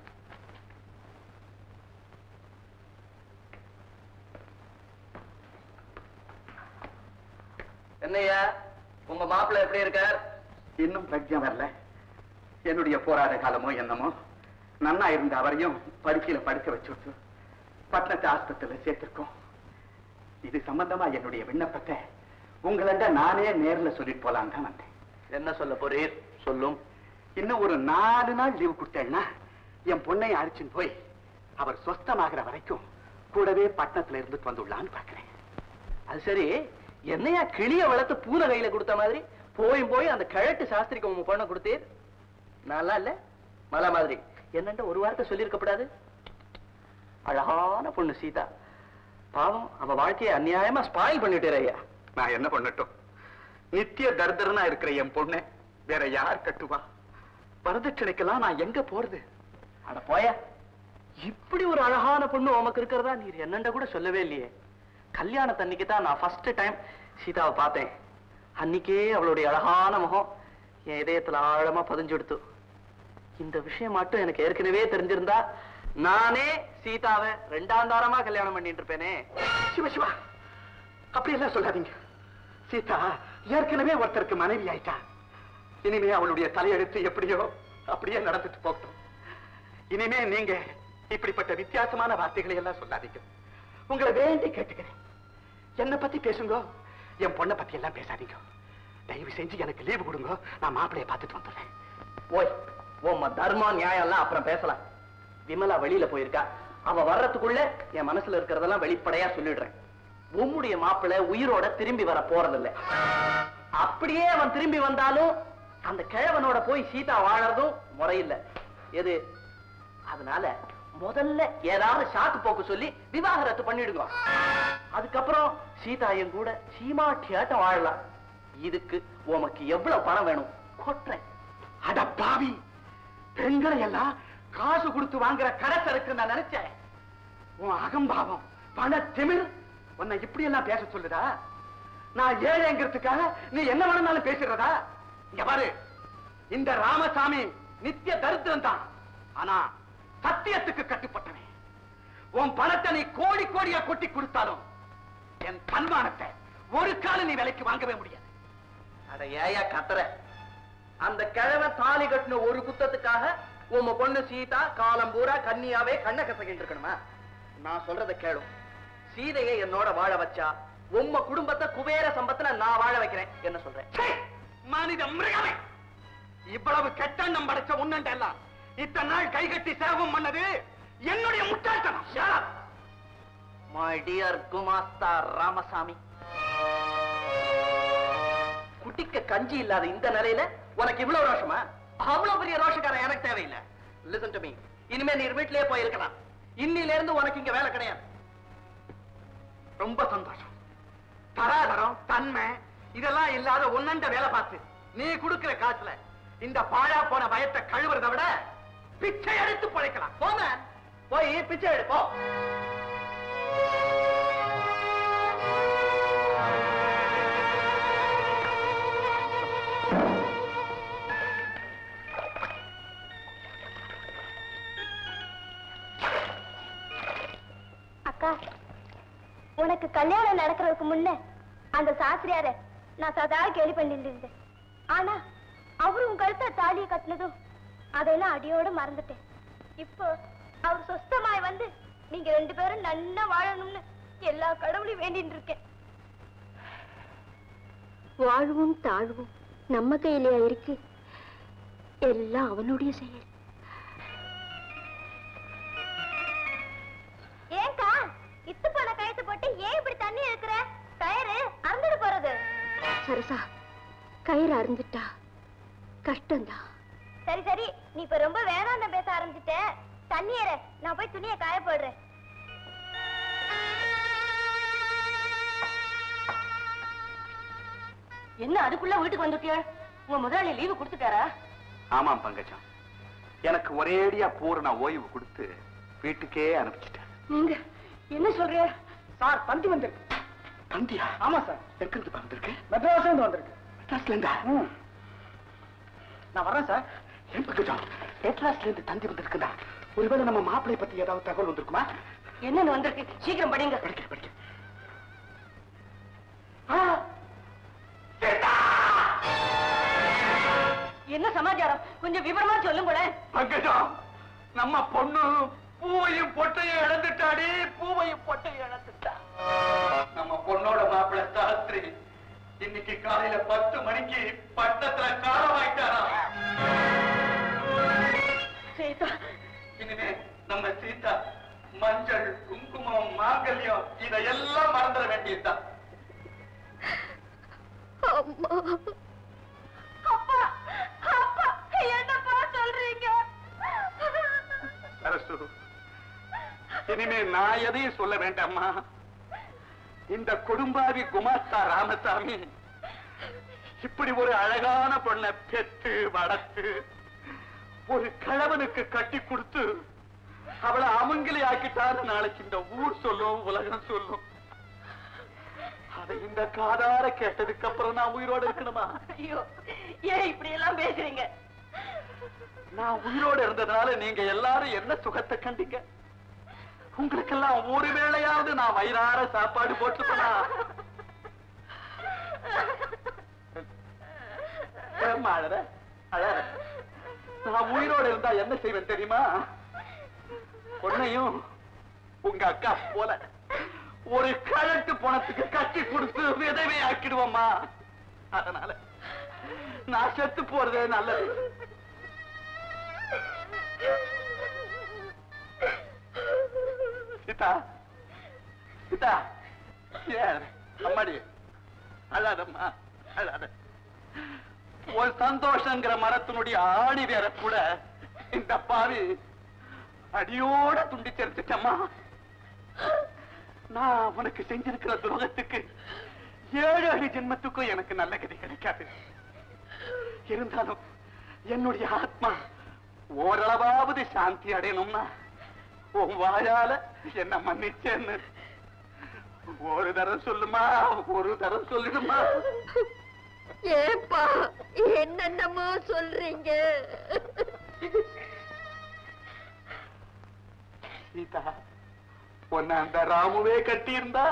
என்னய்யா உங்க மாப்பிள்ளை எப்படி இருக்கார் இன்னும் பிரஜை வரல என்னுடைய போராட காலமோ என்னமோ நன்னா இருந்த அவரையும் படுக்கையில படுக்க வச்சுட்டு பட்டணத்து ஆஸ்பத்திரியில சேர்த்திருக்கோம் இது சம்பந்தமா என்னுடைய விண்ணப்பத்தை உங்களிட நானே நேர்ல சொல்லிட்டு போலாம் தான் வந்தேன் என்ன சொல்ல போறீர் சொல்லும் இன்னும் ஒரு நாலு நாள் லீவு கொடுத்தேன்னா என் பொண்ணை அழைச்சின்னு போய் அவர் சொஸ்தமாகிற வரைக்கும் கூடவே பட்டணத்துல இருந்துட்டு வந்துடலான்னு பாக்குறேன் அது சரி என்னையா கிளிய வளர்த்து பூனை கையில கொடுத்த மாதிரி போய் போய் அந்த கிழட்டு சாஸ்திரிக்கு உங்க பொண்ணை கொடுத்தீர் நல்லா இல்ல மலை மாதிரி என்னண்ட ஒரு வார்த்தை சொல்லியிருக்கப்படாது அழகான பொண்ணு சீதா பாவம் அவ வாழ்க்கையை அநியாயமா ஸ்பாயில் பண்ணிட்டேன் ஐயா நான் என்ன பண்ணட்டும் நித்திய தர்தரனா இருக்கிற என் பொண்ணை வேற யார் கட்டுவா வரதட்சணைக்கெல்லாம் நான் எங்க போறது அட போயா இப்படி ஒரு அழகான பொண்ணு உமக்கு இருக்கிறதா நீர் என்னண்ட கூட சொல்லவே இல்லையே கல்யாணத்தன்னைக்கு தான் நான் ஃபர்ஸ்ட் டைம் சீதாவை பார்த்தேன் அன்னைக்கே அவளுடைய அழகான முகம் என் இதயத்துல ஆழமா பதிஞ்சு எடுத்து இந்த விஷயம் மட்டும் எனக்கு ஏற்கனவே தெரிஞ்சிருந்தா நானே சீதாவை ரெண்டாம் தாரமா கல்யாணம் பண்ணிட்டு இருப்பேனே சிவ சிவா அப்படி எல்லாம் சொல்லாதீங்க சீதா ஏற்கனவே ஒருத்தருக்கு மனைவி ஆயிட்டா இனிமே அவளுடைய தலையெழுத்து எப்படியோ அப்படியே நடந்துட்டு போகட்டும் இனிமே நீங்க இப்படிப்பட்ட வித்தியாசமான வார்த்தைகளை எல்லாம் சொல்லாதீங்க உங்களை வேண்டி கேட்டுக்கிறேன் என்ன பத்தி பேசுங்க என் பொண்ணை பத்தி எல்லாம் பேசாதீங்க தயவு செஞ்சு எனக்கு லீவு கொடுங்க நான் மாப்பிளைய பார்த்துட்டு வந்துடுறேன் ஓய் உம்ம தர்மா நியாயம் எல்லாம் அப்புறம் பேசலாம் விமலா வெளியில போயிருக்கா அவ வர்றதுக்குள்ள என் மனசுல இருக்கிறதெல்லாம் வெளிப்படையா சொல்லிடுறேன் உம்முடைய மாப்பிள்ளை உயிரோட திரும்பி வர போறதில்ல அப்படியே அவன் திரும்பி வந்தாலும் அந்த கிழவனோட போய் சீதா வாழறதும் முறையில்லை எது அதனால முதல்ல ஏதாவது சாக்கு போக்கு சொல்லி விவாகரத்து பண்ணிடுங்க அதுக்கப்புறம் சீதா என் கூட சீமாட்டியாட்டம் வாழலாம் இதுக்கு உமக்கு எவ்வளவு பணம் வேணும் கொட்டுறேன் அட பாவி பெண்களை எல்லாம் காசு கொடுத்து வாங்குற கடைசருக்கு நான் நினைச்சேன் உன் அகம்பாவம் பண திமிர் உன்னை இப்படி எல்லாம் பேச சொல்லுதா நான் ஏழைங்கிறதுக்காக நீ என்ன வேணும்னாலும் பேசுறதா இங்க பாரு இந்த ராமசாமி நித்திய தரித்திரம் தான் ஆனா சத்தியத்துக்கு கட்டுப்பட்டவன் உன் பணத்தை நீ கோடி கோடியா கொட்டி கொடுத்தாலும் என் தன்மானத்தை ஒரு காலம் நீ விலைக்கு வாங்கவே முடியாது அட ஏயா கத்துற அந்த கிழமை தாலி கட்டின ஒரு குத்தத்துக்காக உம்ம பொண்ணு சீதா காலம் பூரா கன்னியாவே கண்ண கசகிட்டு இருக்கணுமா நான் சொல்றத கேளும் சீதையை என்னோட வாழ வச்சா உம்ம குடும்பத்தை குபேர சம்பத்துல நான் வாழ வைக்கிறேன் என்ன சொல்றேன் ச்சே! மனித மிருகமே இவ்வளவு கெட்டண்ணம் படைச்ச உன்னண்ட எல்லாம் இத்தனை நாள் கைகட்டி சேவம் பண்ணது என்னுடைய முட்டாள்தனம் மை டியர் குமாஸ்தா ராமசாமி குட்டிக்க கஞ்சி இல்லாத இந்த நிலையில உனக்கு இவ்வளவு ரோஷமா அவ்வளவு பெரிய ரோஷக்காரன் எனக்கு தேவையில்லை லிசன் டு மீ இனிமே நீ வீட்டிலேயே போயிருக்கலாம் இன்னில இருந்து உனக்கு இங்க வேலை கிடையாது ரொம்ப சந்தோஷம் தராதரம் தன்மை இதெல்லாம் இல்லாத உன்னண்ட வேலை பார்த்து நீ கொடுக்கிற காசுல இந்த பாழா போன பயத்தை கழுவுறதை விட பிச்சை எடுத்து பழைக்கலாம் போங்க போய் பிச்சை எடு போ அக்கா உனக்கு கல்யாணம் நடக்கிறதுக்கு முன்ன அந்த சாஸ்திரியார நான் சதா கேள்வி பண்ணிட்டு இருந்தேன் ஆனா அவரு உன் கழுத்த தாலியை கட்டினதும் அதெல்லாம் அடியோட மறந்துட்டேன் இப்போ அவர் சொஸ்தமாய் வந்து நீங்க ரெண்டு பேரும் நன்னா வாழணும்னு எல்லா கடவுளையும் வேண்டிட்டு இருக்கேன் வாழ்வும் தாழ்வும் நம்ம கையிலயா இருக்கு எல்லாம் அவனுடைய செயல் ஏங்கா இத்து போன கழுத்து போட்டு ஏன் இப்படி தண்ணி இருக்கிற கயிறு அறந்துட்டு போறது சரசா கயிறு அறுந்துட்டா கஷ்டம்தான் சரி சரி நீ இப்ப ரொம்ப வேணாம் பேச ஆரம்பிச்சிட்ட தண்ணி ஏற நான் போய் துணியை காய போடுறேன் என்ன அதுக்குள்ள வீட்டுக்கு வந்துட்டியா உங்க முதலாளி லீவு கொடுத்துட்டாரா ஆமாம் பங்கஜம் எனக்கு ஒரேடியா பூரண ஓய்வு கொடுத்து வீட்டுக்கே அனுப்பிச்சிட்டேன் நீங்க என்ன சொல்றீங்க சார் தந்தி வந்திருக்கு தந்தியா ஆமா சார் எங்கிருந்து வந்திருக்கு மெட்ராஸ்ல இருந்து வந்திருக்கு மெட்ராஸ்ல இருந்தா நான் வரேன் சார் ஏன் பங்கஜம் மெட்ராஸ்ல இருந்து தந்தி வந்திருக்குதா ஒருவேளை நம்ம மாப்பிளை பத்தி ஏதாவது தகவல் வந்திருக்குமா என்னன்னு வந்திருக்கு சீக்கிரம் படிங்க படிக்க படிக்க என்ன சமாச்சாரம் கொஞ்சம் விவரமா சொல்லுங்களேன் பங்கஜம் நம்ம பொண்ணு பூவையும் பொட்டையும் இழந்துட்டாடி பூவையும் பொட்டையும் இழந்துட்டா நம்ம பொண்ணோட மாப்பிள்ளை சாஸ்திரி இன்னைக்கு காலையில பத்து மணிக்கு பட்டத்துல காலமாயிட்டாரா சீதா இனிமே நம்ம சீதா மஞ்சள் குங்குமம் மாங்கல்யம் இதையெல்லாம் மறந்துட வேண்டியதுதான் அம்மா அப்பா அப்பா என்னப்பா சொல்றீங்க அரசு இனிமே நான் எதையும் சொல்ல வேண்டாம்மா இந்த கொடும்பாவி குமாஸ்தா ராமசாமி இப்படி ஒரு அழகான பொண்ணை பெத்து வளர்த்து ஒரு கிழவனுக்கு கட்டி கொடுத்து அவளை அமங்கலி ஆக்கிட்டாரு நாளைக்கு இந்த ஊர் சொல்லும் உலகம் சொல்லும் அதை இந்த காதார கேட்டதுக்கு அப்புறம் நான் உயிரோட இருக்கணுமா ஐயோ ஏன் இப்படி எல்லாம் பேசுறீங்க நான் உயிரோட இருந்ததுனால நீங்க எல்லாரும் என்ன சுகத்தை கண்டீங்க உங்களுக்கெல்லாம் ஒரு வேளையாவது நான் வயிறார சாப்பாடு போட்டுப்பனா ஏம்மா அழற அழற நான் உயிரோட இருந்தா என்ன செய்வேன் தெரியுமா பொண்ணையும் உங்க அக்கா போல ஒரு கழட்டு பணத்துக்கு கட்டி கொடுத்து விதவை ஆக்கிடுவோம்மா அதனால நான் செத்து போறதே நல்லது சீதா சீதா ஏன் அம்மாடி அழாதம்மா அழாத ஒரு சந்தோஷங்கிற மரத்தினுடைய ஆணி வேற கூட இந்த பாவி அடியோட துண்டிச்சரிச்சிட்டம்மா நான் உனக்கு செஞ்சிருக்கிற துரோகத்துக்கு ஏழு அடி ஜென்மத்துக்கும் எனக்கு நல்ல கதி கிடைக்காது இருந்தாலும் என்னுடைய ஆத்மா ஓரளவாவது சாந்தி அடையணும்னா உன் வாயால என்ன மன்னிச்சேன்னு ஒரு தரம் சொல்லுமா ஒரு தரம் சொல்லிடுமா ஏப்பா என்னென்னமோ சொல்றீங்க சீதா உன்னை அந்த ராமுவே கட்டியிருந்தா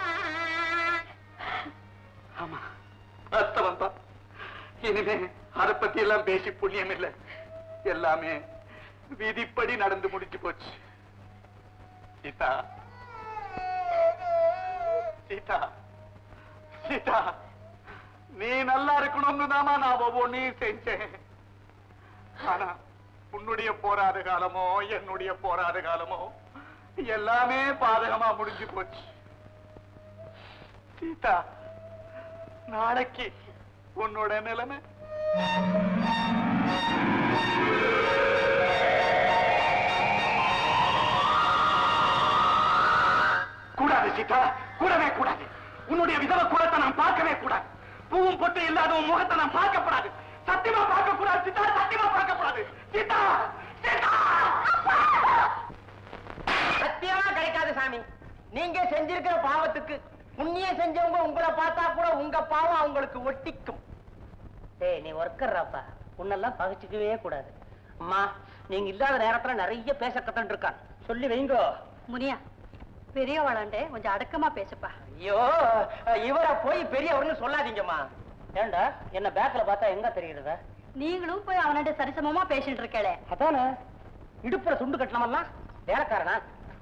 ஆமா வாஸ்தவம் தான் இனிமே அதை பத்தி எல்லாம் பேசி புண்ணியம் இல்லை எல்லாமே விதிப்படி நடந்து முடிஞ்சு போச்சு சீதா சீதா சீதா நீ நல்லா இருக்கணும்னு தாமா நான் ஒவ்வொன்னையும் செஞ்சேன் ஆனா உன்னுடைய போராத காலமோ என்னுடைய போராத காலமோ எல்லாமே பாதகமா முடிஞ்சு போச்சு சீதா நாளைக்கு உன்னோட நிலைமை கூடாது சீதா கூடவே கூடாது உன்னுடைய விதவ குலத்தை நான் பார்க்கவே கூடாது பூவும் பொட்டு இல்லாத உன் முகத்தை நான் பார்க்கப்படாது சத்தியமா பார்க்க கூடாது சீதா சத்தியமா பார்க்கப்படாது சீதா சீதா சத்தியமா கிடைக்காது சாமி நீங்க செஞ்சிருக்கிற பாவத்துக்கு புண்ணியம் செஞ்சவங்க உங்களை பார்த்தா கூட உங்க பாவம் அவங்களுக்கு ஒட்டிக்கும் டேய் நீ ஒர்க்கர்றாப்பா உன்னெல்லாம் பகிச்சுக்கவே கூடாது அம்மா நீங்க இல்லாத நேரத்துல நிறைய பேச கத்தன் இருக்கான் சொல்லி வைங்கோ முனியா பெரியவாளாண்டே கொஞ்சம் அடக்கமா பேசுப்பா ஐயோ இவரை போய் பெரியவர்னு சொல்லாதீங்கம்மா ஏண்டா என்ன பேக்ல பார்த்தா எங்க தெரியுறதா நீங்களும் போய் அவனோட சரிசமமா பேசிட்டு இருக்கே அதானே இடுப்புல துண்டு கட்டணமெல்லாம் வேலைக்காரனா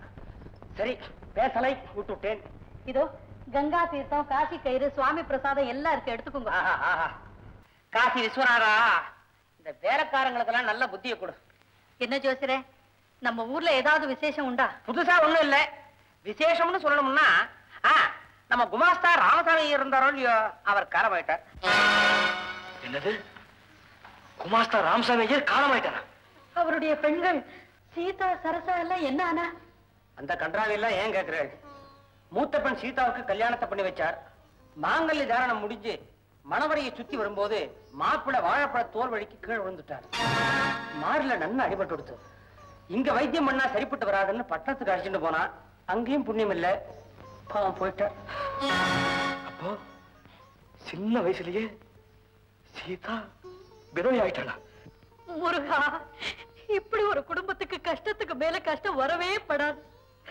சரி பேசலை விட்டுட்டேன் இதோ கங்கா தீர்த்தம் காசி கயிறு சுவாமி பிரசாதம் எல்லாம் இருக்கு எடுத்துக்கோங்க ஆஹா, ஆஹா. காசி விஸ்வநாதா இந்த வேலைக்காரங்களுக்கெல்லாம் நல்ல புத்தியை கொடு என்ன ஜோசிரே நம்ம ஊர்ல ஏதாவது விசேஷம் உண்டா புதுசா ஒண்ணும் இல்ல விசேஷம்னு சொல்லணும்னா ஆ, நம்ம குமாஸ்தா ராமசாமி இருந்தாரோ இல்லையோ அவர் காலமாயிட்டார் என்னது குமாஸ்தா ராமசாமி ஐயர் காலமாயிட்டாரா அவருடைய பெண்கள் சீதா சரசா எல்லாம் என்ன ஆனா அந்த கன்றாவி எல்லாம் ஏன் கேக்குறாரு மூத்த பெண் சீதாவுக்கு கல்யாணத்தை பண்ணி வச்சார் மாங்கல்ய தாரணம் முடிஞ்சு மணவரையை சுத்தி வரும்போது மாப்பிள்ளை வாழைப்பழ தோல் வழிக்கு கீழே விழுந்துட்டார் மார்ல நன்னா அடிபட்டு கொடுத்து இங்க வைத்தியம் பண்ணா சரிப்பட்டு வராதுன்னு பட்டணத்துக்கு அழைச்சிட்டு போனா அங்கேயும் புண்ணியம் இல்ல பாவம் போயிட்டார் அப்போ சின்ன வயசுலயே சீதா விதவை ஆயிட்டாளா முருகா இப்படி ஒரு குடும்பத்துக்கு கஷ்டத்துக்கு மேல கஷ்டம் வரவே படாது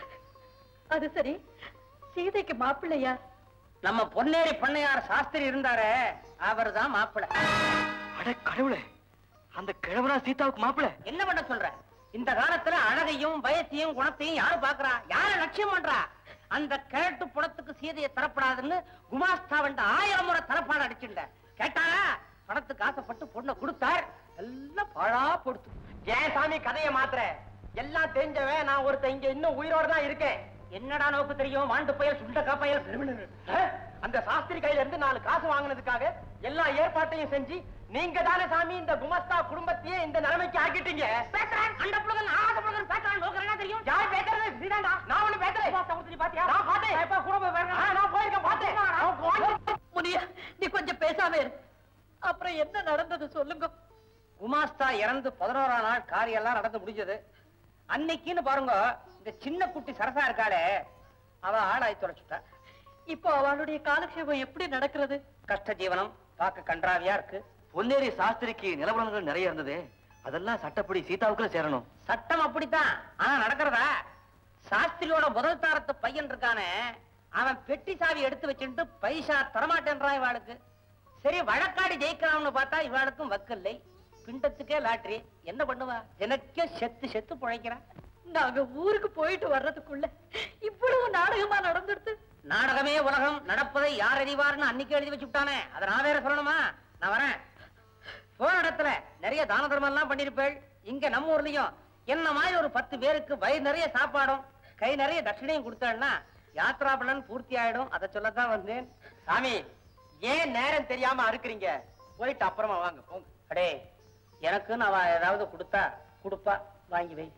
அது சரி சீதைக்கு மாப்பிள்ளை யார் நம்ம பொன்னேரி பண்ணையார் சாஸ்திரி இருந்தாரே அவர்தான் மாப்பிள்ளை அட கடவுளே அந்த கிழவனா சீதாவுக்கு மாப்பிள என்ன பண்ண சொல்ற இந்த காலத்துல அழகையும் பயத்தையும் குணத்தையும் யாரு பாக்குறா யார லட்சியம் பண்றா அந்த கிழட்டு புடத்துக்கு சீதையை தரப்படாதுன்னு குமாஸ்தா வண்ட ஆயிரம் முறை தரப்பாடு அடிச்சுட்ட கேட்டா பணத்துக்கு ஆசைப்பட்டு பொண்ணை கொடுத்தார் எல்லாம் பாழா கொடுத்து ஏன் சாமி கதையை மாத்துற எல்லாம் தெரிஞ்சவன் நான் ஒருத்தன் இங்க இன்னும் உயிரோட தான் இருக்கேன் என்னடா நோக்கு தெரியும் வாண்டு புயல் சுண்டக்கா புயல் அஹ், அந்த சாஸ்திரி கையில இருந்து நாலு காசு வாங்கினதுக்காக எல்லா ஏற்பாட்டையும் செஞ்சு நீங்க தானே சாமி இந்த குமஸ்தா குடும்பத்தையே இந்த நிலைமைக்கு ஆக்கிட்டீங்க பேசுறேன் அந்த புலகன் ஆக புலகன் பேசுறான் நோக்கறனா தெரியும் யார் பேசுறது நீதான்டா நான் ஒண்ணு பேசுறேன் குமஸ்தா பாத்தியா நான் பார்த்தேன் எப்ப கூட போய் பாருங்க நான் போயிருக்கேன் பார்த்தேன் முனியா நீ கொஞ்சம் பேசாம இரு அப்புறம் என்ன நடந்தது சொல்லுங்க குமாஸ்தா இறந்து பதினோரா நாள் காரியம் எல்லாம் நடந்து முடிஞ்சது அன்னைக்குன்னு பாருங்க இந்த சின்ன குட்டி சரசா இருக்காளே அவ ஆளாய் தொலைச்சுட்டா இப்போ அவளுடைய காலக்ஷேபம் எப்படி நடக்கிறது கஷ்ட ஜீவனம் பார்க்க கன்றாவியா இருக்கு பொன்னேரி சாஸ்திரிக்கு நிலவரங்கள் நிறைய இருந்தது அதெல்லாம் சட்டப்படி சீதாவுக்குள்ள சேரணும் சட்டம் அப்படித்தான் ஆனா நடக்கிறதா சாஸ்திரியோட முதல் தாரத்து பையன் இருக்கானே அவன் பெட்டி சாவி எடுத்து வச்சுட்டு பைசா தரமாட்டேன்றான் இவாளுக்கு சரி வழக்காடி ஜெயிக்கலாம்னு பார்த்தா இவளுக்கும் வக்கில்லை பிண்டத்துக்கே லாட்டரி என்ன பண்ணுவா எனக்கே செத்து செத்து பிழைக்கிறா நாங்க ஊருக்கு போயிட்டு வர்றதுக்குள்ள இவ்வளவு நாடகமா நடந்துடுது நாடகமே உலகம் நடப்பதை யார் அறிவார்னு அன்னைக்கு எழுதி வச்சு விட்டானே அதை நான் வேற சொல்லணுமா நான் வரேன் போன இடத்துல நிறைய தான தர்மம் எல்லாம் பண்ணிருப்பேள் இங்க நம்ம ஊர்லயும் என்ன மாதிரி ஒரு பத்து பேருக்கு வயிறு நிறைய சாப்பாடும் கை நிறைய தட்சிணையும் கொடுத்தேன்னா யாத்ரா பலன் பூர்த்தி ஆயிடும் அதை சொல்லத்தான் வந்தேன் சாமி ஏன் நேரம் தெரியாம அறுக்குறீங்க போயிட்டு அப்புறமா வாங்க போங்க அடே எனக்குன்னு அவ ஏதாவது கொடுத்தா கொடுப்பா வாங்கி வை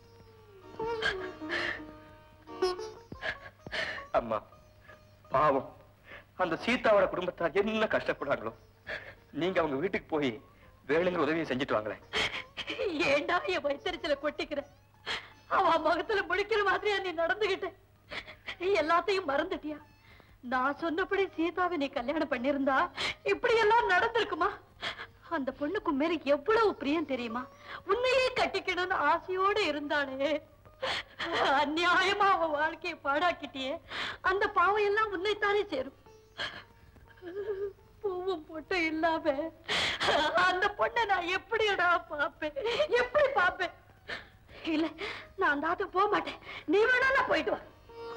அம்மா பாவம் அந்த சீதாவோட குடும்பத்தார் என்ன கஷ்டப்படுறாங்களோ நீங்க அவங்க வீட்டுக்கு போய் வேலைங்கிற உதவியை செஞ்சுட்டு வாங்களேன் ஏண்டா என் வயிற்றுல கொட்டிக்கிற அவ முகத்துல முழிக்கிற மாதிரியா நீ நடந்துகிட்ட எல்லாத்தையும் மறந்துட்டியா நான் சொன்னபடி சீதாவை நீ கல்யாணம் பண்ணிருந்தா இப்படி எல்லாம் நடந்திருக்குமா அந்த பொண்ணுக்கு மேல எவ்வளவு பிரியம் தெரியுமா உன்னையே கட்டிக்கணும்னு ஆசையோட இருந்தாளே அநியாயமா அவ வாழ்க்கையை பாடாக்கிட்டியே அந்த பாவம் எல்லாம் உன்னைத்தானே சேரும் பூவும் பொட்டும் இல்லாம அந்த பொண்ணை நான் எப்படிடா பாப்பேன் எப்படி பாப்பேன் இல்ல நான் அந்த ஆத்த போக மாட்டேன் நீ வேணா நான் போயிட்டு வா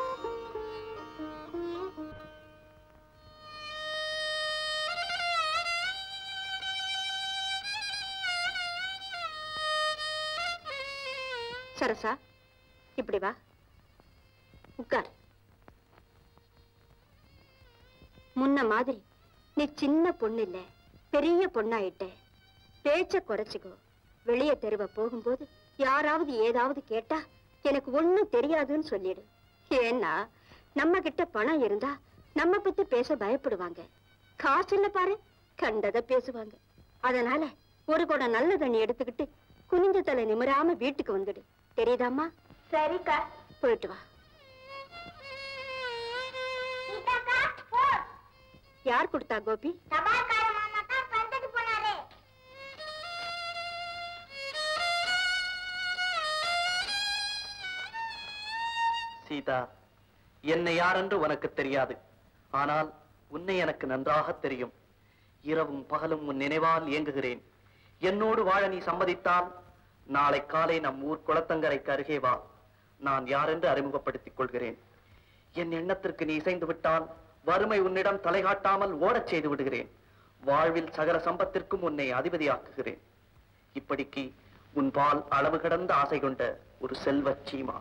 சரசா இப்படி வா உட்கார் முன்ன மாதிரி நீ சின்ன பொண்ணு இல்ல பெரிய பொண்ணாயிட்ட பேச்ச குறைச்சுக்கோ வெளிய தெருவ போகும்போது யாராவது ஏதாவது கேட்டா எனக்கு ஒண்ணும் தெரியாதுன்னு சொல்லிடு ஏன்னா நம்ம கிட்ட பணம் இருந்தா நம்ம பத்தி பேச பயப்படுவாங்க காசு இல்ல பாரு கண்டதை பேசுவாங்க அதனால ஒரு குடம் நல்ல தண்ணி எடுத்துக்கிட்டு குனிஞ்ச தலை நிமிராம வீட்டுக்கு வந்துடு தெரியுதாம்மா சரிக்கா போயிட்டு வா சீதாக்கா போ யார் கொடுத்தா கோபி தபால்கார மாமா தான் பந்தது போனாரு சீதா என்னை யாரென்று உனக்கு தெரியாது ஆனால் உன்னை எனக்கு நன்றாக தெரியும் இரவும் பகலும் உன் நினைவால் இயங்குகிறேன் என்னோடு வாழ நீ சம்மதித்தால் நாளை காலை நம் ஊர் குளத்தங்கரைக்கு அருகே வா நான் யாரென்று அறிமுகப்படுத்திக் கொள்கிறேன் என் எண்ணத்திற்கு நீ இசைந்து விட்டால் வறுமை உன்னிடம் தலைகாட்டாமல் ஓடச் செய்து விடுகிறேன் வாழ்வில் சகல சம்பத்திற்கும் உன்னை அதிபதியாக்குகிறேன் இப்படிக்கு உன் பால் அளவு கடந்த ஆசை கொண்ட ஒரு செல்வச் சீமா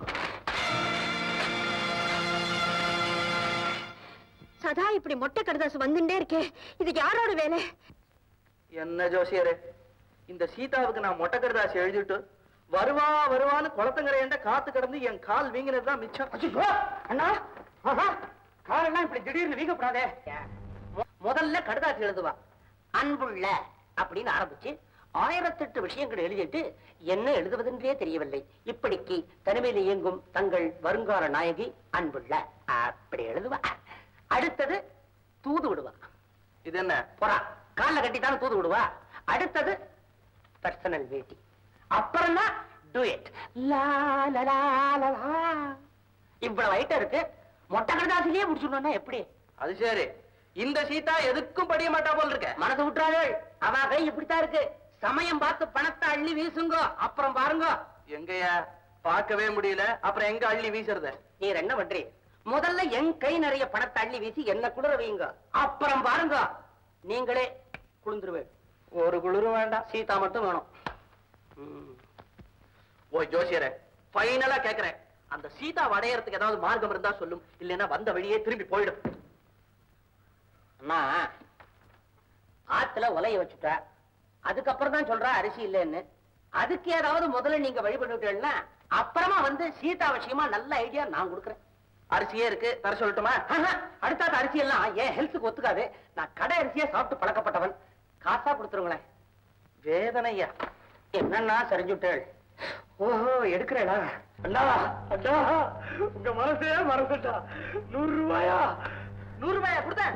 சதா இப்படி மொட்டை கடுதாசு வந்துட்டே இருக்கே இது யாரோட வேலை என்ன ஜோசியரே இந்த சீதாவுக்கு நான் மொட்டை கருதாசி எழுதிட்டு வருவா வருவான்னு குளத்தங்கரையண்ட காத்து கிடந்து என் கால் வீங்கினதுதான் மிச்சம் அண்ணா ஆஹா, காலெல்லாம் இப்படி திடீர்னு வீங்கப்படாதே மு- முதல்ல கடுதாசி எழுதுவா அன்புள்ள அப்படின்னு ஆரம்பிச்சு ஆயிரத்தெட்டு விஷயங்கள் எழுதிட்டு என்ன எழுதுவதென்றே தெரியவில்லை இப்படிக்கு தனிமையில் இயங்கும் தங்கள் வருங்கால நாயகி அன்புள்ள அப்படி எழுதுவா அடுத்தது தூது விடுவா இது என்ன போறா கால்ல கட்டித்தானே தூது விடுவா அடுத்தது பர்சனல் வேட்டி அப்புறம் தான் டூயட் லா லா லா லா லா. இவ்வளவு ஐட்டம் இருக்கு மொட்டை கடைதாசிலேயே முடிச்சுடணும்னா எப்படி அது சரி இந்த சீதா எதுக்கும் படிய மாட்டா போல் இருக்க மனசு விட்டுறாரு அவ கை இப்படித்தான் இருக்கு சமயம் பார்த்து பணத்தை அள்ளி வீசுங்க அப்புறம் பாருங்க எங்கயா பார்க்கவே முடியல அப்புறம் எங்க அள்ளி வீசுறத நீர் என்ன பண்றீ முதல்ல என் கை நிறைய பணத்தை அள்ளி வீசி என்ன குளிர வைங்க அப்புறம் பாருங்க நீங்களே குளிந்துருவேன் ஒரு குளிரும் வேண்டாம் சீதா மட்டும் வேணும் ம். ஓ ஜோசியரே ஃபைனலா கேக்குறேன் அந்த சீதா அடையறதுக்கு ஏதாவது மார்க்கம் இருந்தா சொல்லும் இல்லைன்னா வந்த வழியே திரும்பி போயிடும் அண்ணா ஆத்துல உலைய வச்சுட்டா அதுக்கப்புறம் தான் சொல்றா அரிசி இல்லைன்னு அதுக்கு ஏதாவது முதல்ல நீங்க வழிபட்டுட்டீங்கன்னா அப்புறமா வந்து சீதா விஷயமா நல்ல ஐடியா நான் கொடுக்குறேன் அரிசியே இருக்கு தர சொல்லட்டுமா ஆஹா, அடுத்தாத்த அரிசி எல்லாம் என் ஹெல்த்துக்கு ஒத்துக்காது நான் கடை அரிசியே சாப்பிட்டு பழக்கப்பட்டவன் காசா கொடுத்துருங்களேன் வேதனையா என்னன்னா சரிஞ்சுட்டேள் ஓஹோ எடுக்கிறேடா அண்ணா அண்ணா உங்க மனசே மறந்துட்டா நூறு ரூபாயா நூறு ரூபாயா கொடுத்தேன்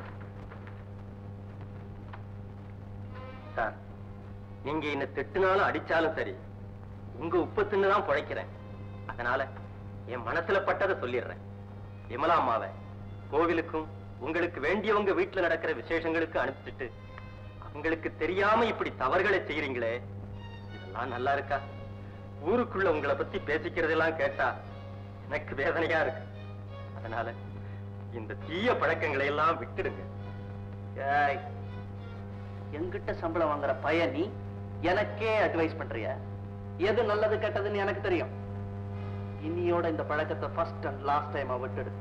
சார் நீங்க என்ன திட்டுனாலும் அடிச்சாலும் சரி உங்க உப்பு தின்னு தான் பிழைக்கிறேன் அதனால என் மனசுல பட்டதை சொல்லிடுறேன் விமலா அம்மாவை கோவிலுக்கும் உங்களுக்கு வேண்டியவங்க வீட்டுல நடக்கிற விசேஷங்களுக்கு அனுப்பிச்சிட்டு அவங்களுக்கு தெரியாம இப்படி தவறுகளை செய்யறீங்களே இதெல்லாம் நல்லா இருக்கா ஊருக்குள்ள உங்களை பத்தி பேசிக்கிறதெல்லாம் கேட்டா எனக்கு வேதனையா இருக்கு அதனால இந்த தீய பழக்கங்களை எல்லாம் விட்டுடுங்க ஏய், என்கிட்ட சம்பளம் வாங்குற பையன் நீ எனக்கே அட்வைஸ் பண்றிய எது நல்லது கெட்டதுன்னு எனக்கு தெரியும் இனியோட இந்த பழக்கத்தை ஃபர்ஸ்ட் அண்ட் லாஸ்ட் டைம் விட்டுடு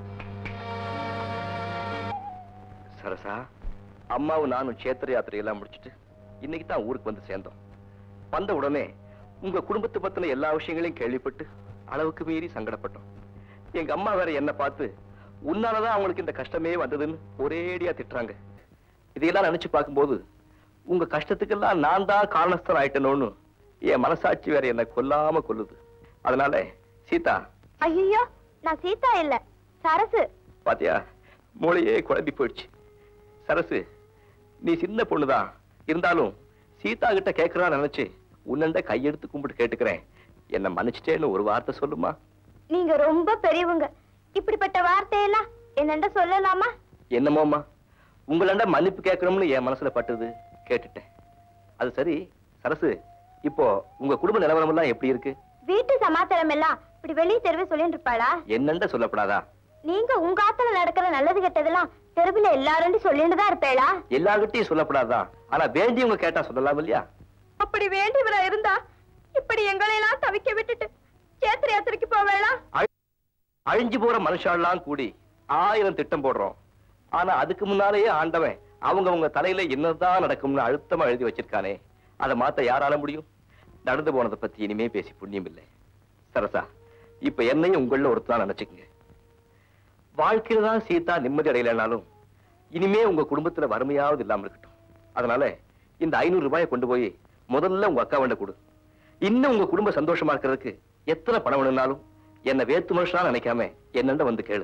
சரசா அம்மாவும் நானும் சேத்திர யாத்திரையெல்லாம் முடிச்சிட்டு இன்னைக்கு தான் ஊருக்கு வந்து சேர்ந்தோம் வந்த உடனே உங்க குடும்பத்தை பத்தின எல்லா விஷயங்களையும் கேள்விப்பட்டு அளவுக்கு மீறி சங்கடப்பட்டோம் எங்க அம்மா வேற என்ன பார்த்து உன்னாலதான் அவங்களுக்கு இந்த கஷ்டமே வந்ததுன்னு ஒரேடியா திட்டுறாங்க இதையெல்லாம் நினைச்சு பார்க்கும்போது உங்க கஷ்டத்துக்கெல்லாம் நான் தான் காரணஸ்தன் ஆயிட்டனோன்னு என் மனசாட்சி வேற என்ன கொல்லாம கொல்லுது அதனால சீதா ஐயோ நான் சீதா இல்ல சரசு பாத்தியா மூளையே குழம்பி போயிடுச்சு சரசு நீ சின்ன பொண்ணுதான் இருந்தாலும் சீதா கிட்ட கேட்கறான்னு நினைச்சு உன்னண்ட கையெடுத்து கும்பிட்டு கேட்டுக்கிறேன் என்ன மன்னிச்சிட்டேன்னு ஒரு வார்த்தை சொல்லுமா நீங்க ரொம்ப பெரியவங்க இப்படிப்பட்ட வார்த்தையெல்லாம் என்னண்ட சொல்லலாமா என்னமோம்மா உங்களண்ட மன்னிப்பு கேட்கணும்னு என் மனசுல பட்டது கேட்டுட்டேன் அது சரி சரசு இப்போ உங்க குடும்ப நிலவரம் எல்லாம் எப்படி இருக்கு வீட்டு சமாச்சாரம் எல்லாம் இப்படி வெளியே தெருவே சொல்லிட்டு இருப்பாளா என்னண்ட சொல்லப்படாதா நீங்க உங்க ஆத்துல நடக்கிற நல்லது கெட்டதெல்லாம் தெருவுல எல்லாரும் சொல்லிட்டு தான் இருப்பேளா எல்லார்கிட்டயும் சொல்லப்படாதா ஆனா வேண்டியவங்க கேட்டா சொல்லலாம் இல்லையா அப்படி வேண்டியவரா இருந்தா இப்படி எங்களை எல்லாம் தவிக்க விட்டுட்டு சேத்திர யாத்திரைக்கு போவேளா அழிஞ்சு போற மனுஷாலாம் கூடி ஆயிரம் திட்டம் போடுறோம் ஆனா அதுக்கு முன்னாலேயே ஆண்டவன் அவங்க உங்க தலையில என்னதான் நடக்கும்னு அழுத்தமா எழுதி வச்சிருக்கானே அதை மாத்த யாரால முடியும் நடந்து போனதை பத்தி இனிமே பேசி புண்ணியம் இல்லை சரசா இப்ப என்னையும் உங்கள ஒருத்தான் நினைச்சுக்கங்க வாழ்க்கையில தான் சீதா நிம்மதி அடையலைனாலும் இனிமே உங்க குடும்பத்துல வறுமையாவது இல்லாம இருக்கட்டும் அதனால இந்த ஐநூறு ரூபாயை கொண்டு போய் முதல்ல உங்க அக்கா கொடு இன்னும் உங்க குடும்பம் சந்தோஷமா இருக்கிறதுக்கு எத்தனை பணம் வேணும்னாலும் என்ன வேத்து மனுஷனா நினைக்காம என்னண்ட வந்து கேளு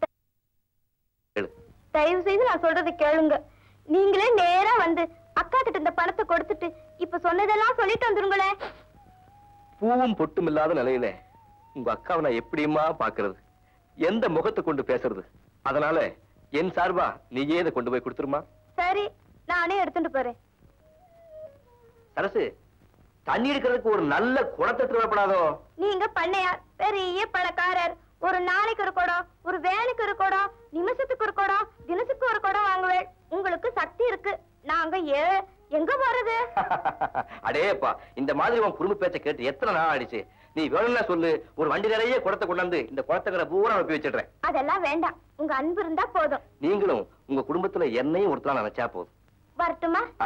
கேளு தயவு செய்து நான் சொல்றது கேளுங்க நீங்களே நேரா வந்து அக்கா கிட்ட இந்த பணத்தை கொடுத்துட்டு இப்ப சொன்னதெல்லாம் சொல்லிட்டு வந்துருங்களேன் பூவும் பொட்டும் இல்லாத நிலையில உங்க அக்காவை நான் எப்படியுமா பாக்குறது எந்த முகத்தை கொண்டு பேசுறது அதனால என் சார்பா நீயே இதை கொண்டு போய் கொடுத்துருமா சரி நானே எடுத்துட்டு போறேன் சரசு தண்ணி எடுக்கிறதுக்கு ஒரு நல்ல குளத்தை தேவைப்படாதோ நீங்க பண்ணையார் பெரிய பணக்காரர் ஒரு நாளைக்கு ஒரு குடம் ஒரு வேலைக்கு ஒரு குடம் நிமிஷத்துக்கு ஒரு குடம் தினத்துக்கு ஒரு குடம் வாங்குவேன் உங்களுக்கு சக்தி இருக்கு நாங்க ஏ எங்க போறது அடேப்பா இந்த மாதிரி உன் குடும்ப பேச்சை கேட்டு எத்தனை நாள் ஆயிடுச்சு நீ வேணும்னா சொல்லு ஒரு வண்டி நிறைய குடத்தை கொண்டாந்து இந்த குளத்துக்கிற பூரா அனுப்பி வச்சிடுறேன் அதெல்லாம் வேண்டாம் உங்க அன்பு இருந்தா போதும் நீங்களும் உங்க குடும்பத்துல என்னையும் ஒருத்தரா நினைச்சா போதும் வரட்டுமா ஆ.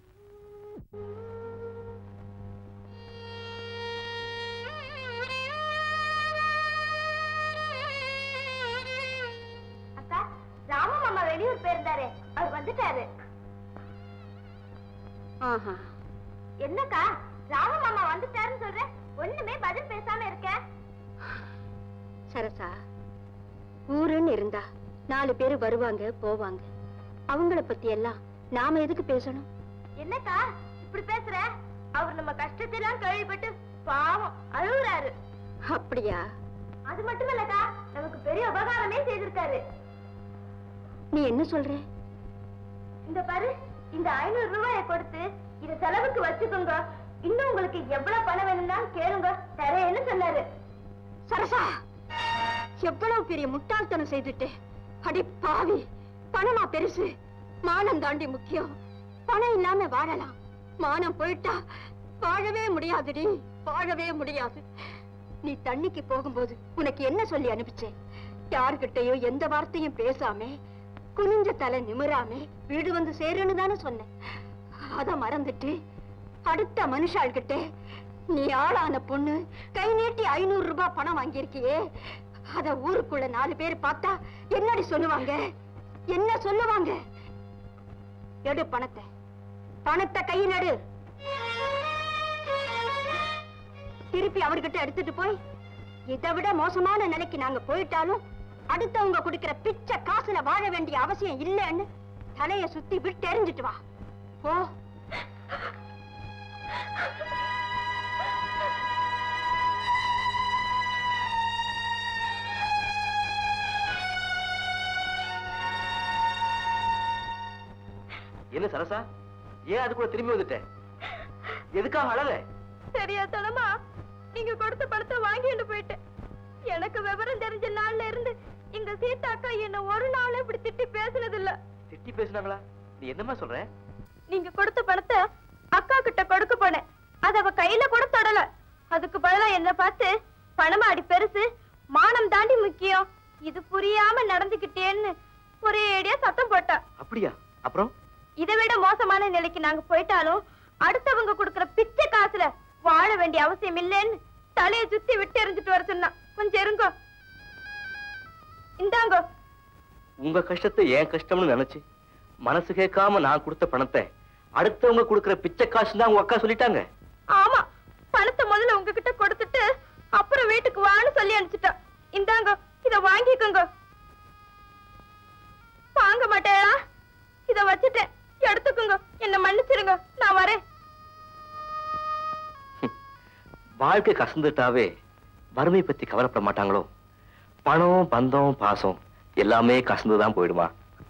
அக்கா ராம மாமா வெளியூர் போயிருந்தாரு அவர் வந்துட்டாரு ஆஹா என்னக்கா ராம மாமா வந்துட்டாருன்னு சொல்றேன் ஒண்ணுமே பதில் பேசாம இருக்க சரசா ஊருன்னு இருந்தா நாலு பேர் வருவாங்க போவாங்க அவங்கள பத்தி எல்லாம் நாம எதுக்கு பேசணும் என்னக்கா இப்படி பேசுற அவர் நம்ம கஷ்டத்தெல்லாம் கேள்விப்பட்டு பாவம் அழுகுறாரு அப்படியா அது மட்டும் இல்லக்கா நமக்கு பெரிய உபகாரமே செய்திருக்காரு நீ என்ன சொல்ற இந்த பாரு இந்த ஐநூறு ரூபாயை கொடுத்து இத செலவுக்கு வச்சுக்கோங்க இன்னும் உங்களுக்கு எவ்வளவு பணம் வேணும்னாலும் கேளுங்க தரேன்னு சொன்னாரு சரசா எவ்வளவு பெரிய முட்டாள்தனம் செய்துட்டு அடி பாவி பணமா பெருசு மானம் தாண்டி முக்கியம் பணம் இல்லாம வாழலாம் மானம் போயிட்டா வாழவே முடியாதுடி வாழவே முடியாது நீ தண்ணிக்கு போகும்போது உனக்கு என்ன சொல்லி அனுப்பிச்சேன் யார்கிட்டயும் எந்த வார்த்தையும் பேசாம குனிஞ்ச தலை நிமிராம வீடு வந்து சேருன்னு தானே சொன்னேன் அத மறந்துட்டு அடுத்த மனுஷாள்கிட்ட நீ ஆளான பொண்ணு கை நீட்டி ஐநூறு ரூபாய் பணம் வாங்கியிருக்கியே அத ஊருக்குள்ள நாலு பேர் பார்த்தா என்னடி சொல்லுவாங்க என்ன சொல்லுவாங்க எடு பணத்தை பணத்தை கையில் எடு திருப்பி அவர்கிட்ட எடுத்துட்டு போய் இதை விட மோசமான நிலைக்கு நாங்க போயிட்டாலும் அடுத்தவங்க குடுக்கிற பிச்சை காசுல வாழ வேண்டிய அவசியம் இல்லைன்னு தலைய சுத்தி விட்டு எறிஞ்சிட்டு வா ஓ என்ன சரசா ஏன் அது கூட திரும்பி வந்துட்டேன் எதுக்காக அழல தெரியாதனமா நீங்க கொடுத்த பணத்தை வாங்கிட்டு போயிட்டேன் எனக்கு விவரம் தெரிஞ்ச நாள்ல இருந்து எங்க சீதா அக்கா என்ன ஒரு நாள் இப்படி திட்டி பேசுனது இல்ல திட்டி பேசுனாங்களா நீ என்னம்மா சொல்ற நீங்க கொடுத்த பணத்தை அக்கா கிட்ட கொடுக்க போனேன் அத அவ கையில கூட தொடல அதுக்கு பதிலா என்ன பார்த்து பணமாடி பெருசு மானம் தாண்டி முக்கியம் இது புரியாம நடந்துகிட்டேன்னு ஒரேடியா சத்தம் போட்டா அப்படியா அப்புறம் இதை விட மோசமான நிலைக்கு நாங்க போயிட்டாலும் அடுத்தவங்க கொடுக்கிற பிச்சை காசுல வாழ வேண்டிய அவசியம் இல்லைன்னு தலைய சுத்தி விட்டு எறிஞ்சிட்டு வர சொன்னா கொஞ்சம் இருங்கோ இந்தாங்கோ உங்க கஷ்டத்தை என் கஷ்டம்னு நினைச்சு மனசு கேட்காம நான் கொடுத்த பணத்தை அடுத்தவங்க கொடுக்கிற பிச்சை காசு தான் உங்க அக்கா சொல்லிட்டாங்க ஆமா பணத்தை முதல்ல உங்ககிட்ட கொடுத்துட்டு அப்புறம் வீட்டுக்கு வான்னு சொல்லி அனுப்பிச்சிட்டா இந்தாங்க இத வாங்கிக்கோங்க வாங்க மாட்டேடா இத வச்சுட்டேன் எடுத்துக்கோங்க என்ன மன்னிச்சிருங்க நான் வரேன் வாழ்க்கை கசந்துட்டாவே வறுமை பத்தி கவலைப்பட மாட்டாங்களோ பணம் பந்தம் பாசம் எல்லாமே கசந்துதான் போயிடுமா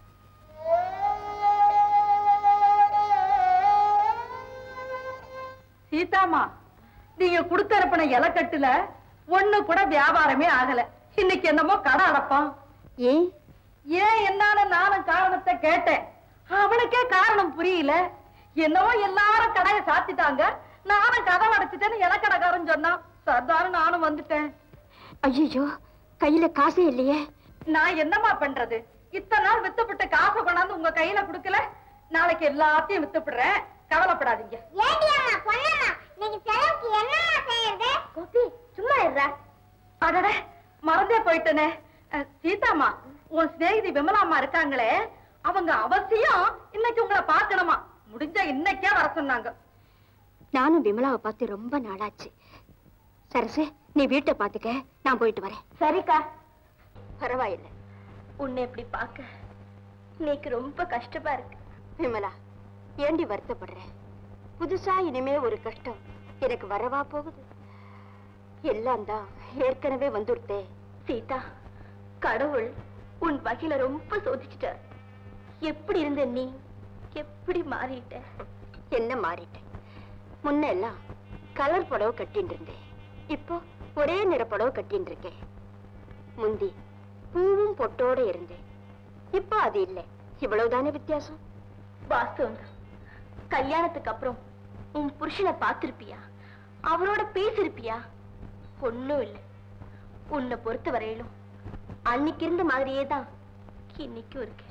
சீதாமா நீங்க கொடுத்து அனுப்பின இலக்கட்டுல ஒண்ணு கூட வியாபாரமே ஆகல இன்னைக்கு என்னமோ கடை அடப்போம் ஏன் ஏன் என்னால நானும் காரணத்தை கேட்டேன் அவனுக்கே காரணம் புரியல என்னவோ எல்லாரும் கடையை சாத்திட்டாங்க நானும் கதை அடைச்சிட்டேன்னு இலக்கடைக்காரன் சொன்னான் சர்தாரு நானும் வந்துட்டேன் ஐயோ கையில காசே இல்லையே நான் என்னம்மா பண்றது இத்தனை நாள் வித்துப்பட்டு காசை கொண்டாந்து உங்க கையில கொடுக்கல நாளைக்கு எல்லாத்தையும் வித்துப்பிடுறேன் கவலைப்படாதீங்க ஏண்டி அம்மா பொண்ணம்மா நீங்க செலவுக்கு என்னம்மா செய்யறது கோபி சும்மா இருடா அடடே மறந்தே போயிட்டனே அஹ், சீதாம்மா உன் சிநேகிதி விமலாம்மா இருக்காங்களே அவங்க அவசியம் இன்னைக்கு உங்களை பார்க்கணுமா முடிஞ்ச இன்னைக்கே வர சொன்னாங்க நானும் விமலாவை பார்த்து ரொம்ப நாளாச்சு சரசு நீ வீட்டை பாத்துக்க நான் போயிட்டு வரேன் சரிக்கா பரவாயில்லை உன்னை இப்படி பார்க்க இன்னைக்கு ரொம்ப கஷ்டமா இருக்கு விமலா ஏண்டி வருத்தப்படுற புதுசா இனிமே ஒரு கஷ்டம் எனக்கு வரவா போகுது எல்லாம் தான் ஏற்கனவே வந்துடுத்தே சீதா கடவுள் உன் வகையில ரொம்ப சோதிச்சுட்டார் எப்படி இருந்த நீ எப்படி மாறிட்ட என்ன மாறிட்டேன் முன்ன எல்லாம் கலர் புடவை கட்டின்னு இருந்தேன் இப்போ ஒரே நிற புடவை கட்டின்னு இருக்கேன் முந்தி பூவும் பொட்டோட இருந்தேன் இப்போ அது இல்லை இவ்வளவுதானே வித்தியாசம் வாஸ்தவம் கல்யாணத்துக்கு அப்புறம் உன் புருஷனை பார்த்திருப்பியா அவரோட பேசிருப்பியா ஒண்ணும் இல்லை உன்னை பொறுத்த வரையிலும் அன்னைக்கு இருந்த மாதிரியே தான் இன்னைக்கும் இருக்கு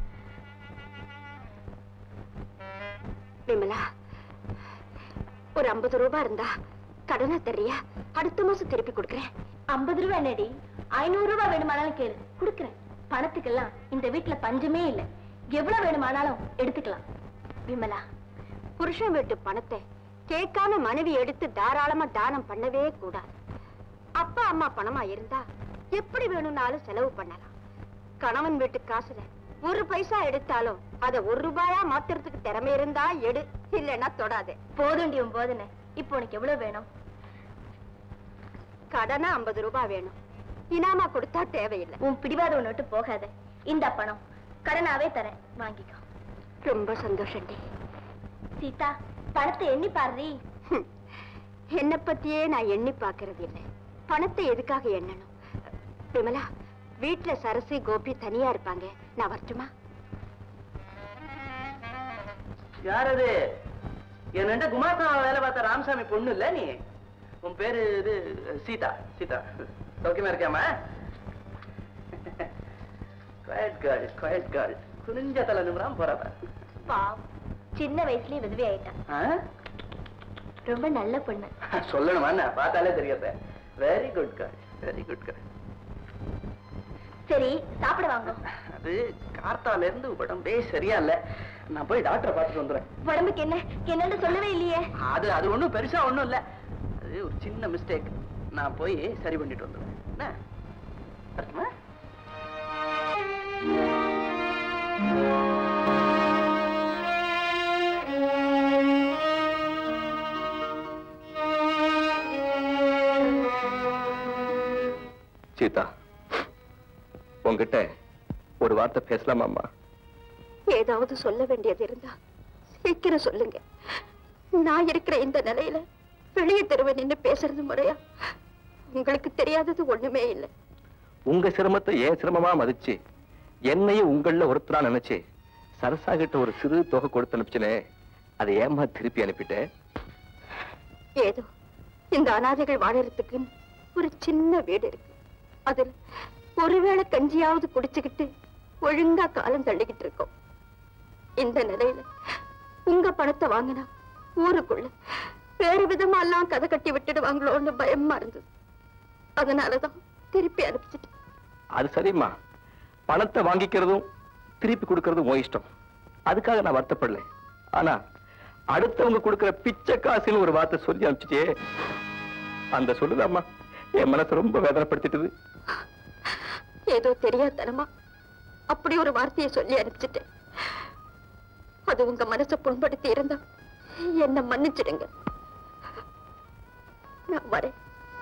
விமலா ஒரு ஐம்பது ரூபாய் இருந்தா கடனா தர்றியா அடுத்த மாசம் திருப்பி கொடுக்குறேன் ஐம்பது ரூபாய் என்னடி ஐநூறு ரூபாய் வேணுமானாலும் கேளு கொடுக்குறேன் பணத்துக்கெல்லாம் இந்த வீட்டுல பஞ்சமே இல்லை எவ்வளவு வேணுமானாலும் எடுத்துக்கலாம் விமலா புருஷன் வீட்டு பணத்தை கேட்காம மனைவி எடுத்து தாராளமா தானம் பண்ணவே கூடாது அப்பா அம்மா பணமா இருந்தா எப்படி வேணும்னாலும் செலவு பண்ணலாம் கணவன் வீட்டு காசுல ஒரு பைசா எடுத்தாலும் அத ஒரு ரூபாயா மாத்துறதுக்கு திறமை இருந்தா எடு இல்லைன்னா தொடாதே போதுண்டி உன் போதனை இப்போ உனக்கு எவ்வளவு வேணும் கடனா ஐம்பது ரூபாய் வேணும் இனாமா கொடுத்தா தேவையில்லை உன் பிடிவாத ஒண்ணு விட்டு போகாத இந்த பணம் கடனாவே தரேன் வாங்கிக்கோ ரொம்ப சந்தோஷம்டி சீதா பணத்தை எண்ணி பாருடி ஹம். என்னை பத்தியே நான் எண்ணி பார்க்கறது இல்லை பணத்தை எதுக்காக எண்ணணும் விமலா வீட்டுல சரசு கோபி தனியா இருப்பாங்க நான் வரட்டுமா யார் அது என்னண்ட குமாஸ்தா வேலை பார்த்த ராமசாமி பொண்ணு இல்ல நீ உன் பேரு இது சீதா சீதா சௌக்கியமா இருக்கியாமா குவைட் கேர்ள் குவைட் கேர்ள் குனிஞ்ச தலை நிமிராம போறவ பாவம் சின்ன வயசுலயே விதவி ஆயிட்டான் ரொம்ப நல்ல பொண்ணு சொல்லணுமா என்ன பார்த்தாலே தெரியாத very good girl very good girl சரி சாப்பிட வாங்க அது கார்த்தால இருந்து உடம்பே சரியா இல்ல நான் போய் டாக்டரை பார்த்துட்டு வந்துடுறேன் உடம்புக்கு என்ன என்னன்னு சொல்லவே இல்லையே அது அது ஒண்ணும் பெருசா ஒண்ணும் இல்ல அது ஒரு சின்ன மிஸ்டேக் நான் போய் சரி பண்ணிட்டு வந்துடுவேன் என்ன வரட்டுமா? சீதா உங்ககிட்ட ஒரு வார்த்தை பேசலாமாம்மா ஏதாவது சொல்ல வேண்டியது இருந்தா சீக்கிரம் சொல்லுங்க நான் இருக்கிற இந்த நிலையில வெளியே தெருவை நின்னு பேசுறது முறையா உங்களுக்கு தெரியாதது ஒண்ணுமே இல்லை உங்க சிரமத்தை ஏன் சிரமமா மதிச்சு என்னையும் உங்கள ஒருத்தரா நினைச்சு சரசா கிட்ட ஒரு சிறு தொகை கொடுத்து அனுப்பிச்சனே அதை ஏமா திருப்பி அனுப்பிட்டேன் ஏதோ இந்த அனாதைகள் வாழறதுக்கு ஒரு சின்ன வீடு இருக்கு அதுல ஒருவேளை கஞ்சியாவது குடிச்சுக்கிட்டு ஒழுங்கா காலம் தள்ளிக்கிட்டு இருக்கோம் இந்த நிலையில உங்க பணத்தை வாங்கினா ஊருக்குள்ள வேறு விதமா எல்லாம் கதை கட்டி விட்டுடுவாங்களோன்னு பயமா இருந்தது அதனாலதான் திருப்பி அனுப்பிச்சிட்டேன் அது சரிம்மா பணத்தை வாங்கிக்கிறதும் திருப்பி கொடுக்கறதும் உன் இஷ்டம் அதுக்காக நான் வருத்தப்படல ஆனா அடுத்தவங்க கொடுக்கிற பிச்சை காசுன்னு ஒரு வார்த்தை சொல்லி அனுப்பிச்சிட்டே அந்த சொல்லுதாம்மா என் மனசை ரொம்ப வேதனைப்படுத்திட்டது ஏதோ தெரியாதனமா அப்படி ஒரு வார்த்தையை சொல்லி அனுப்பிச்சிட்டேன் அது உங்க மனசை புண்படுத்தி இருந்தா என்ன மன்னிச்சிடுங்க நான் வரேன்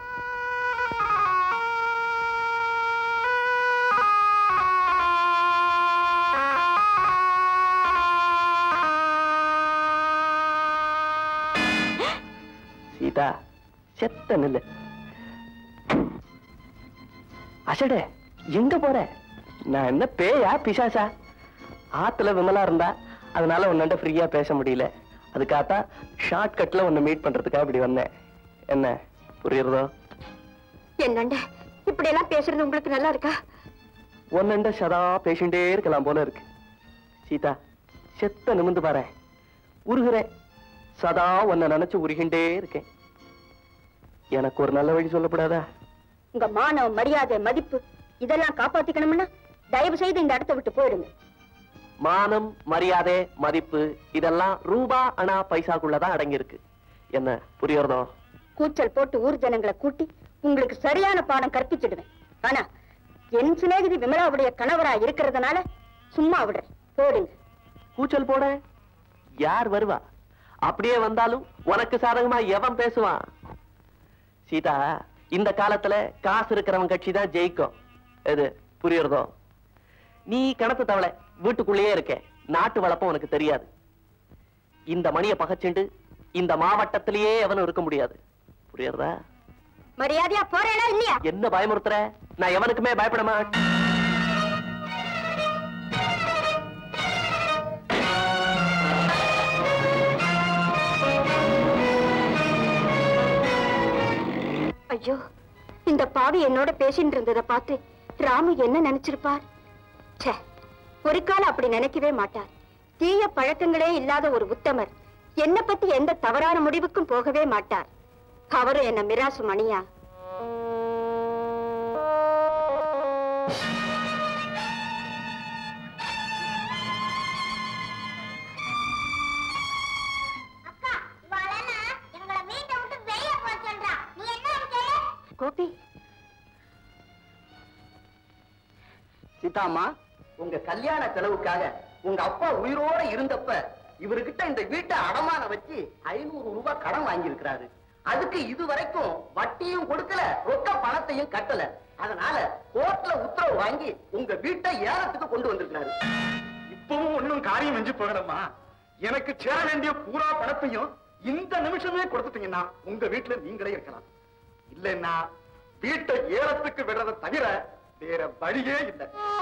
சீதா செத்த நில்லு அசடே எங்க போற நான் என்ன பேயா பிசாசா ஆத்துல விமலா இருந்தா அதனால உன்னண்ட ஃப்ரீயா பேச முடியல அதுக்காகத்தான் ஷார்ட் கட்ல உன்னை மீட் பண்றதுக்காக இப்படி வந்தேன் என்ன புரியுறதோ என்னண்ட இப்படி எல்லாம் பேசுறது உங்களுக்கு நல்லா இருக்கா உன்னண்ட சதா பேசிண்டே இருக்கலாம் போல இருக்கு சீதா செத்த நிமிந்து பாரு உருகுறேன் சதா உன்னை நினைச்சு உருகிண்டே இருக்கேன் எனக்கு ஒரு நல்ல வழி சொல்லப்படாதா உங்க மானம் மரியாதை மதிப்பு இதெல்லாம் காப்பாத்திக்கணும்னா தயவு செய்து இந்த இடத்தை விட்டு போயிடுங்க மானம் மரியாதை மதிப்பு இதெல்லாம் ரூபா அணா பைசாக்குள்ளதான் அடங்கி இருக்கு என்ன புரியறதோ கூச்சல் போட்டு ஊர் ஜனங்களை கூட்டி உங்களுக்கு சரியான பாடம் கற்பிச்சிடுவேன் ஆனா என் சிநேகிதி விமலாவுடைய கணவரா இருக்கிறதுனால சும்மா விடுறேன் போடுங்க கூச்சல் போட யார் வருவா அப்படியே வந்தாலும் உனக்கு சாதகமா எவன் பேசுவான் சீதா இந்த காலத்துல காசு இருக்கிறவன் கட்சி தான் ஜெயிக்கும் எது புரியுறதோ நீ கணத்து தவளை வீட்டுக்குள்ளேயே இருக்க நாட்டு வளப்பம் உனக்கு தெரியாது இந்த மணியை பகச்சுண்டு இந்த மாவட்டத்திலேயே எவனும் இருக்க முடியாது புரியுறதா மரியாதையா போறேனா இல்லையா என்ன பயமுறுத்துற நான் எவனுக்குமே பயப்பட மாட்டேன் ஐயோ இந்த பாவி என்னோட பேசிட்டு இருந்ததை பார்த்து ராமு என்ன நினைச்சிருப்பார் ச்சே ஒரு காலம் அப்படி நினைக்கவே மாட்டார் தீய பழக்கங்களே இல்லாத ஒரு உத்தமர் என்ன பத்தி எந்த தவறான முடிவுக்கும் போகவே மாட்டார் அவரும் என்ன மிராசு மணியா அக்கா இவாளனா எங்களை வீட்டை விட்டு வெளியே போக சொல்றா நீ என்ன கேளு கோபி சீதாம்மா உங்க கல்யாண செலவுக்காக உங்க அப்பா உயிரோட இருந்தப்ப இவர்கிட்ட இந்த வீட்டை அடமான வச்சு ஐநூறு ரூபாய் கடன் வாங்கி இருக்கிறாரு அதுக்கு இது வரைக்கும் வட்டியும் கொடுக்கல ரொக்க பணத்தையும் கட்டல அதனால கோர்ட்ல உத்தரவு வாங்கி உங்க வீட்டை ஏலத்துக்கு கொண்டு வந்திருக்கிறாரு இப்பவும் ஒண்ணும் காரியம் வெஞ்சு போகலம்மா எனக்கு சேர வேண்டிய பூரா பணத்தையும் இந்த நிமிஷமே கொடுத்துட்டீங்கன்னா உங்க வீட்டுல நீங்களே இருக்கலாம் இல்லைன்னா வீட்டை ஏலத்துக்கு விடுறதை தவிர வேற வழியே இல்லை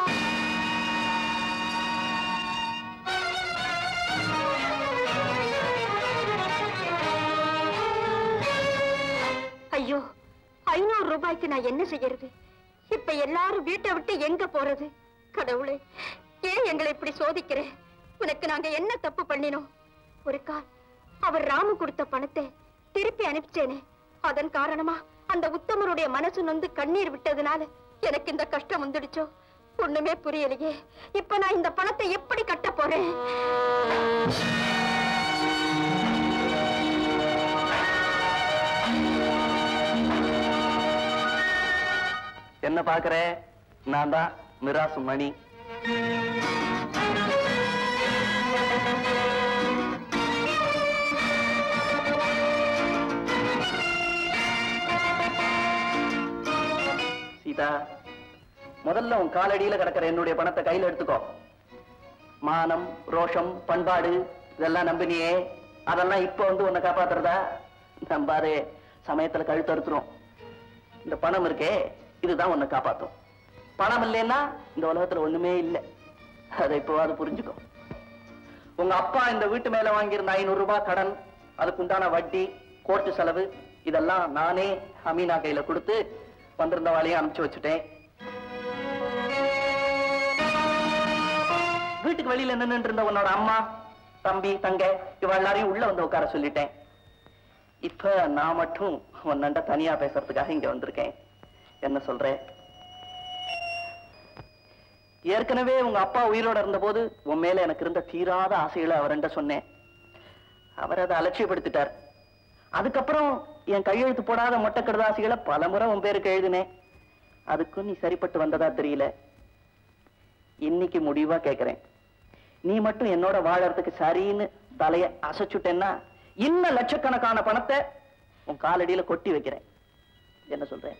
ஐயோ ஐநூறு ரூபாய்க்கு நான் என்ன செய்யறது இப்ப எல்லாரும் வீட்டை விட்டு எங்க போறது கடவுளே ஏன் எங்களை இப்படி சோதிக்கிற உனக்கு நாங்க என்ன தப்பு பண்ணினோம் ஒரு கால் அவர் ராமு கொடுத்த பணத்தை திருப்பி அனுப்பிச்சேனே அதன் காரணமா அந்த உத்தமருடைய மனசு நொந்து கண்ணீர் விட்டதுனால எனக்கு இந்த கஷ்டம் வந்துடுச்சோ ஒண்ணுமே புரியலையே இப்ப நான் இந்த பணத்தை எப்படி கட்ட போறேன் என்ன பாக்குற நான் தான் மிராசு மணி சீதா முதல்ல உன் காலடியில கிடக்கிற என்னுடைய பணத்தை கையில எடுத்துக்கோ மானம் ரோஷம் பண்பாடு இதெல்லாம் நம்பினியே அதெல்லாம் இப்ப வந்து உன்னை காப்பாத்துறதா நம்பாதே சமயத்துல கழுத்து அறுத்துரும் இந்த பணம் இருக்கே இதுதான் உன்னை காப்பாத்தும் பணம் இல்லைன்னா இந்த உலகத்துல ஒண்ணுமே இல்லை அதை இப்போவாது புரிஞ்சுக்கோ உங்க அப்பா இந்த வீட்டு மேல வாங்கியிருந்த ஐநூறு ரூபாய் கடன் அதுக்கு உண்டான வட்டி கோர்ட்டு செலவு இதெல்லாம் நானே அமீனா கையில கொடுத்து வந்திருந்த வாளையும் அனுப்பிச்சு வச்சுட்டேன் வீட்டுக்கு வெளியில நின்னுட்டு இருந்த உன்னோட அம்மா தம்பி தங்க இவ எல்லாரையும் உள்ள வந்து உட்கார சொல்லிட்டேன் இப்ப நான் மட்டும் உன்னண்ட தனியா பேசுறதுக்காக இங்க வந்திருக்கேன் என்ன சொல்றேன் ஏற்கனவே உங்க அப்பா உயிரோட இருந்தபோது உன் மேல எனக்கு இருந்த தீராத ஆசைகளை அவர்கிட்ட சொன்னேன் அவர் அதை அலட்சியப்படுத்திட்டார் அதுக்கப்புறம் என் கையெழுத்து போடாத மொட்டை கடுதாசிகளை பலமுறை உன் பேருக்கு எழுதினேன் அதுக்கும் நீ சரிப்பட்டு வந்ததா தெரியல இன்னைக்கு முடிவா கேக்குறேன் நீ மட்டும் என்னோட வாழறதுக்கு சரின்னு தலைய அசைச்சுட்டேன்னா இன்னும் லட்சக்கணக்கான பணத்தை உன் காலடியில கொட்டி வைக்கிறேன் என்ன சொல்றேன்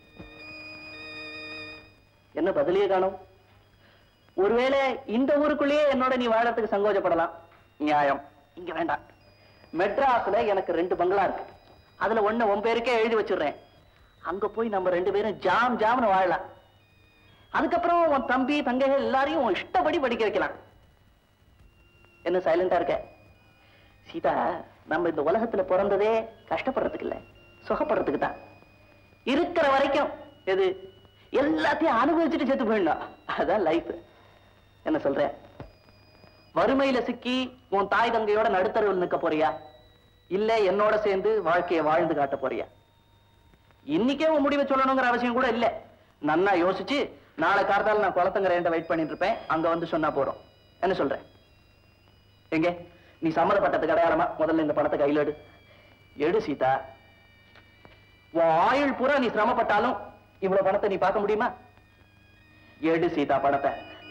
என்ன பதிலே காணும் ஒருவேளை இந்த ஊருக்குள்ளேயே என்னோட நீ வாழறதுக்கு சங்கோஜப்படலாம் நியாயம் இங்க வேண்டாம் மெட்ராஸ்ல எனக்கு ரெண்டு பங்களா இருக்கு அதுல ஒண்ணு உன் பேருக்கே எழுதி வச்சிடுறேன் அங்க போய் நம்ம ரெண்டு பேரும் ஜாம் ஜாம்னு வாழலாம் அதுக்கப்புறம் உன் தம்பி தங்கைகள் எல்லாரையும் உன் இஷ்டப்படி படிக்க வைக்கலாம் என்ன சைலண்டா இருக்க சீதா நம்ம இந்த உலகத்துல பிறந்ததே கஷ்டப்படுறதுக்கு இல்ல சுகப்படுறதுக்கு தான் இருக்கிற வரைக்கும் எது எல்லாத்தையும் அனுபவிச்சுட்டு செத்து போயிடணும் அதான் லைஃப் என்ன சொல்ற வறுமையில சிக்கி உன் தாய் தங்கையோட நடுத்தருவில் நிக்க போறியா இல்ல என்னோட சேர்ந்து வாழ்க்கையை வாழ்ந்து காட்ட போறியா இன்னைக்கே உன் முடிவை சொல்லணுங்கிற அவசியம் கூட இல்ல நன்னா யோசிச்சு நாளை கார்த்தால நான் குளத்தங்கரையண்ட வெயிட் பண்ணிட்டு இருப்பேன் அங்க வந்து சொன்னா போறோம் என்ன சொல்ற எங்க நீ சம்மதப்பட்டதுக்கு அடையாளமா முதல்ல இந்த பணத்தை கையில எடு எடு சீதா உன் ஆயுள் பூரா நீ சிரமப்பட்டாலும் இவ்வளவு பணத்தை நீ பார்க்க முடியுமா எடு சீதா பணத்தை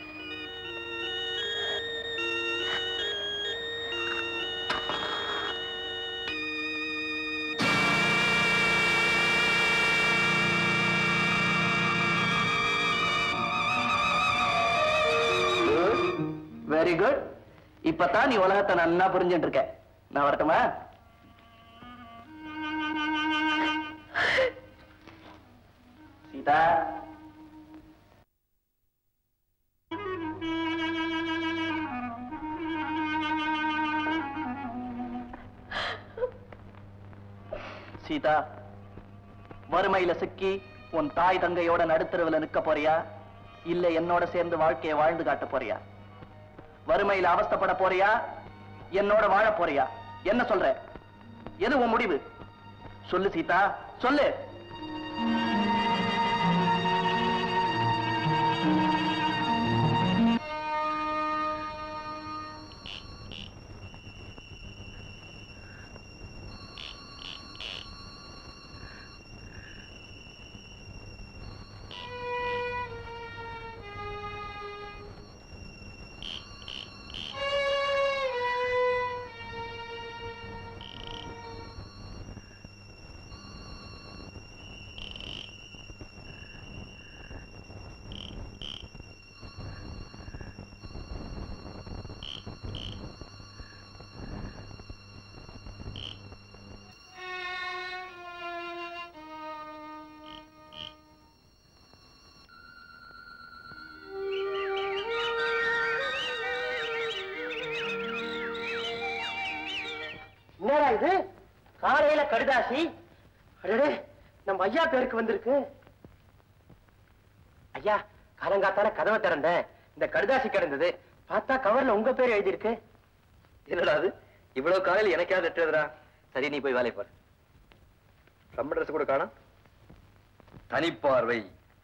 வெரி குட் இப்பதான் நீ உலகத்தை நல்லா புரிஞ்சுட்டு இருக்க நான் வரட்டுமா சீதா சீதா வறுமையில சிக்கி உன் தாய் தங்கையோட நடுத்தருவுல நிக்க போறியா இல்ல என்னோட சேர்ந்து வாழ்க்கையை வாழ்ந்து காட்ட போறியா வறுமையில அவஸ்தைப்பட போறியா என்னோட வாழ போறியா என்ன சொல்ற எது உன் முடிவு சொல்லு சீதா சொல்லு என்னடா இது காலையில கடிதாசி அடடே நம்ம ஐயா பேருக்கு வந்திருக்கு ஐயா காலங்காத்தால கதவை திறந்தேன் இந்த கடிதாசி கிடந்தது பார்த்தா கவர்ல உங்க பேர் எழுதியிருக்கு என்னடா அது இவ்வளவு காலையில் எனக்காவது எட்டுறதுடா சரி நீ போய் வேலை பாரு ரொம்ப ட்ரெஸ் கூட காணோம் தனிப்பார்வை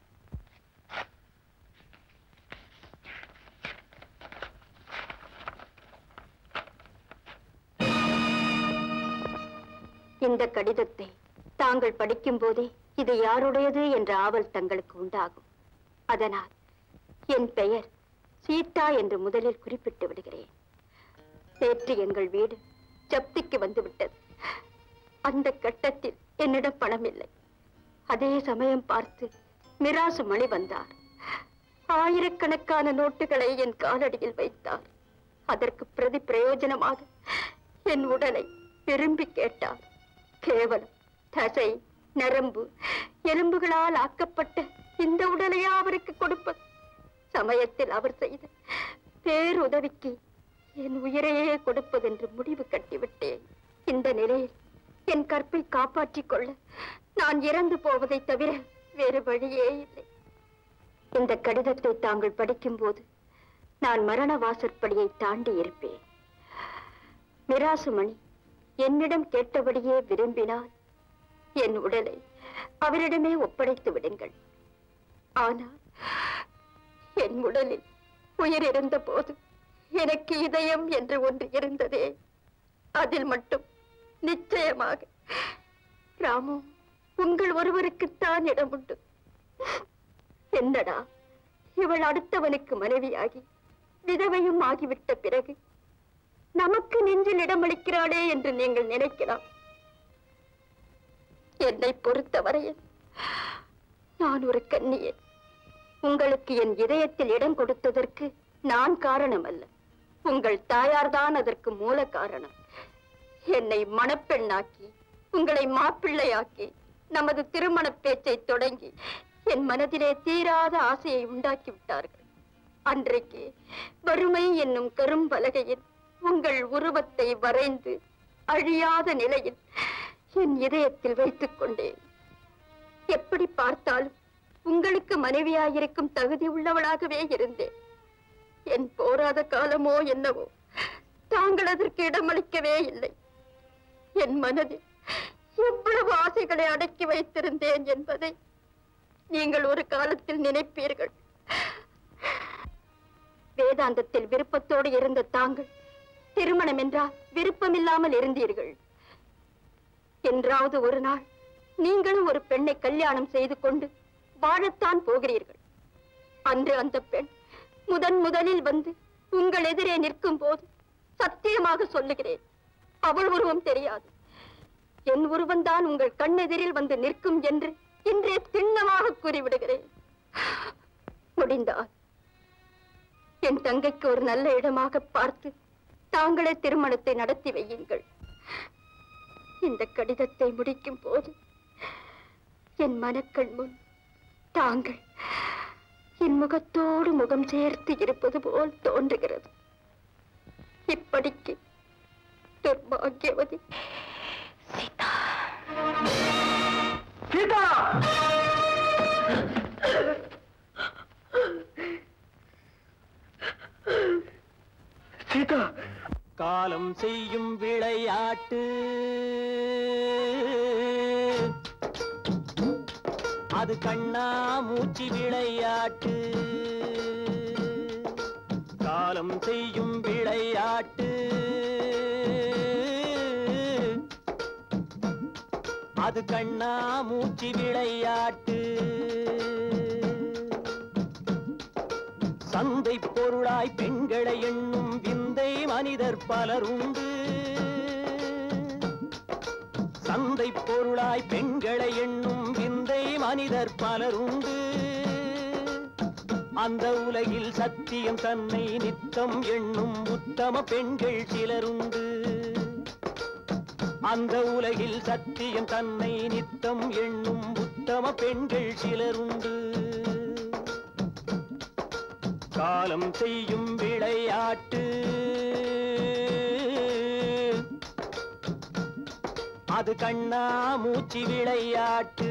இந்த கடிதத்தை தாங்கள் படிக்கும் போதே இது யாருடையது என்ற ஆவல் தங்களுக்கு உண்டாகும் அதனால் என் பெயர் சீதா என்று முதலில் குறிப்பிட்டு விடுகிறேன் நேற்று எங்கள் வீடு ஜப்திக்கு வந்துவிட்டது அந்த கட்டத்தில் என்னிடம் பணம் இல்லை அதே சமயம் பார்த்து மிராசு மணி வந்தார் ஆயிரக்கணக்கான நோட்டுகளை என் காலடியில் வைத்தார் அதற்கு பிரதி பிரயோஜனமாக என் உடலை விரும்பி கேட்டார் கேவலம் தசை நரம்பு எலும்புகளால் ஆக்கப்பட்ட இந்த உடலையா அவருக்கு கொடுப்பது சமயத்தில் அவர் செய்த பேருதவிக்கு என் உயிரையே கொடுப்பதென்று முடிவு கட்டிவிட்டேன் இந்த நிலையில் என் கற்பை காப்பாற்றிக் கொள்ள நான் இறந்து போவதை தவிர வேறு வழியே இல்லை இந்த கடிதத்தை தாங்கள் படிக்கும்போது நான் மரண வாசற்படியை தாண்டி இருப்பேன் மிராசுமணி என்னிடம் கேட்டபடியே விரும்பினால் என் உடலை அவரிடமே ஒப்படைத்து விடுங்கள் ஆனால் என் உடலில் உயிர் இருந்த போது எனக்கு இதயம் என்று ஒன்று இருந்ததே அதில் மட்டும் நிச்சயமாக ராமு உங்கள் ஒருவருக்குத்தான் இடம் உண்டு என்னடா இவள் அடுத்தவனுக்கு மனைவியாகி விதவையும் ஆகிவிட்ட பிறகு நமக்கு நெஞ்சில் இடமளிக்கிறாளே என்று நீங்கள் நினைக்கலாம் என்னை பொறுத்தவரையில் நான் ஒரு கன்னியே உங்களுக்கு என் இதயத்தில் இடம் கொடுத்ததற்கு நான் காரணம் அல்ல உங்கள் தாயார்தான் அதற்கு மூல காரணம் என்னை மணப்பெண்ணாக்கி உங்களை மாப்பிள்ளையாக்கி நமது திருமண பேச்சை தொடங்கி என் மனதிலே தீராத ஆசையை உண்டாக்கி விட்டார்கள் அன்றைக்கு வறுமை என்னும் கரும்பலகையில் உங்கள் உருவத்தை வரைந்து அழியாத நிலையில் என் இதயத்தில் வைத்துக் கொண்டேன் எப்படி பார்த்தாலும் உங்களுக்கு மனைவியாயிருக்கும் தகுதி உள்ளவளாகவே இருந்தேன் என் போராத காலமோ என்னவோ தாங்கள் அதற்கு இடமளிக்கவே இல்லை என் மனதில் எவ்வளவு ஆசைகளை அடக்கி வைத்திருந்தேன் என்பதை நீங்கள் ஒரு காலத்தில் நினைப்பீர்கள் வேதாந்தத்தில் விருப்பத்தோடு இருந்த தாங்கள் திருமணம் என்றால் விருப்பமில்லாமல் இருந்தீர்கள் என்றாவது ஒரு நாள் நீங்களும் ஒரு பெண்ணை கல்யாணம் செய்து கொண்டு வாழத்தான் போகிறீர்கள் அன்று அந்த பெண் முதன் முதலில் வந்து உங்கள் எதிரே நிற்கும் போது சத்தியமாக சொல்லுகிறேன் அவள் உருவம் தெரியாது என் உருவம்தான் உங்கள் கண்ணெதிரில் வந்து நிற்கும் என்று இன்றே திண்ணமாக கூறிவிடுகிறேன் முடிந்தால் என் தங்கைக்கு ஒரு நல்ல இடமாக பார்த்து தாங்களே திருமணத்தை நடத்தி வையுங்கள் இந்த கடிதத்தை முடிக்கும் போது என் மனக்கண் முன் தாங்கள் என் முகத்தோடு முகம் சேர்த்து இருப்பது போல் தோன்றுகிறது இப்படிக்கு துர்பாகியவதி சீதா சீதா காலம் செய்யும் விளையாட்டு அது கண்ணா மூச்சு விளையாட்டு காலம் செய்யும் விளையாட்டு அது கண்ணா மூச்சு விளையாட்டு சந்தை பொருளாய் பெண்களை எண்ணும் விந்தை மனிதர் பலருண்டு சந்தை பொருளாய் பெண்களை எண்ணும் விந்தை மனிதர் பலருண்டு அந்த உலகில் சத்தியம் தன்னை நித்தம் எண்ணும் உத்தம பெண்கள் சிலருண்டு அந்த உலகில் சத்தியம் தன்னை நித்தம் எண்ணும் உத்தம பெண்கள் சிலருண்டு காலம் செய்யும் விளையாட்டு அது கண்ணா மூச்சு விளையாட்டு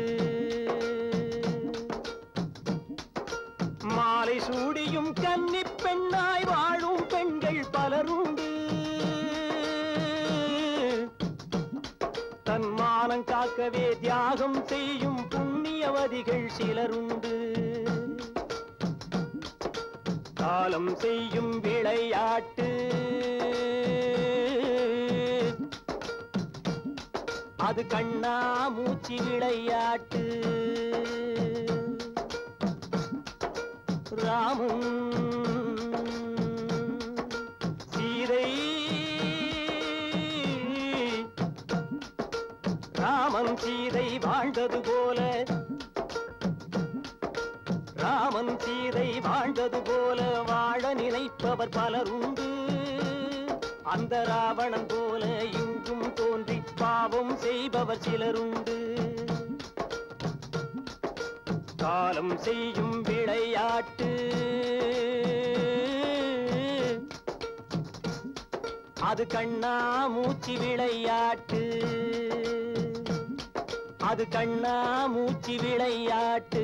மாலை சூடியும் கன்னி பெண்ணாய் வாழும் பெண்கள் பலருண்டு தன் மானம் காக்கவே தியாகம் செய்யும் புண்ணியவதிகள் சிலருண்டு காலம் செய்யும் விளையாட்டு அது கண்ணா மூச்சு விளையாட்டு ராமன் சீதை ராமன் சீதை வாழ்ந்தது போல ராமன் சீதை வாழ்ந்தது போல வாழ நினைப்பவர் பலருண்டு அந்த ராவணன் போல இங்கும் தோன்றி பாவம் செய்பவர் சிலருண்டு காலம் செய்யும் விளையாட்டு அது கண்ணா மூச்சு விளையாட்டு அது கண்ணா மூச்சு விளையாட்டு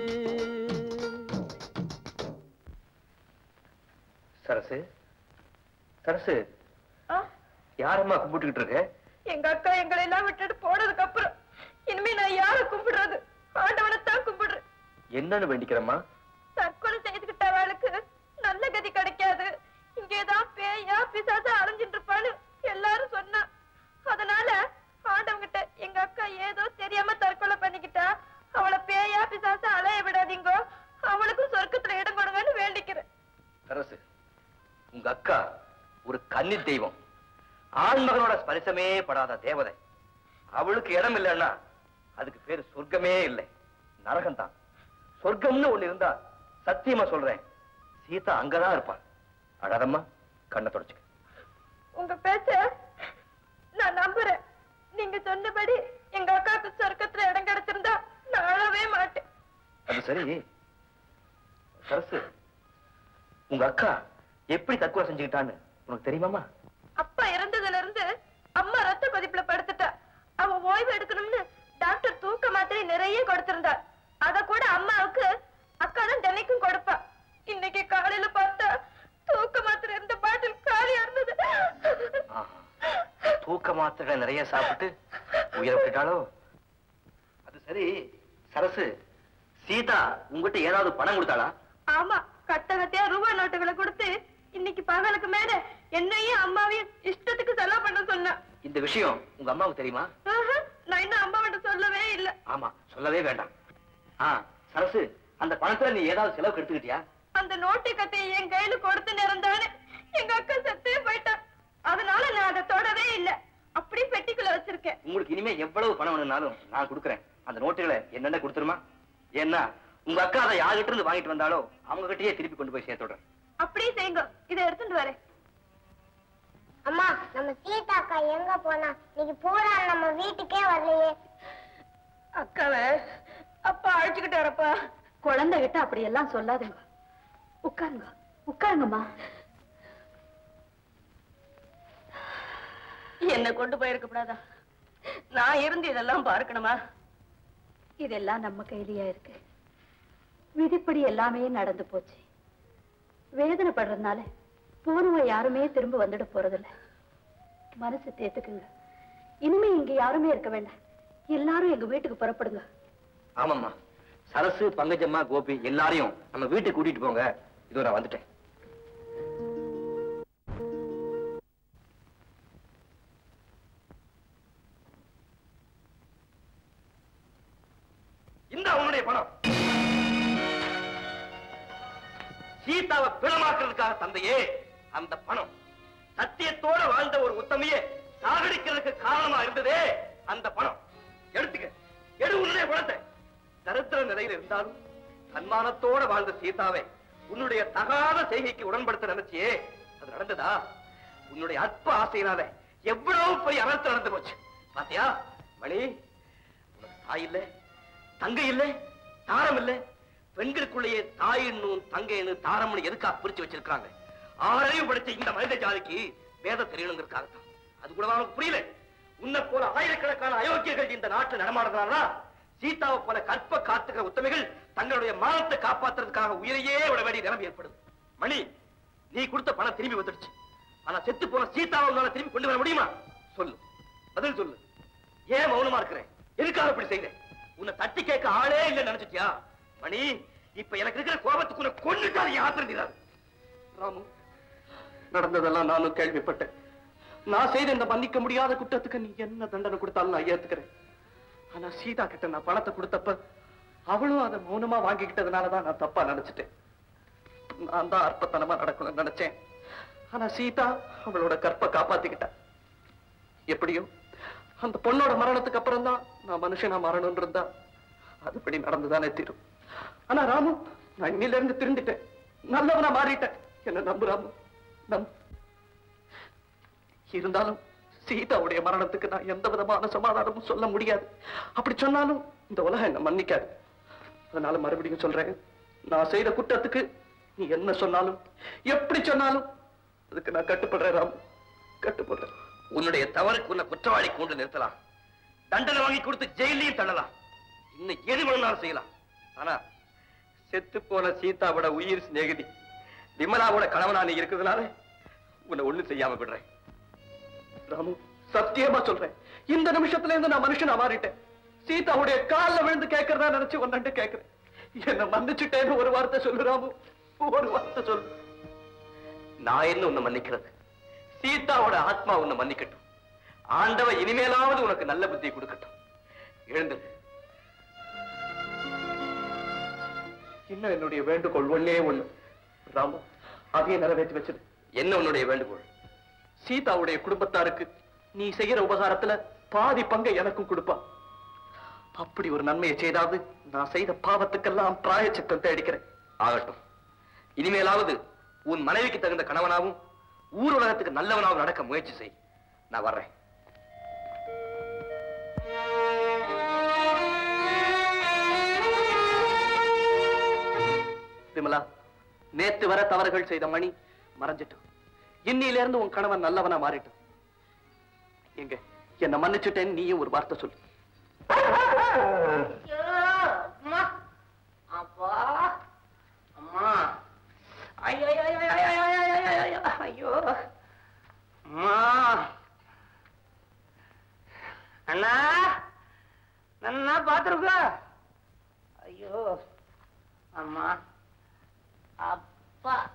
சரசு சரசு யாரம்மா கும்பிட்டுக்கிட்டு இருக்க எங்க அக்கா எங்களை எல்லாம் விட்டுட்டு போனதுக்கு அப்புறம் இனிமே நான் யார கும்பிடுறது ஆண்டவனைத்தான் கும்பிடுறேன் என்னன்னு வேண்டிக்கிறம்மா தற்கொலை செய்துகிட்டவளுக்கு நல்ல கதி கிடைக்காது இங்கேதான் பேயா பிசாசா அலைஞ்சிட்டு இருப்பான்னு எல்லாரும் சொன்னா அதனால ஆண்டவங்கிட்ட எங்க அக்கா ஏதோ தெரியாம தற்கொலை பண்ணிக்கிட்டா அவளை பேயா பிசாசா அலைய விடாதீங்கோ அவளுக்கும் சொர்க்கத்துல இடம் கொடுங்கன்னு வேண்டிக்கிறேன் சரசு உங்க அக்கா ஒரு கன்னி தெய்வம் ஆண்மகனோட ஸ்பரிசமே படாத தேவதை அவளுக்கு இடம் இல்லைன்னா அதுக்கு பேரு சொர்க்கமே இல்லை நரகம்தான் சொர்க்கம்னு ஒண்ணு இருந்தா சத்தியமா சொல்றேன் சீதா அங்கதான் இருப்பான் அழகம்மா கண்ணை தொடச்சுக்க உங்க பேச்ச நான் நம்புறேன் நீங்க சொன்னபடி எங்க அக்காவுக்கு சொர்க்கத்துல இடம் கிடைச்சிருந்தா நான் அழவே மாட்டேன் அது சரி சரசு உங்க அக்கா எப்படி தற்கொலை செஞ்சுக்கிட்டான்னு உனக்கு தெரியுமாமா அப்பா இறந்ததுல இருந்து அம்மா ரத்த கொதிப்புல படுத்துட்டா அவ ஓய்வு எடுக்கணும்னு டாக்டர் தூக்க மாத்திரை நிறைய கொடுத்திருந்தார் அத கூட அம்மாவுக்கு அக்கா தான் தினைக்கும் கொடுப்பா இன்னைக்கு காலையில பார்த்தா தூக்க மாத்திரை இருந்த பாட்டில் காலியா இருந்தது ஆஹா. தூக்க மாத்திரை நிறைய சாப்பிட்டு உயிரை விட்டுட்டாளோ அது சரி சரசு சீதா உங்ககிட்ட ஏதாவது பணம் கொடுத்தாளா ஆமா கட்டகத்தையா ரூபாய் நோட்டுகளை கொடுத்து இன்னைக்கு பகலுக்கு மேல என்னையும் அம்மாவையும் இஷ்டத்துக்கு செலவு பண்ண சொன்னா இந்த விஷயம் உங்க அம்மாவுக்கு தெரியுமா ஆஹா, நான் இன்னும் அம்மாவிட்ட சொல்லவே இல்ல ஆமா சொல்லவே வேண்டாம் ஆ சரசு அந்த பணத்துல நீ ஏதாவது செலவுக்கு எடுத்துக்கிட்டியா அந்த நோட்டு கட்டையை என் கையில கொடுத்து நிறந்தானே எங்க அக்கா செத்தே போயிட்டா அதனால நான் அதை தொடவே இல்ல அப்படியே பெட்டிக்குள்ள வச்சிருக்கேன் உங்களுக்கு இனிமே எவ்வளவு பணம் வேணும்னாலும் நான் கொடுக்குறேன் அந்த நோட்டுகளை என்னென்ன கொடுத்துருமா ஏன்னா உங்க அக்கா அதை யார்கிட்ட இருந்து வாங்கிட்டு வந்தாலோ அவங்க கிட்டயே திருப்பி கொண்டு போய் சேர்த்துடுறேன் அப்படியே செய்யுங்க இதை எடுத்துட்டு வரேன் அம்மா நம்ம சீதா அக்கா எங்க போனா இன்னைக்கு பூரா நம்ம வீட்டுக்கே வரலையே அக்காவை அப்பா அழைச்சுக்கிட்டு வரப்பா குழந்தை கிட்ட அப்படி எல்லாம் சொல்லாதுங்க உட்காருங்க உட்காருங்கம்மா என்ன கொண்டு போயிருக்க கூடாதா நான் இருந்து இதெல்லாம் பார்க்கணுமா இதெல்லாம் நம்ம கையிலயா இருக்கு விதிப்படி எல்லாமே நடந்து போச்சு வேதனைப்படுறதுனால போனவங்க யாருமே திரும்ப வந்துட போறதில்ல மனசு தேத்துக்குங்க இனிமே இங்க யாருமே இருக்க வேண்டாம் எல்லாரும் எங்க வீட்டுக்கு புறப்படுங்க ஆமாம்மா சரசு பங்கஜம்மா கோபி எல்லாரையும் நம்ம வீட்டுக்கு கூட்டிட்டு போங்க இதோ நான் வந்துட்டேன் இந்த உன்னுடைய பணம் சீதாவை பிணமாக்குறதுக்காக தந்தையே அந்த பணம் சத்தியத்தோட வாழ்ந்த ஒரு உத்தமையே சாகடிக்கிறதுக்கு காரணமா இருந்ததே அந்த பணம் எடுத்துக்க எடு உன்னுடைய பணத்தை தரித்திர நிலையில் இருந்தாலும் சன்மானத்தோட வாழ்ந்த சீதாவை உன்னுடைய தகாத செய்கைக்கு உடன்படுத்த நினைச்சியே அது நடந்ததா உன்னுடைய அற்ப ஆசையினால எவ்வளவு பெரிய அனர்த்தம் நடந்து போச்சு பாத்தியா மணி உனக்கு தாய் இல்ல தங்கை இல்ல தாரம் இல்ல பெண்களுக்குள்ளேயே தாயின்னும் தங்கைன்னு தாரம்னு எதுக்கா பிரிச்சு வச்சிருக்காங்க ஆறையும் படிச்ச இந்த மனித ஜாதிக்கு வேத தெரியணுங்கிறதுக்காகத்தான் அது கூட அவனுக்கு புரியல உன்னை போல ஆயிரக்கணக்கான அயோக்கியர்கள் இந்த நாட்டுல நடமாடுறதுனால சீதாவை போல கற்ப காத்துக்கிற உத்தமைகள் தங்களுடைய மானத்தை காப்பாத்துறதுக்காக உயிரையே விட வேண்டிய நிலைமை ஏற்படுது மணி நீ கொடுத்த பணம் திரும்பி வந்துடுச்சு ஆனா செத்து போன சீதாவை உன்னால திரும்பி கொண்டு வர முடியுமா சொல்லு பதில் சொல்லு ஏன் மௌனமா இருக்கிறேன் எதுக்காக இப்படி செய்தேன் உன்னை தட்டி கேட்க ஆளே இல்லைன்னு நினைச்சிட்டியா மணி இப்ப எனக்கு இருக்கிற கோபத்துக்கு உன்னை கொண்டுட்டாரு யாத்திரை தீராது ராமு நடந்ததெல்லாம் நானும் கேள்விப்பட்டேன் நான் செய்த இந்த மன்னிக்க முடியாத குற்றத்துக்கு நீ என்ன தண்டனை கொடுத்தாலும் நான் ஏத்துக்கிறேன் ஆனா சீதா கிட்ட நான் பணத்தை கொடுத்தப்ப அவளும் அதை மௌனமா வாங்கிக்கிட்டதுனாலதான் நான் தப்பா நினைச்சிட்டேன் நான் தான் அற்பத்தனமா நடக்கணும்னு நினைச்சேன் ஆனா சீதா அவளோட கற்பை காப்பாத்திக்கிட்டா எப்படியோ அந்த பொண்ணோட மரணத்துக்கு அப்புறம் தான் நான் மனுஷனா மாறணும்னு இருந்தா அதுபடி நடந்துதானே தீரும் ஆனா ராமு நான் இன்னில இருந்து திருந்துட்டேன் நல்லவனா மாறிட்டேன் என்ன நம்பு ராமு நம்பு இருந்தாலும் சீதாவுடைய மரணத்துக்கு நான் எந்த விதமான சமாதானமும் சொல்ல முடியாது அப்படி சொன்னாலும் இந்த உலகம் என்ன மன்னிக்காது அதனால மறுபடியும் சொல்றேன் நான் செய்த குற்றத்துக்கு நீ என்ன சொன்னாலும் எப்படி சொன்னாலும் அதுக்கு நான் கட்டுப்படுறேன் ராம் கட்டுப்படுறேன் உன்னுடைய தவறுக்கு உன்னை குற்றவாளி கொண்டு நிறுத்தலாம் தண்டனை வாங்கி கொடுத்து ஜெயிலையும் தள்ளலாம் இன்னும் எது வேணாலும் செய்யலாம் ஆனா செத்து போன சீதாவோட உயிர் சிநேகிதி விமலாவோட கணவனா நீ இருக்கிறதுனால உன்னை ஒண்ணு செய்யாம விடுறேன் ராமு சத்தியமா சொல்றேன் இந்த நிமிஷத்துல இருந்து நான் மனுஷனா மாறிட்டேன் சீதாவுடைய கால்ல விழுந்து கேட்கறதா நினைச்சு ஒன்னு கேட்கிறேன் என்ன மன்னிச்சுட்டேன்னு ஒரு வார்த்தை சொல்லு ராமு ஒரு வார்த்தை சொல்லு நான் என்ன உன்னை மன்னிக்கிறது சீதாவோட ஆத்மா உன்னை மன்னிக்கட்டும் ஆண்டவ இனிமேலாவது உனக்கு நல்ல புத்தியை கொடுக்கட்டும் எழுந்து இன்னும் என்னுடைய வேண்டுகோள் ஒண்ணே ஒண்ணு ராமு அதையே நிறைவேற்றி வச்சிரு என்ன உன்னுடைய வேண்டுகோள் சீதாவுடைய குடும்பத்தாருக்கு நீ செய்யற உபகாரத்துல பாதி பங்கை எனக்கும் கொடுப்பா அப்படி ஒரு நன்மையை செய்தாவது நான் செய்த பாவத்துக்கெல்லாம் பிராயச்சித்தம் தேடிக்கிறேன் ஆகட்டும் இனிமேலாவது உன் மனைவிக்கு தகுந்த கணவனாவும் ஊர் உலகத்துக்கு நல்லவனாவும் நடக்க முயற்சி செய் நான் வர்றேன் விமலா நேத்து வர தவறுகள் செய்த மணி மறைஞ்சிட்டான் இன்னில இருந்து உன் கணவன் நல்லவனா மாறிட்டான் எங்க என்ன மன்னிச்சுட்டேன்னு நீயும் ஒரு வார்த்தை சொல்லு அம்மா அப்பா அம்மா ஐயோ ஐயோ ஐயோ ஐயோ ஐயோ ஐயோ ஐயோ ஐயோ அம்மா அண்ணா நன்னா பாத்துருக்க ஐயோ அம்மா அப்பா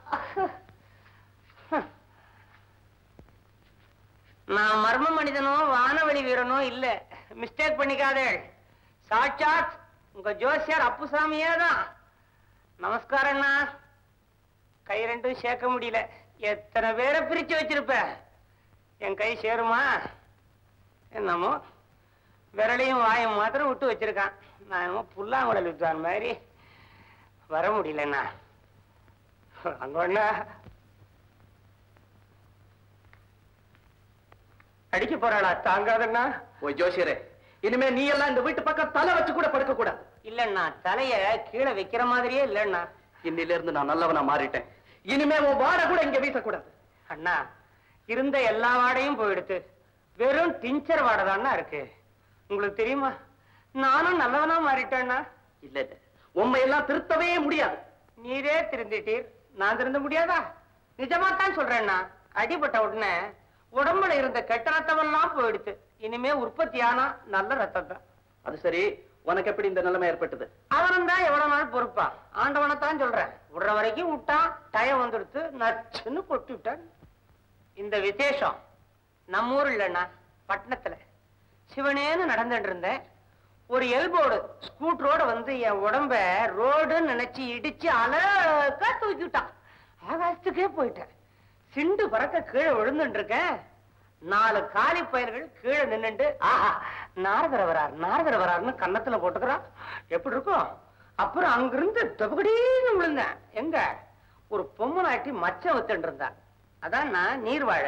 நான் மர்ம மனிதனோ வானவெளி வீரனோ இல்ல மிஸ்டேக் பண்ணிக்காதே சாட்சாத் உங்க ஜோசியர் அப்புசாமியே தான் நமஸ்காரம் அண்ணா கை ரெண்டும் சேர்க்க முடியல எத்தனை பேரை பிரிச்சு வச்சிருப்ப என் கை சேருமா என்னமோ விரலையும் வாயும் மாத்திரம் விட்டு வச்சிருக்கான் நான் என்னமோ புல்லாங்குழல் விட்டுவான் மாதிரி வர முடியலண்ணா அங்க ஒண்ணா அடிக்க போறாளா தாங்காதண்ணா ஓ ஜோசியரே இனிமே நீ எல்லாம் இந்த வீட்டு பக்கம் தலை வச்சு கூட படுக்க கூடாது இல்லண்ணா தலைய கீழே வைக்கிற மாதிரியே இல்லண்ணா இன்னில இருந்து நான் நல்லவனா மாறிட்டேன் இனிமே உன் வாட கூட இங்க வீசக்கூடாது அண்ணா இருந்த எல்லா வாடையும் போயிடுத்து வெறும் டிஞ்சர் வாடை தானா இருக்கு உங்களுக்கு தெரியுமா நானும் நல்லவனா மாறிட்டேன்னா இல்ல இல்ல உண்மை எல்லாம் திருத்தவே முடியாது நீரே திருந்திட்டீர் நான் திருந்த முடியாதா நிஜமா தான் சொல்றேன்னா அடிபட்ட உடனே உடம்புல இருந்த கெட்ட ரத்தம் எல்லாம் போயிடுத்து இனிமே உற்பத்தி ஆனா நல்ல ரத்தம் தான் அது சரி உனக்கு எப்படி இந்த நிலைமை ஏற்பட்டது அவனும் தான் எவ்வளவு நாள் பொறுப்பா ஆண்டவனை தான் சொல்றேன் விடுற வரைக்கும் விட்டான் டயம் வந்துடுத்து நச்சுன்னு கொட்டி விட்டான் இந்த விசேஷம் நம்ம ஊர் இல்லைண்ணா பட்டணத்துல சிவனேன்னு நடந்துட்டு இருந்தேன் ஒரு எல்போர்டு ஸ்கூட்டரோட வந்து என் உடம்ப ரோடுன்னு நினைச்சு இடிச்சு அழகா தூக்கி விட்டான் ஆகாசத்துக்கே போயிட்டேன் சிண்டு பறக்க கீழே விழுந்துட்டு இருக்கேன் நாலு காலி பயல்கள் கீழே நின்னுண்டு ஆஹா நாரதர வரார் நாரதர வரார்னு கன்னத்துல போட்டுக்கிறான் எப்படி இருக்கும் அப்புறம் அங்கிருந்து தொகுடின்னு விழுந்தேன் எங்க ஒரு பொம்மை நாட்டி மச்சம் வித்துட்டு இருந்தா அதான் நான் நீர்வாழ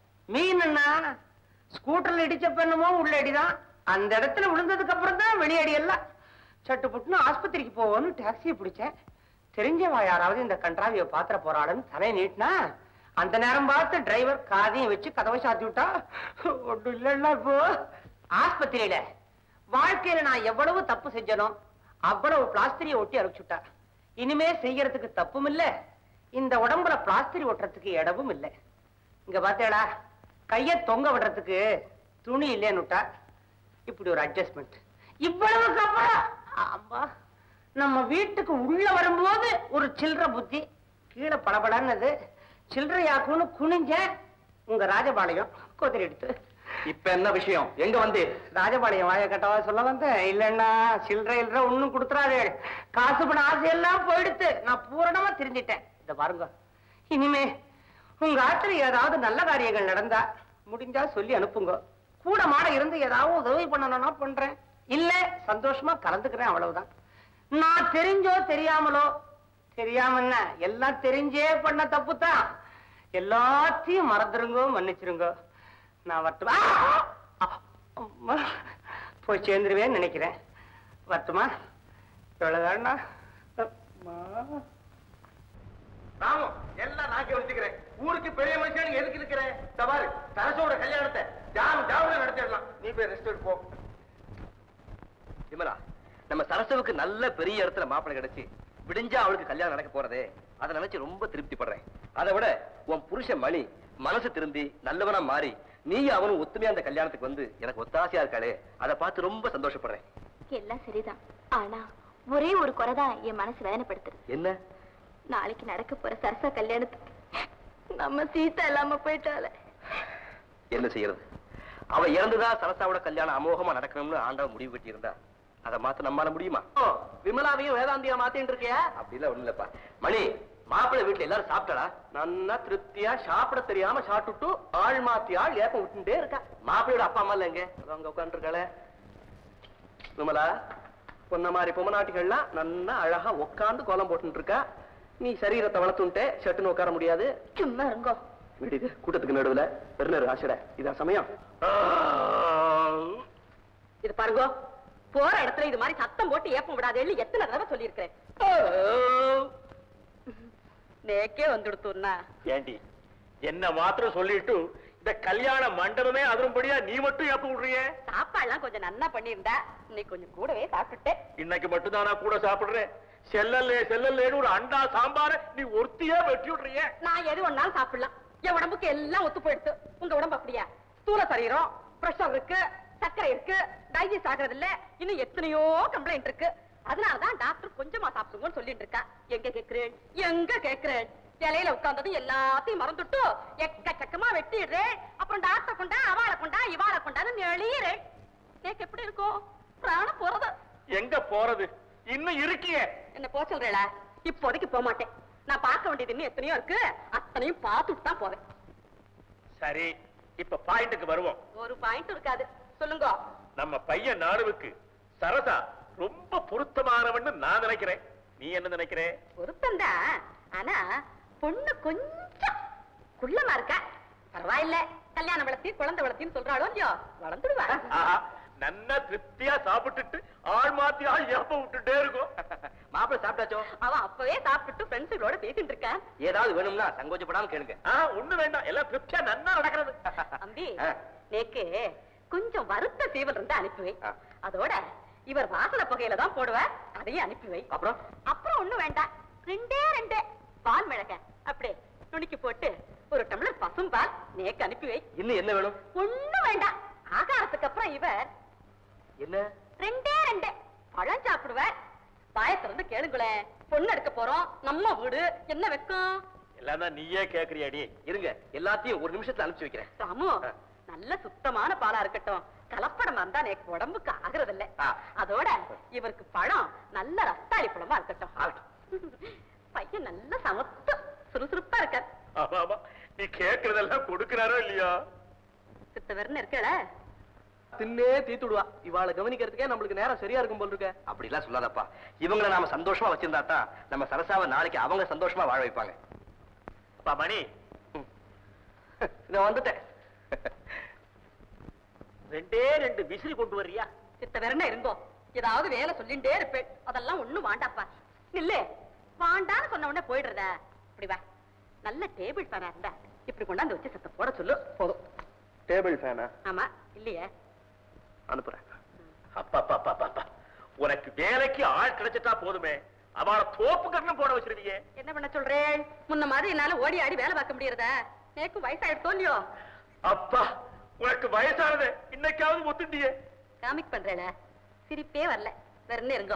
மீன்னா ஸ்கூட்டர்ல இடிச்ச பெண்ணுமோ உள்ள அடிதான் அந்த இடத்துல விழுந்ததுக்கு அப்புறம் தான் வெளியடி எல்லாம் சட்டு புட்டுன்னு ஆஸ்பத்திரிக்கு போவோம்னு டாக்ஸியை பிடிச்சேன் தெரிஞ்சவா யாராவது இந்த கன்றாவிய பாத்திர போறாளுன்னு தலையை நீட்டினா அந்த நேரம் பார்த்து டிரைவர் காதையும் வச்சு கதவை சாத்தி விட்டா ஒன்றும் இல்லைல்ல இப்போ ஆஸ்பத்திரியில வாழ்க்கையில நான் எவ்வளவு தப்பு செஞ்சனோ அவ்வளவு பிளாஸ்டரிய ஒட்டி அரைச்சுட்டா இனிமே செய்யறதுக்கு தப்பும் இல்ல இந்த உடம்புல பிளாஸ்டரி ஒட்டுறதுக்கு இடமும் இல்ல இங்க பார்த்தேடா கைய தொங்க விடுறதுக்கு துணி இல்லைன்னுட்டா இப்படி ஒரு அட்ஜஸ்ட்மெண்ட் இவ்வளவுக்கு அப்புறம் ஆமா நம்ம வீட்டுக்கு உள்ள வரும்போது ஒரு சில்லற புத்தி கீழே படபடன்னது சில்லறையாக்குன்னு குனிஞ்சேன் உங்க ராஜபாளையம் கொதிரி எடுத்து இப்ப என்ன விஷயம் எங்க வந்து ராஜபாளையம் வாய கட்டவா சொல்ல வந்தேன் இல்லன்னா சில்லறை இல்ல ஒண்ணும் கொடுத்துறாரு காசு பணம் ஆசையெல்லாம் போயிடுத்து நான் பூரணமா தெரிஞ்சிட்டேன் இத பாருங்க இனிமே உங்க ஆத்துல ஏதாவது நல்ல காரியங்கள் நடந்தா முடிஞ்சா சொல்லி அனுப்புங்க கூட மாட இருந்து ஏதாவது உதவி பண்ணணும்னா பண்றேன் இல்ல சந்தோஷமா கலந்துக்கிறேன் அவ்வளவுதான் நான் தெரிஞ்சோ தெரியாமலோ தெரியாம என்ன எல்லாம் தெரிஞ்சே பண்ண தப்பு தான் எல்லாத்தையும் மறந்துருங்க மன்னிச்சிருங்க நான் வரட்டுமா அம்மா போய் சேர்ந்துருவேன்னு நினைக்கிறேன் வரட்டுமா எவ்வளவுதாண்ணா அம்மா ராமு எல்லாம் நான் கவனிச்சுக்கிறேன் ஊருக்கு பெரிய மனுஷன் எதுக்கு இருக்கிறேன் தபாரு சரசோட கல்யாணத்தை ஜாம் ஜாமுல நடத்திடலாம் நீ போய் ரெஸ்ட் எடுப்போ விமலா நம்ம சரசவுக்கு நல்ல பெரிய இடத்துல மாப்பிள்ளை கிடைச்சு விடிஞ்சா அவளுக்கு கல்யாணம் நடக்க போறதே அதை நினைச்சு ரொம்ப திருப்திப்படுறேன் அதை விட உன் புருஷன் மணி மனசு திருந்தி நல்லவனா மாறி நீ அவனும் ஒத்துமையா அந்த கல்யாணத்துக்கு வந்து எனக்கு ஒத்தாசையா இருக்காளே அதை பார்த்து ரொம்ப சந்தோஷப்படுறேன் எல்லாம் சரிதான் ஆனா ஒரே ஒரு குறைதான் என் மனசு வேதனைப்படுத்துறது என்ன நாளைக்கு நடக்க போற சரசா கல்யாணத்துக்கு நம்ம சீதா இல்லாம போயிட்டாலே என்ன செய்யறது அவ இறந்துதான் சரசாவோட கல்யாணம் அமோகமா நடக்கணும்னு ஆண்டவன் முடிவு கட்டி இருந்தா அதை மாத்த நம்மால முடியுமா விமலாவையும் வேதாந்தியா மாத்தின்னு இருக்கியா அப்படிலாம் ஒண்ணு இல்லப்பா மணி மாப்பிள்ளை வீட்டுல எல்லாரும் சாப்பிட்டாளா நன்னா திருப்தியா சாப்பிட தெரியாம சாப்பிட்டுட்டு ஆள் மாத்தி ஆள் ஏப்பம் விட்டுட்டே இருக்கா மாப்பிள்ளையோட அப்பா அம்மா இல்ல எங்க அதோ அங்க உட்காந்துருக்காளே விமலா பொன்ன மாதிரி பொம்மநாட்டிகள்லாம் நன்னா அழகா உட்காந்து கோலம் போட்டுட்டு இருக்கா நீ சரீரத்தை வளர்த்துன்ட்டே சட்டுன்னு உட்கார முடியாது சும்மா இருங்கோ விடுது கூட்டத்துக்கு நடுவுல பெருநர் ஆசிட இதான் சமயம் இது பாருங்க போற இடத்துல இது மாதிரி சத்தம் போட்டு ஏப்பம் விடாதேன்னு எத்தனை தடவை சொல்லியிருக்கிறேன் நேக்கே வந்துடுத்தோன்னா ஏண்டி என்ன மாத்திரம் சொல்லிட்டு இந்த கல்யாண மண்டபமே அதிரும்படியா நீ மட்டும் எப்ப விடுறிய சாப்பாடுலாம் கொஞ்சம் நன்னா பண்ணியிருந்தா இன்னைக்கு கொஞ்சம் கூடவே சாப்பிட்டுட்டேன் இன்னைக்கு மட்டும் தான் நான் கூட சாப்பிடுறேன் செல்லல்லே செல்லல்லேன்னு ஒரு அண்டா சாம்பார நீ ஒருத்தியே வெட்டி விடுறிய நான் எது ஒன்னாலும் சாப்பிடலாம் என் உடம்புக்கு எல்லாம் ஒத்து போயிடுத்து உங்க உடம்பு அப்படியா ஸ்தூல சரீரம் பிரஷர் இருக்கு சர்க்கரை இருக்கு டைஜஸ்ட் ஆகுறது இல்ல இன்னும் எத்தனையோ கம்ப்ளைண்ட் இருக்கு அதனாலதான் டாக்டர் கொஞ்சமா சாப்பிடுங்கன்னு சொல்லிட்டு இருக்கா எங்க கேக்குறேன் எங்க கேக்குறேன் இலையில உட்கார்ந்ததும் எல்லாத்தையும் மறந்துட்டு எக்கச்சக்கமா வெட்டிடுறேன் அப்புறம் டாக்டர் கொண்டா அவாளை கொண்டா இவாளை கொண்டான்னு நெளியிறேன் கேக்கு எப்படி இருக்கும் பிராணம் போறது எங்க போறது இன்னும் இருக்கியே என்ன போக சொல்றேளா இப்போதைக்கு போக மாட்டேன் நான் பார்க்க வேண்டியது இன்னும் எத்தனையோ இருக்கு அத்தனையும் பார்த்துட்டு தான் போவேன் சரி இப்ப பாயிண்ட்டுக்கு வருவோம் ஒரு பாயிண்ட் இருக்காது சொல்லுங்க நம்ம பையன் நாடுவுக்கு சரசா ரொம்ப பொருத்தமானவன்னு நான் நினைக்கிறேன் நீ என்ன நினைக்கிற பொருத்தம்தான் ஆனா பொண்ணு கொஞ்சம் குள்ளமா இருக்கா பரவாயில்ல கல்யாணம் வளர்த்தி குழந்தை வளர்த்தின்னு சொல்றாளோ இல்லையோ வளர்ந்துடுவா ஆஹா, நன்னா திருப்தியா சாப்பிட்டுட்டு ஆள் மாத்தி ஆள் ஏப்ப விட்டுட்டே இருக்கும் மாப்பிள்ளை சாப்பிட்டாச்சோ அவன் அப்பவே சாப்பிட்டுட்டு ஃப்ரெண்ட்ஸுகளோட பேசிட்டு இருக்கா ஏதாவது வேணும்னா சங்கோச்சப்படாம கேளுங்க ஆ, ஒண்ணு வேண்டாம் எல்லாம் திருப்தியா நன்னா நடக்கிறது தம்பி ஆ. நேக்கு கொஞ்சம் வறுத்த சீவல் இருந்தா அனுப்பி வை ஆ. அதோட இவர் வாசனை புகையில தான் போடுவார் அதையும் அனுப்பி வை அப்புறம் அப்புறம் ஒண்ணும் வேண்டாம் ரெண்டே ரெண்டே பால் மிளக அப்படியே துணிக்கு போட்டு ஒரு டம்ளர் பசும் பால் நேக்கு அனுப்பி வை இன்னும் என்ன வேணும் ஒண்ணும் வேண்டாம் ஆகாரத்துக்கு அப்புறம் இவர் என்ன ரெண்டே ரெண்டே பழம் சாப்பிடுவார் பாயத்திலிருந்து கேளுங்களேன் பொண்ணு எடுக்க போறோம் நம்ம வீடு என்ன வெக்கம் எல்லாம் தான் நீயே கேக்குறியாடி இருங்க எல்லாத்தையும் ஒரு நிமிஷத்துல அனுப்பிச்சு வைக்கிறேன் ராமு ஆ. நல்ல சுத்தமான பாலா இருக்கட்டும் கலப்படம் இருந்தா எனக்கு உடம்புக்கு ஆகுறது இல்ல ஆ. அதோட இவருக்கு பழம் நல்ல ரஸ்தாளி பழமா இருக்கட்டும் ஆகட்டும். பையன் நல்ல சமத்து சுறுசுறுப்பா இருக்க ஆமா ஆமா நீ கேக்குறதெல்லாம் கொடுக்கறாரோ இல்லையா சித்தவர்னு இருக்கல தின்னே தீத்துடுவா இவாளை கவனிக்கிறதுக்கே நம்மளுக்கு நேரம் சரியா இருக்கும் போல் இருக்க அப்படிலாம் சொல்லாதப்பா இவங்கள நாம சந்தோஷமா வச்சிருந்தா தான் நம்ம சரசாவை நாளைக்கு அவங்க சந்தோஷமா வாழ வைப்பாங்க அப்பா மணி நான் வந்துட்டேன் ரெண்டே ரெண்டு விசிறி கொண்டு வர்றியா சித்தவர்னு இருந்தோ ஏதாவது வேலை சொல்லிண்டே இருப்பேன் அதெல்லாம் ஒண்ணும் வாண்டாப்பா இல்ல வாண்டான்னு சொன்ன உடனே போயிடுறத இப்படி வா நல்ல டேபிள் ஃபேனா இருந்தா இப்படி கொண்டாந்து வச்சு சத்த போட சொல்லு போதும் டேபிள் ஃபேனா ஆமா இல்லையே அனுப்புறேன் அப்பா அப்பா அப்பா அப்பா, அப்பா உனக்கு வேலைக்கு ஆள் கிடைச்சிட்டா போதுமே அவளை தோப்பு கண்ணம் போட வச்சிருவியே என்ன பண்ண சொல்றேன் முன்ன மாதிரி என்னால ஓடி ஆடி வேலை பார்க்க முடியறதா நேக்கு வயசாயிடுத்தோ இல்லையோ அப்பா உனக்கு வயசானது இன்னைக்காவது ஒத்துண்டியே காமிக் பண்றேல சிரிப்பே வரல வேற என்ன இருங்கோ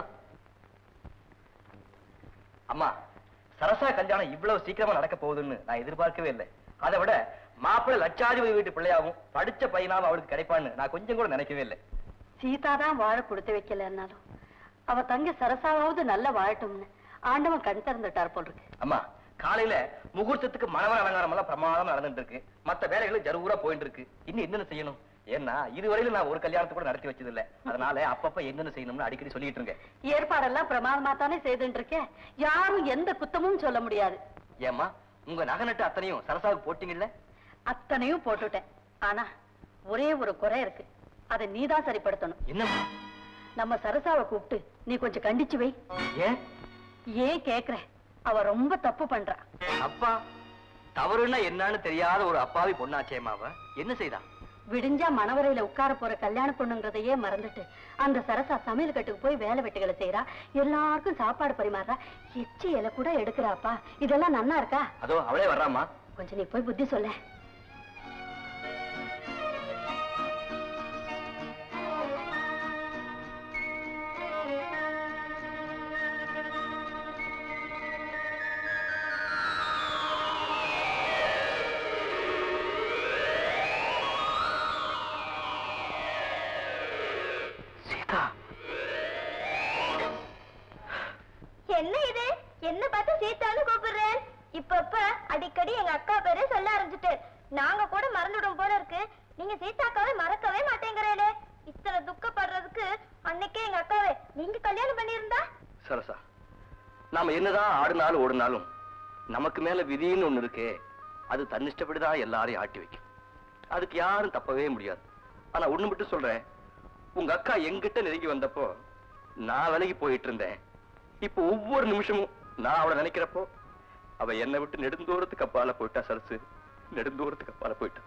அம்மா சரசா கல்யாணம் இவ்வளவு சீக்கிரமா நடக்க போகுதுன்னு நான் எதிர்பார்க்கவே இல்லை அதை விட மாப்பிள்ளை லட்சாதிபதி வீட்டு பிள்ளையாவும் படிச்ச பையனாவும் அவளுக்கு கிடைப்பான்னு நான் கொஞ்சம் கூட நினைக்கவே இல்லை சீதா தான் வாழ கொடுத்து வைக்கலன்னாலும் அவ தங்க சரசாவது நல்ல வாழட்டும்னு ஆண்டவன் கண் திறந்துட்டார் போல் இருக்கு அம்மா காலையில முகூர்த்தத்துக்கு மணவர அலங்காரம் எல்லாம் பிரமாதமா நடந்துட்டு இருக்கு மத்த வேலைகளும் ஜரூரா போயிட்டு இருக்கு இன்னும் என்னென்ன செய்யணும் ஏன்னா இதுவரையிலும் நான் ஒரு கல்யாணத்தை கூட நடத்தி வச்சது இல்ல அதனால அப்பப்ப என்னென்ன செய்யணும்னு அடிக்கடி சொல்லிட்டு இருக்கேன் ஏற்பாடெல்லாம் பிரமாதமா தானே செய்துட்டு இருக்கேன் யாரும் எந்த குத்தமும் சொல்ல முடியாது ஏம்மா உங்க நகை நட்டு அத்தனையும் சரசாவுக்கு போட்டீங்கல்ல அத்தனையும் போட்டுட்டேன் ஆனா ஒரே ஒரு குறை இருக்கு அதை நீதான் சரிப்படுத்தணும் என்னம்மா நம்ம சரசாவை கூப்பிட்டு நீ கொஞ்சம் கண்டிச்சு வை ஏன் ஏன் கேக்குற அவ ரொம்ப தப்பு பண்றா அப்பா தவறுன்னா என்னன்னு தெரியாத ஒரு அப்பாவி பொண்ணாச்சேம்மா அவ என்ன செய்தா விடிஞ்சா மணவரையில உட்கார போற கல்யாண பொண்ணுங்கிறதையே மறந்துட்டு அந்த சரசா சமையல் கட்டுக்கு போய் வேலை வெட்டுகளை செய்யறா எல்லாருக்கும் சாப்பாடு பரிமாறா எச்சி இலை கூட எடுக்கிறாப்பா இதெல்லாம் நன்னா இருக்கா அதோ அவளே வர்றாம்மா கொஞ்சம் நீ போய் புத்தி சொல்ல சீதா என்ன இது என்ன பார்த்து சீதான்னு கூப்பிடுறேன் இப்பப்ப அடிக்கடி எங்க அக்கா பேரே சொல்ல ஆரம்பிச்சுட்டு நாங்க கூட மறந்துடும் போல இருக்கு நீங்க சீதாக்காவை மறக்கவே மாட்டேங்கிறேனே இத்தனை துக்கப்படுறதுக்கு அன்னைக்கே எங்க அக்காவை நீங்க கல்யாணம் பண்ணியிருந்தா சரசா நாம என்னதான் ஆடினாலும் ஓடினாலும் நமக்கு மேல விதின்னு ஒண்ணு இருக்கே அது தன்னிஷ்டப்படிதான் எல்லாரையும் ஆட்டி வைக்கும் அதுக்கு யாரும் தப்பவே முடியாது ஆனா ஒண்ணு மட்டும் சொல்றேன் உங்க அக்கா எங்கிட்ட நெருங்கி வந்தப்போ நான் விலகி போயிட்டு இருந்தேன் இப்போ ஒவ்வொரு நிமிஷமும் நான் அவளை நினைக்கிறப்போ அவ என்னை விட்டு நெடுந்தூரத்துக்கு அப்பால போயிட்டா சரசு நெடுந்தூரத்துக்கு அப்பால போயிட்டா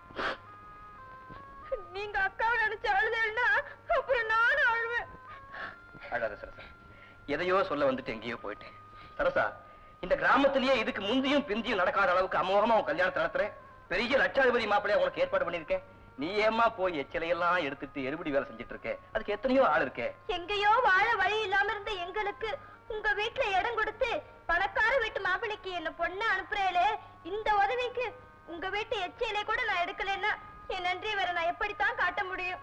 நீங்க அக்காவை நினைச்சு அழுதேன்னா அப்புறம் நானும் அழுவேன் அழாத சரசா எதையோ சொல்ல வந்துட்டு எங்கேயோ போயிட்டேன் சரசா இந்த கிராமத்திலேயே இதுக்கு முந்தியும் பிந்தியும் நடக்காத அளவுக்கு அமோகமா உன் கல்யாணத்தை நடத்துறேன் பெரிய லட்சாதிபதி மாப்பிள்ளைய உனக்கு ஏற்பாடு பண்ணிருக்கேன் நீ ஏமா போய் எச்சிலையெல்லாம் எடுத்துட்டு எடுபடி வேலை செஞ்சுட்டு இருக்க அதுக்கு எத்தனையோ ஆள் இருக்கே எங்கேயோ வாழ வழி இல்லாம இருந்த எங்களுக்கு உங்க வீட்டுல இடம் கொடுத்து பணக்கார வீட்டு மாப்பிளைக்கு என்ன பொண்ணு அனுப்புறேலே இந்த உதவிக்கு உங்க வீட்டு எச்சியிலே கூட நான் எடுக்கலைன்னா என் நன்றி வேற நான் எப்படித்தான் காட்ட முடியும்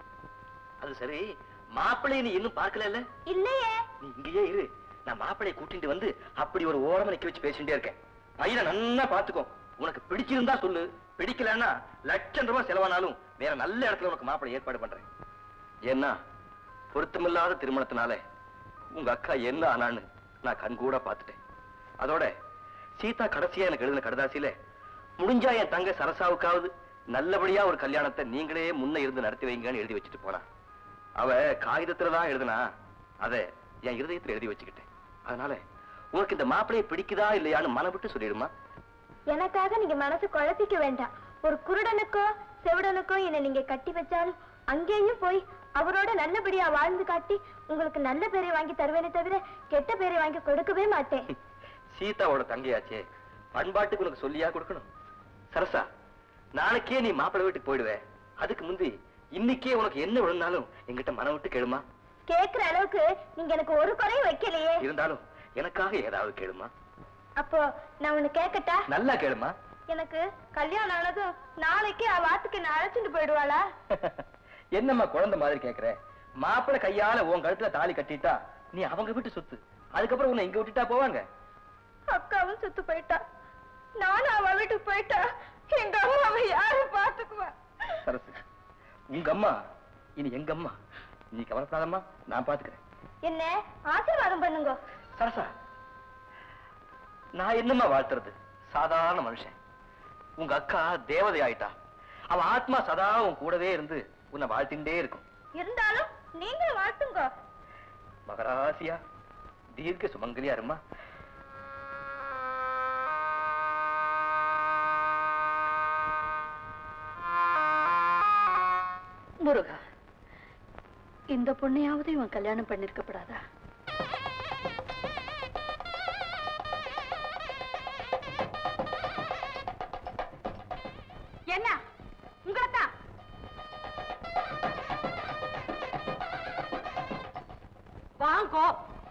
அது சரி மாப்பிள்ளைய நீ இன்னும் பார்க்கல இல்லையே நீ இங்கேயே இரு நான் மாப்பிள்ளைய கூட்டிட்டு வந்து அப்படி ஒரு ஓரமா நிக்க வச்சு பேசிட்டே இருக்கேன் பையனை நன்னா பாத்துக்கோ உனக்கு பிடிச்சிருந்தா சொல்லு பிடிக்கலன்னா லட்சம் ரூபாய் செலவானாலும் வேற நல்ல இடத்துல உனக்கு மாப்பிள்ளை ஏற்பாடு பண்றேன் ஏன்னா பொருத்தமில்லாத திருமணத்தினால உங்க அக்கா என்ன ஆனான்னு நான் கண்கூட பார்த்துட்டேன் அதோட சீதா கடைசியா எனக்கு எழுதின கடுதாசியில முடிஞ்சா என் தங்க சரசாவுக்காவது நல்லபடியா ஒரு கல்யாணத்தை நீங்களே முன்ன இருந்து நடத்தி வைங்கன்னு எழுதி வச்சுட்டு போனா அவ காகிதத்துல தான் எழுதுனா அத என் இருதயத்துல எழுதி வச்சுக்கிட்டேன் அதனால உனக்கு இந்த மாப்பிளையை பிடிக்குதா இல்லையான்னு மன விட்டு சொல்லிடுமா எனக்காக நீங்க மனசு குழப்பிக்க வேண்டாம் ஒரு குருடனுக்கோ செவிடனுக்கோ என்னை நீங்க கட்டி வச்சாலும் அங்கேயும் போய் அவரோட நல்லபடியா வாழ்ந்து காட்டி உங்களுக்கு நல்ல பேரை வாங்கி தருவேனே தவிர கெட்ட பேரை வாங்கி கொடுக்கவே மாட்டேன் சீதாவோட தங்கையாச்சே பண்பாட்டுக்கு உனக்கு சொல்லியா கொடுக்கணும் சரசா நாளைக்கே நீ மாப்பிள்ளை வீட்டுக்கு போயிடுவே அதுக்கு முந்தி இன்னைக்கே உனக்கு என்ன விழுந்தாலும் என்கிட்ட மனம் விட்டு கேளுமா கேக்குற அளவுக்கு நீங்க எனக்கு ஒரு குறையும் வைக்கலையே இருந்தாலும் எனக்காக ஏதாவது கேளுமா அப்போ நான் உன்னை கேட்கட்டா நல்லா கேளுமா எனக்கு கல்யாணம் ஆனதும் நாளைக்கு அவ ஆத்துக்கு என்ன அழைச்சிட்டு போயிடுவாளா என்னம்மா குழந்தை மாதிரி கேக்குற மாப்பிள்ளை கையால உன் கழுத்துல தாலி கட்டிட்டா நீ அவங்க வீட்டு சொத்து அதுக்கப்புறம் உன்னை இங்க விட்டுட்டா போவாங்க அக்காவும் சுத்து போயிட்டா நானும் அவ வீட்டுக்கு போயிட்டா எங்க அம்மாவை யாரு பாத்துக்குவா சரசு உங்க அம்மா இனி எங்க அம்மா நீ கவலைப்படாதம்மா நான் பாத்துக்கிறேன் என்ன ஆசீர்வாதம் பண்ணுங்க சரசா நான் என்னம்மா வாழ்த்துறது சாதாரண மனுஷன் உங்க அக்கா தேவதை ஆயிட்டா அவ ஆத்மா சதா உன் கூடவே இருந்து உன்னை வாழ்த்திண்டே இருக்கும் இருந்தாலும் நீங்களும் வாழ்த்துங்க மகராசியா தீர்க்க சுமங்கலியா இருமா முருகா இந்த பொண்ணையாவது இவன் கல்யாணம் பண்ணிருக்கப்படாதா என்ன உங்களைத்தான் வாங்கோ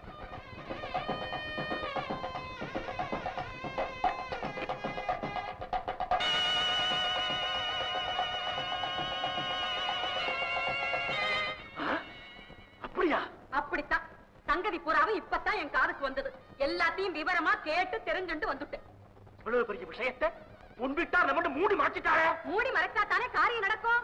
அப்படியா அப்படித்தான் சங்கதி பூராவும் இப்பதான் என் காதுக்கு வந்தது எல்லாத்தையும் விவரமா கேட்டு தெரிஞ்சுட்டு வந்துட்டேன் இவ்வளவு பெரிய விஷயத்தை உன் வீட்டார் நம்ம மூடி மறைச்சிட்டாரே மூடி மறைச்சா தானே காரியம் நடக்கும்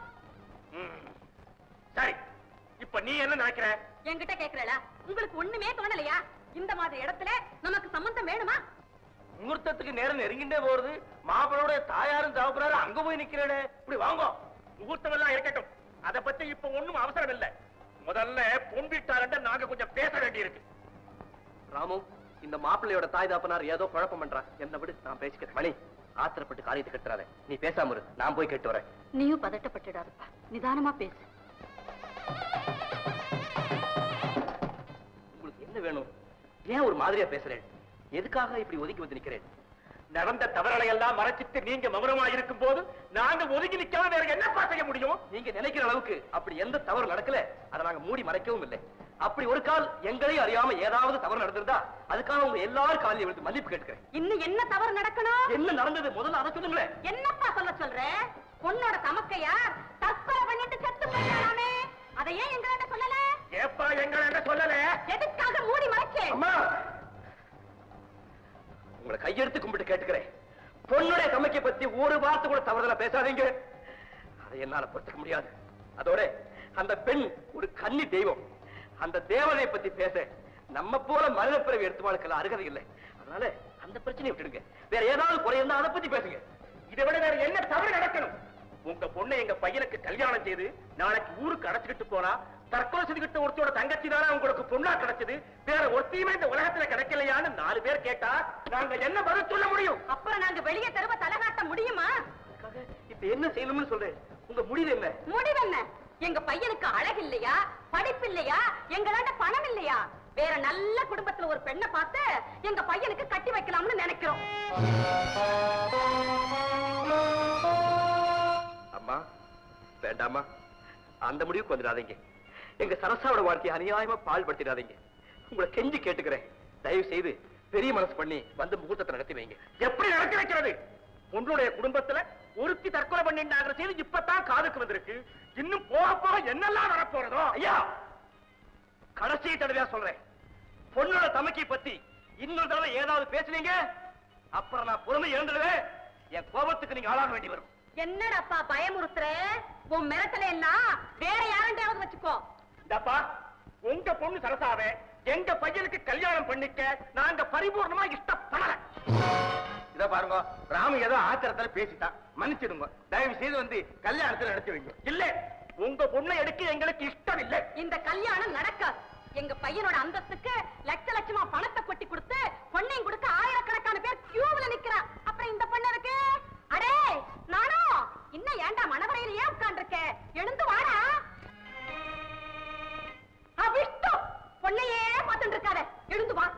சரி இப்ப நீ என்ன நினைக்கிற என்கிட்ட கேக்குறல உங்களுக்கு ஒண்ணுமே தோணலையா இந்த மாதிரி இடத்துல நமக்கு சம்பந்தம் வேணுமா முகூர்த்தத்துக்கு நேரம் நெருங்கிட்டே போறது மாப்பிளோட தாயாரும் தகப்பனாரும் அங்க போய் நிக்கிறேனே இப்படி வாங்கோ முகூர்த்தம் எல்லாம் இருக்கட்டும் அத பத்தி இப்ப ஒண்ணும் அவசரம் இல்ல முதல்ல பொன் வீட்டாரண்ட நாங்க கொஞ்சம் பேச வேண்டியிருக்கு ராமு இந்த மாப்பிள்ளையோட தாய் தாப்பனார் ஏதோ குழப்பம் பண்றான் என்ன விடு நான் பேசிக்கிறேன் மணி ஆத்திரப்பட்டு காரியத்தை கட்டுறாத நீ பேசாம இரு நான் போய் கேட்டு வரேன் நீயும் பதட்டப்பட்டுடாதப்பா நிதானமா பேசு உங்களுக்கு என்ன வேணும் ஏன் ஒரு மாதிரியா பேசுறேன் எதுக்காக இப்படி ஒதுக்கி வந்து நிக்கிறேன் நடந்த தவறுகளை எல்லாம் மறைச்சிட்டு நீங்க மௌனமா இருக்கும் போது நாங்க ஒதுங்கி நிக்காம வேற என்னப்பா செய்ய முடியும் நீங்க நினைக்கிற அளவுக்கு அப்படி எந்த தவறு நடக்கல அதை நாங்க மூடி மறைக்கவும் இல்லை அப்படி ஒரு கால் எங்களையும் அறியாம ஏதாவது தவறு நடந்திருந்தா அதுக்காக உங்க எல்லாரும் காலையில் விழுந்து மன்னிப்பு கேட்கிறேன் இன்னும் என்ன தவறு நடக்கணும் என்ன நடந்தது முதல்ல அதை சொல்லுங்களேன் என்னப்பா சொல்ல சொல்ற பொண்ணோட தமக்கையார் தற்கொலை பண்ணிட்டு செத்து போயிட்டாராமே அதை ஏன் எங்கள்கிட்ட சொல்லல ஏப்பா எங்களை என்ன சொல்லல எதுக்காக மூடி மறைச்சே அம்மா உங்களை கையெடுத்து கும்பிட்டு கேட்டுக்கிறேன் பொண்ணுடைய தமைக்கை பத்தி ஒரு வார்த்தை கூட தவறுதலா பேசாதீங்க அதை என்னால பொறுத்துக்க முடியாது அதோட அந்த பெண் ஒரு கன்னி தெய்வம் அந்த தேவதையை பத்தி பேச நம்ம போல மனித பிறவி எடுத்து வாழ்க்கல அருகதை இல்லை அதனால அந்த பிரச்சனையை விட்டுடுங்க வேற ஏதாவது குறை இருந்தா அதை பத்தி பேசுங்க இதை விட வேற என்ன தவறு நடக்கணும் உங்க பொண்ணை எங்க பையனுக்கு கல்யாணம் செய்து நாளைக்கு ஊருக்கு அடைச்சுக்கிட்டு போனா தற்கொலை செஞ்சுக்கிட்ட ஒருத்தோட தங்கச்சி தானே உங்களுக்கு பொண்ணா கிடைச்சது வேற ஒருத்தையுமே இந்த உலகத்துல கிடைக்கலையான்னு நாலு பேர் கேட்டா நாங்க என்ன பதில் சொல்ல முடியும் அப்புறம் நாங்க வெளியே தெருவ தலை காட்ட முடியுமா இப்ப என்ன செய்யணும்னு சொல்றேன் உங்க முடிவு என்ன முடிவென்ன எங்க பையனுக்கு அழகு இல்லையா படிப்பு இல்லையா எங்களாண்ட பணம் இல்லையா வேற நல்ல குடும்பத்துல ஒரு பெண்ணை பார்த்து எங்க பையனுக்கு கட்டி வைக்கலாம்னு நினைக்கிறோம் அம்மா வேண்டாமா அந்த முடிவுக்கு வந்துடாதீங்க எங்க சரசாவோட வாழ்க்கையை அநியாயமா பாழ்படுத்திடாதீங்க உங்களை கெஞ்சி கேட்டுக்கிறேன் தயவு செய்து பெரிய மனசு பண்ணி வந்து முகூர்த்தத்தை நடத்தி வைங்க எப்படி நடத்தி வைக்கிறது உங்களுடைய குடும்பத்துல ஒருத்தி தற்கொலை பண்ணிட்டாங்கிற செய்தி இப்பதான் காதுக்கு வந்திருக்கு இன்னும் போக போக என்னெல்லாம் வரப்போறதோ ஐயா கடைசி தடவையா சொல்றேன் பொண்ணோட தமக்கை பத்தி இன்னொரு தடவை ஏதாவது பேசுனீங்க அப்புறம் நான் பொறுமை இழந்துடுவேன் என் கோபத்துக்கு நீங்க ஆளாக வேண்டி வரும் என்னடாப்பா பயமுறுத்துற உன் மிரட்டல எல்லாம் வேற யாருண்டையாவது வச்சுக்கோ இந்தப்பா உங்க பொண்ணு சரசாவே எங்க பையனுக்கு கல்யாணம் பண்ணிக்க நாங்க பரிபூர்ணமா இஷ்டப்படல இத பாருங்க ராமு ஏதோ ஆத்திரத்துல பேசிட்டான் மன்னிச்சிடுங்க தயவு செய்து வந்து கல்யாணத்துல நடத்தி வைங்க இல்ல உங்க பொண்ணை எடுக்க எங்களுக்கு இஷ்டம் இல்லை இந்த கல்யாணம் நடக்காது எங்க பையனோட அந்தஸ்துக்கு லட்ச லட்சமா பணத்தை கொட்டி கொடுத்து பொண்ணையும் கொடுக்க ஆயிரக்கணக்கான பேர் கியூவில் நிக்கிறா அப்புறம் இந்த பொண்ணு இருக்கு அடே நானும் இன்னும் ஏன்டா மணவரையில ஏன் உட்கார்ந்திருக்க எழுந்து வாடா ஆ, விஷ்ணு பொண்ணையே பார்த்துட்டு இருக்காத எழுந்து வா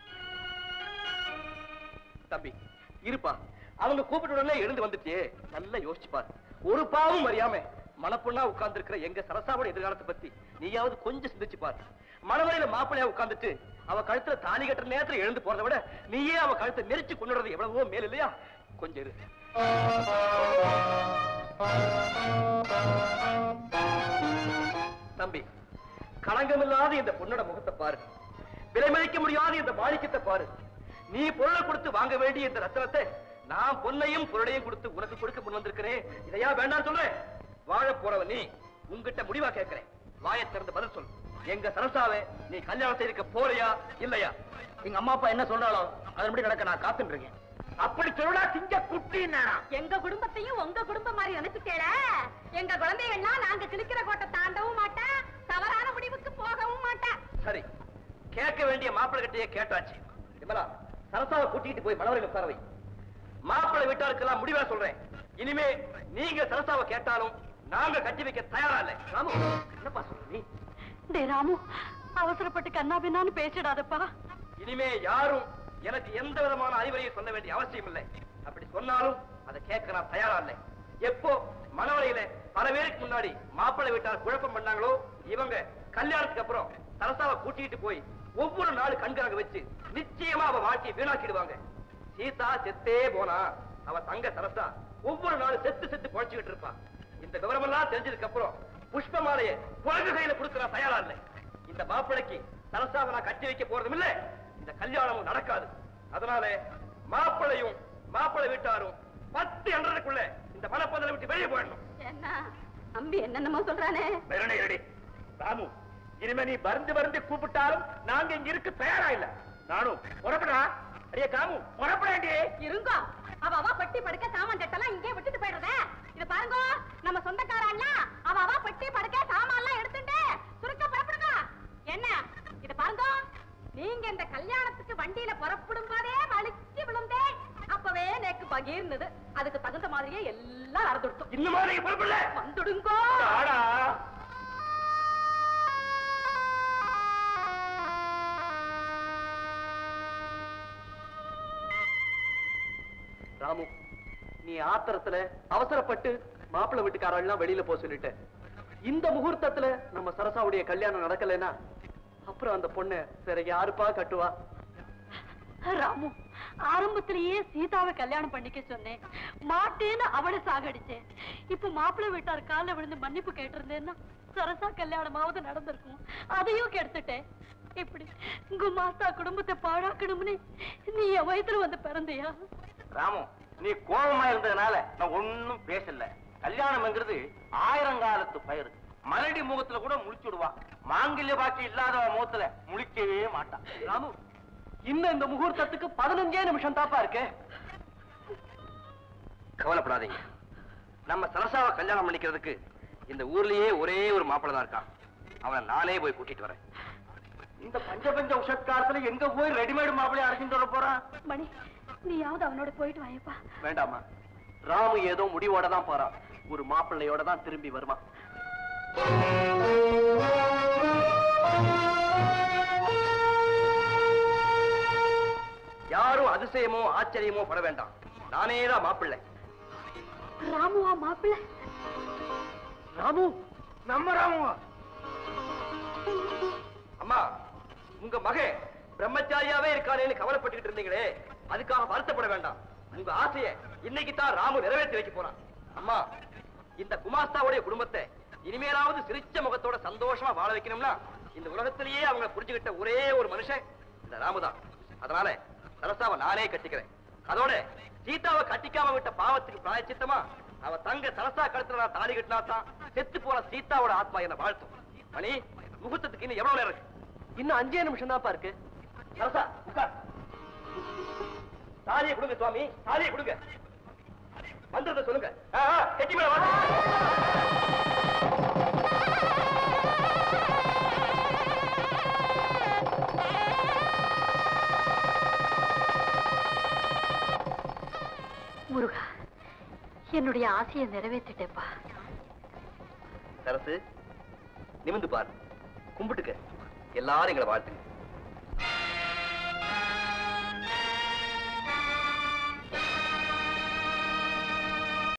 தம்பி இருப்பா அவங்க கூப்பிட்ட உடனே எழுந்து வந்துட்டே நல்லா யோசிச்சு பாரு ஒரு பாவம் அறியாம மனப்பொண்ணா உட்கார்ந்து இருக்கிற எங்க சரசாவோட எதிர்காலத்தை பத்தி நீயாவது கொஞ்சம் சிந்திச்சு பாரு மணவரையில மாப்பிள்ளையா உட்கார்ந்துட்டு அவ கழுத்துல தாலி கட்டுற நேரத்துல எழுந்து போறதை விட நீயே அவ கழுத்தை நெரிச்சு கொண்டுறது எவ்வளவோ மேல் இல்லையா கொஞ்சம் இரு தம்பி களங்கமில்லாத இந்த பொண்ணோட முகத்தை பாரு விலை மதிக்க முடியாத இந்த மாணிக்கத்தை பாரு நீ பொருளை கொடுத்து வாங்க வேண்டிய இந்த ரத்தனத்தை நான் பொன்னையும் பொருளையும் கொடுத்து உனக்கு கொடுக்க முன் வந்திருக்கிறேன் இதையா வேண்டாம் சொல்றேன் வாழ போறவ நீ உன்கிட்ட முடிவா கேட்கிறேன் வாயை திறந்து பதில் சொல் எங்க சரசாவை நீ கல்யாணம் செய்திருக்க போறியா இல்லையா எங்க அம்மா அப்பா என்ன சொல்றாலும் அதன்படி நடக்க நான் காத்துட்டு இருக்கேன் அப்படி சொல்லா சிங்க குட்டி எங்க குடும்பத்தையும் உங்க குடும்பம் மாதிரி நினைச்சுட்டேல எங்க குழந்தைகள்லாம் நாங்க கிழிக்கிற கோட்டை தாண்டவும் மாட்டேன் தவறான முடிவுக்கு போகவும் மாட்டேன் சரி கேட்க வேண்டிய மாப்பிள்ளை கிட்டயே கேட்டாச்சு விமலா சரசாவை கூட்டிட்டு போய் மணவரையில் உட்கார வை மாப்பிள்ளை வீட்டாருக்கெல்லாம் முடிவா சொல்றேன் இனிமே நீங்க சரசாவை கேட்டாலும் நாங்க கட்டி வைக்க தயாரா இல்லை ராமு என்னப்பா சொல்ற நீ டே ராமு அவசரப்பட்டு கண்ணா பின்னான்னு பேசிடாதப்பா இனிமே யாரும் எனக்கு எந்த விதமான அறிவுரையும் சொல்ல வேண்டிய அவசியம் இல்லை அப்படி சொன்னாலும் அதை கேட்க நான் தயாரா இல்லை எப்போ மணவரையில பல பேருக்கு முன்னாடி மாப்பிள்ளை வீட்டார் குழப்பம் பண்ணாங்களோ இவங்க கல்யாணத்துக்கு அப்புறம் சரசாவை கூட்டிட்டு போய் ஒவ்வொரு நாள் கண்காண வச்சு நிச்சயமா அவ வாழ்க்கையை வீணாக்கிடுவாங்க சீதா செத்தே போனா அவ தங்க சரசா ஒவ்வொரு நாள் செத்து செத்து குழைச்சுக்கிட்டு இருப்பா இந்த விவரமெல்லாம் தெரிஞ்சதுக்கு அப்புறம் புஷ்பமாலைய குழந்தை கையில கொடுக்க நான் தயாரா இல்லை இந்த மாப்பிளைக்கு சரசாவை நான் கட்டி வைக்க போறதும் இல்ல இந்த கல்யாணமும் நடக்காது அதனால மாப்பிளையும் மாப்பிளை வீட்டாரும் பத்து என்றதுக்குள்ள இந்த மனப்பந்தலை விட்டு வெளியே போயிடணும் என்ன அம்பி என்னென்னமோ சொல்றானே வெறுனை ரெடி ராமு இனிமே நீ வருந்து வருந்து கூப்பிட்டாலும் நாங்க இங்க இருக்க தயாரா இல்ல நானும் புறப்படுறா அடியே காமு புறப்படாண்டி இருங்கோ அவ அவ பட்டி படுக்க சாமான் தட்டெல்லாம் இங்கே விட்டுட்டு போயிடுறதே இது பாருங்க நம்ம சொந்தக்காரல்ல அவ அவ பட்டி படுக்க சாமான் எல்லாம் எடுத்துட்டு சுருக்க புறப்படுங்க என்ன இது பாருங்க நீங்க இந்த கல்யாணத்துக்கு வண்டியில புறப்படும் போதே வலிச்சு விழுந்தேன் அப்பவே நேக்கு பகீர்னது அதுக்கு தகுந்த மாதிரியே எல்லாம் நடந்துடுத்தோம் இன்னுமா நீங்க புறப்படல வந்துடுங்கோ ஆடா ராமு நீ ஆத்திரத்துல அவசரப்பட்டு மாப்பிள்ளை வீட்டுக்காரெல்லாம் வெளியில போக சொல்லிட்ட இந்த முகூர்த்தத்துல நம்ம சரசாவுடைய கல்யாணம் நடக்கலைன்னா அப்புறம் அந்த பொண்ணு வேற யாருப்பா கட்டுவா ராமு ஆரம்பத்திலேயே சீதாவை கல்யாணம் பண்ணிக்க சொன்னேன் மாட்டேன்னு அவளை சாகடிச்சேன் இப்ப மாப்பிள்ளை வீட்டார் காலில் விழுந்து மன்னிப்பு கேட்டிருந்தேன்னா சரசா கல்யாணமாவது நடந்திருக்கும் அதையும் கெடுத்துட்டேன் இப்படி குமாஸ்தா குடும்பத்தை பாழாக்கணும்னு நீ என் வயித்துல வந்து பிறந்தியா ராமு நீ கோபமா இருந்ததுனால நான் ஒண்ணும் பேசல கல்யாணம்ங்கிறது ஆயிரங்காலத்து பயிர் மலடி முகத்துல கூட முழிச்சுடுவா மாங்கல்ய பாக்கி இல்லாதவ முகத்துல முழிக்கவே மாட்டான் ராமு இன்னும் இந்த முகூர்த்தத்துக்கு பதினஞ்சே நிமிஷம் தாப்பா இருக்கு கவலைப்படாதீங்க நம்ம சரசாவை கல்யாணம் பண்ணிக்கிறதுக்கு இந்த ஊர்லயே ஒரே ஒரு மாப்பிள்ளை தான் இருக்கான் அவனை நானே போய் கூட்டிட்டு வரேன் இந்த பஞ்ச பஞ்ச உஷத்காரத்துல எங்க போய் ரெடிமேட் மாப்பிள்ளை அரைச்சிட்டு வர போறான் மணி நீயாவது அவனோட போயிட்டு வாயப்பா வேண்டாமா ராமு ஏதோ முடிவோட தான் போறான் ஒரு மாப்பிள்ளையோட தான் திரும்பி வருவான் யாரும் அதிசயமோ ஆச்சரியமோ பட வேண்டாம் நானே தான் மாப்பிள்ளை ராமுவா மாப்பிள்ளை ராமு நம்ம ராமுவா அம்மா உங்க மகன் பிரம்மச்சாரியாவே இருக்கானேன்னு கவலைப்பட்டுக்கிட்டு இருந்தீங்களே அதுக்காக வருத்தப்பட வேண்டாம் உங்க ஆசைய இன்னைக்கு தான் ராமு நிறைவேற்றி வைக்க போறான் அம்மா இந்த குமாஸ்தாவுடைய குடும்பத்தை இனிமேலாவது சிரிச்ச முகத்தோட சந்தோஷமா வாழ வைக்கணும்னா இந்த உலகத்திலேயே அவங்க புரிஞ்சுக்கிட்ட ஒரே ஒரு மனுஷன் இந்த ராமுதான் அதனால சரசாவை நானே கட்டிக்கிறேன் அதோட சீதாவை கட்டிக்காம விட்ட பாவத்துக்கு பிராயச்சித்தமா அவ தங்க சரசா கழுத்துல நான் தாலி கட்டினா தான் செத்து போன சீதாவோட ஆத்மா என்ன வாழ்த்தும் மணி முகூர்த்தத்துக்கு இன்னும் எவ்வளவு நேரம் இருக்கு இன்னும் அஞ்சே நிமிஷம் தான்ப்பா இருக்கு சரசா உட்கார் தாலியை கொடுங்க சுவாமி தாலியை கொடுங்க மந்திரத்தை சொல்லுங்க ஆ, ஆ, கெட்டி மேல வா முருகா என்னுடைய ஆசையை நிறைவேற்றிட்டேப்பா சரசு நிமிந்து பாரு கும்பிட்டுக்க எல்லாரும் எங்களை வாழ்த்துங்க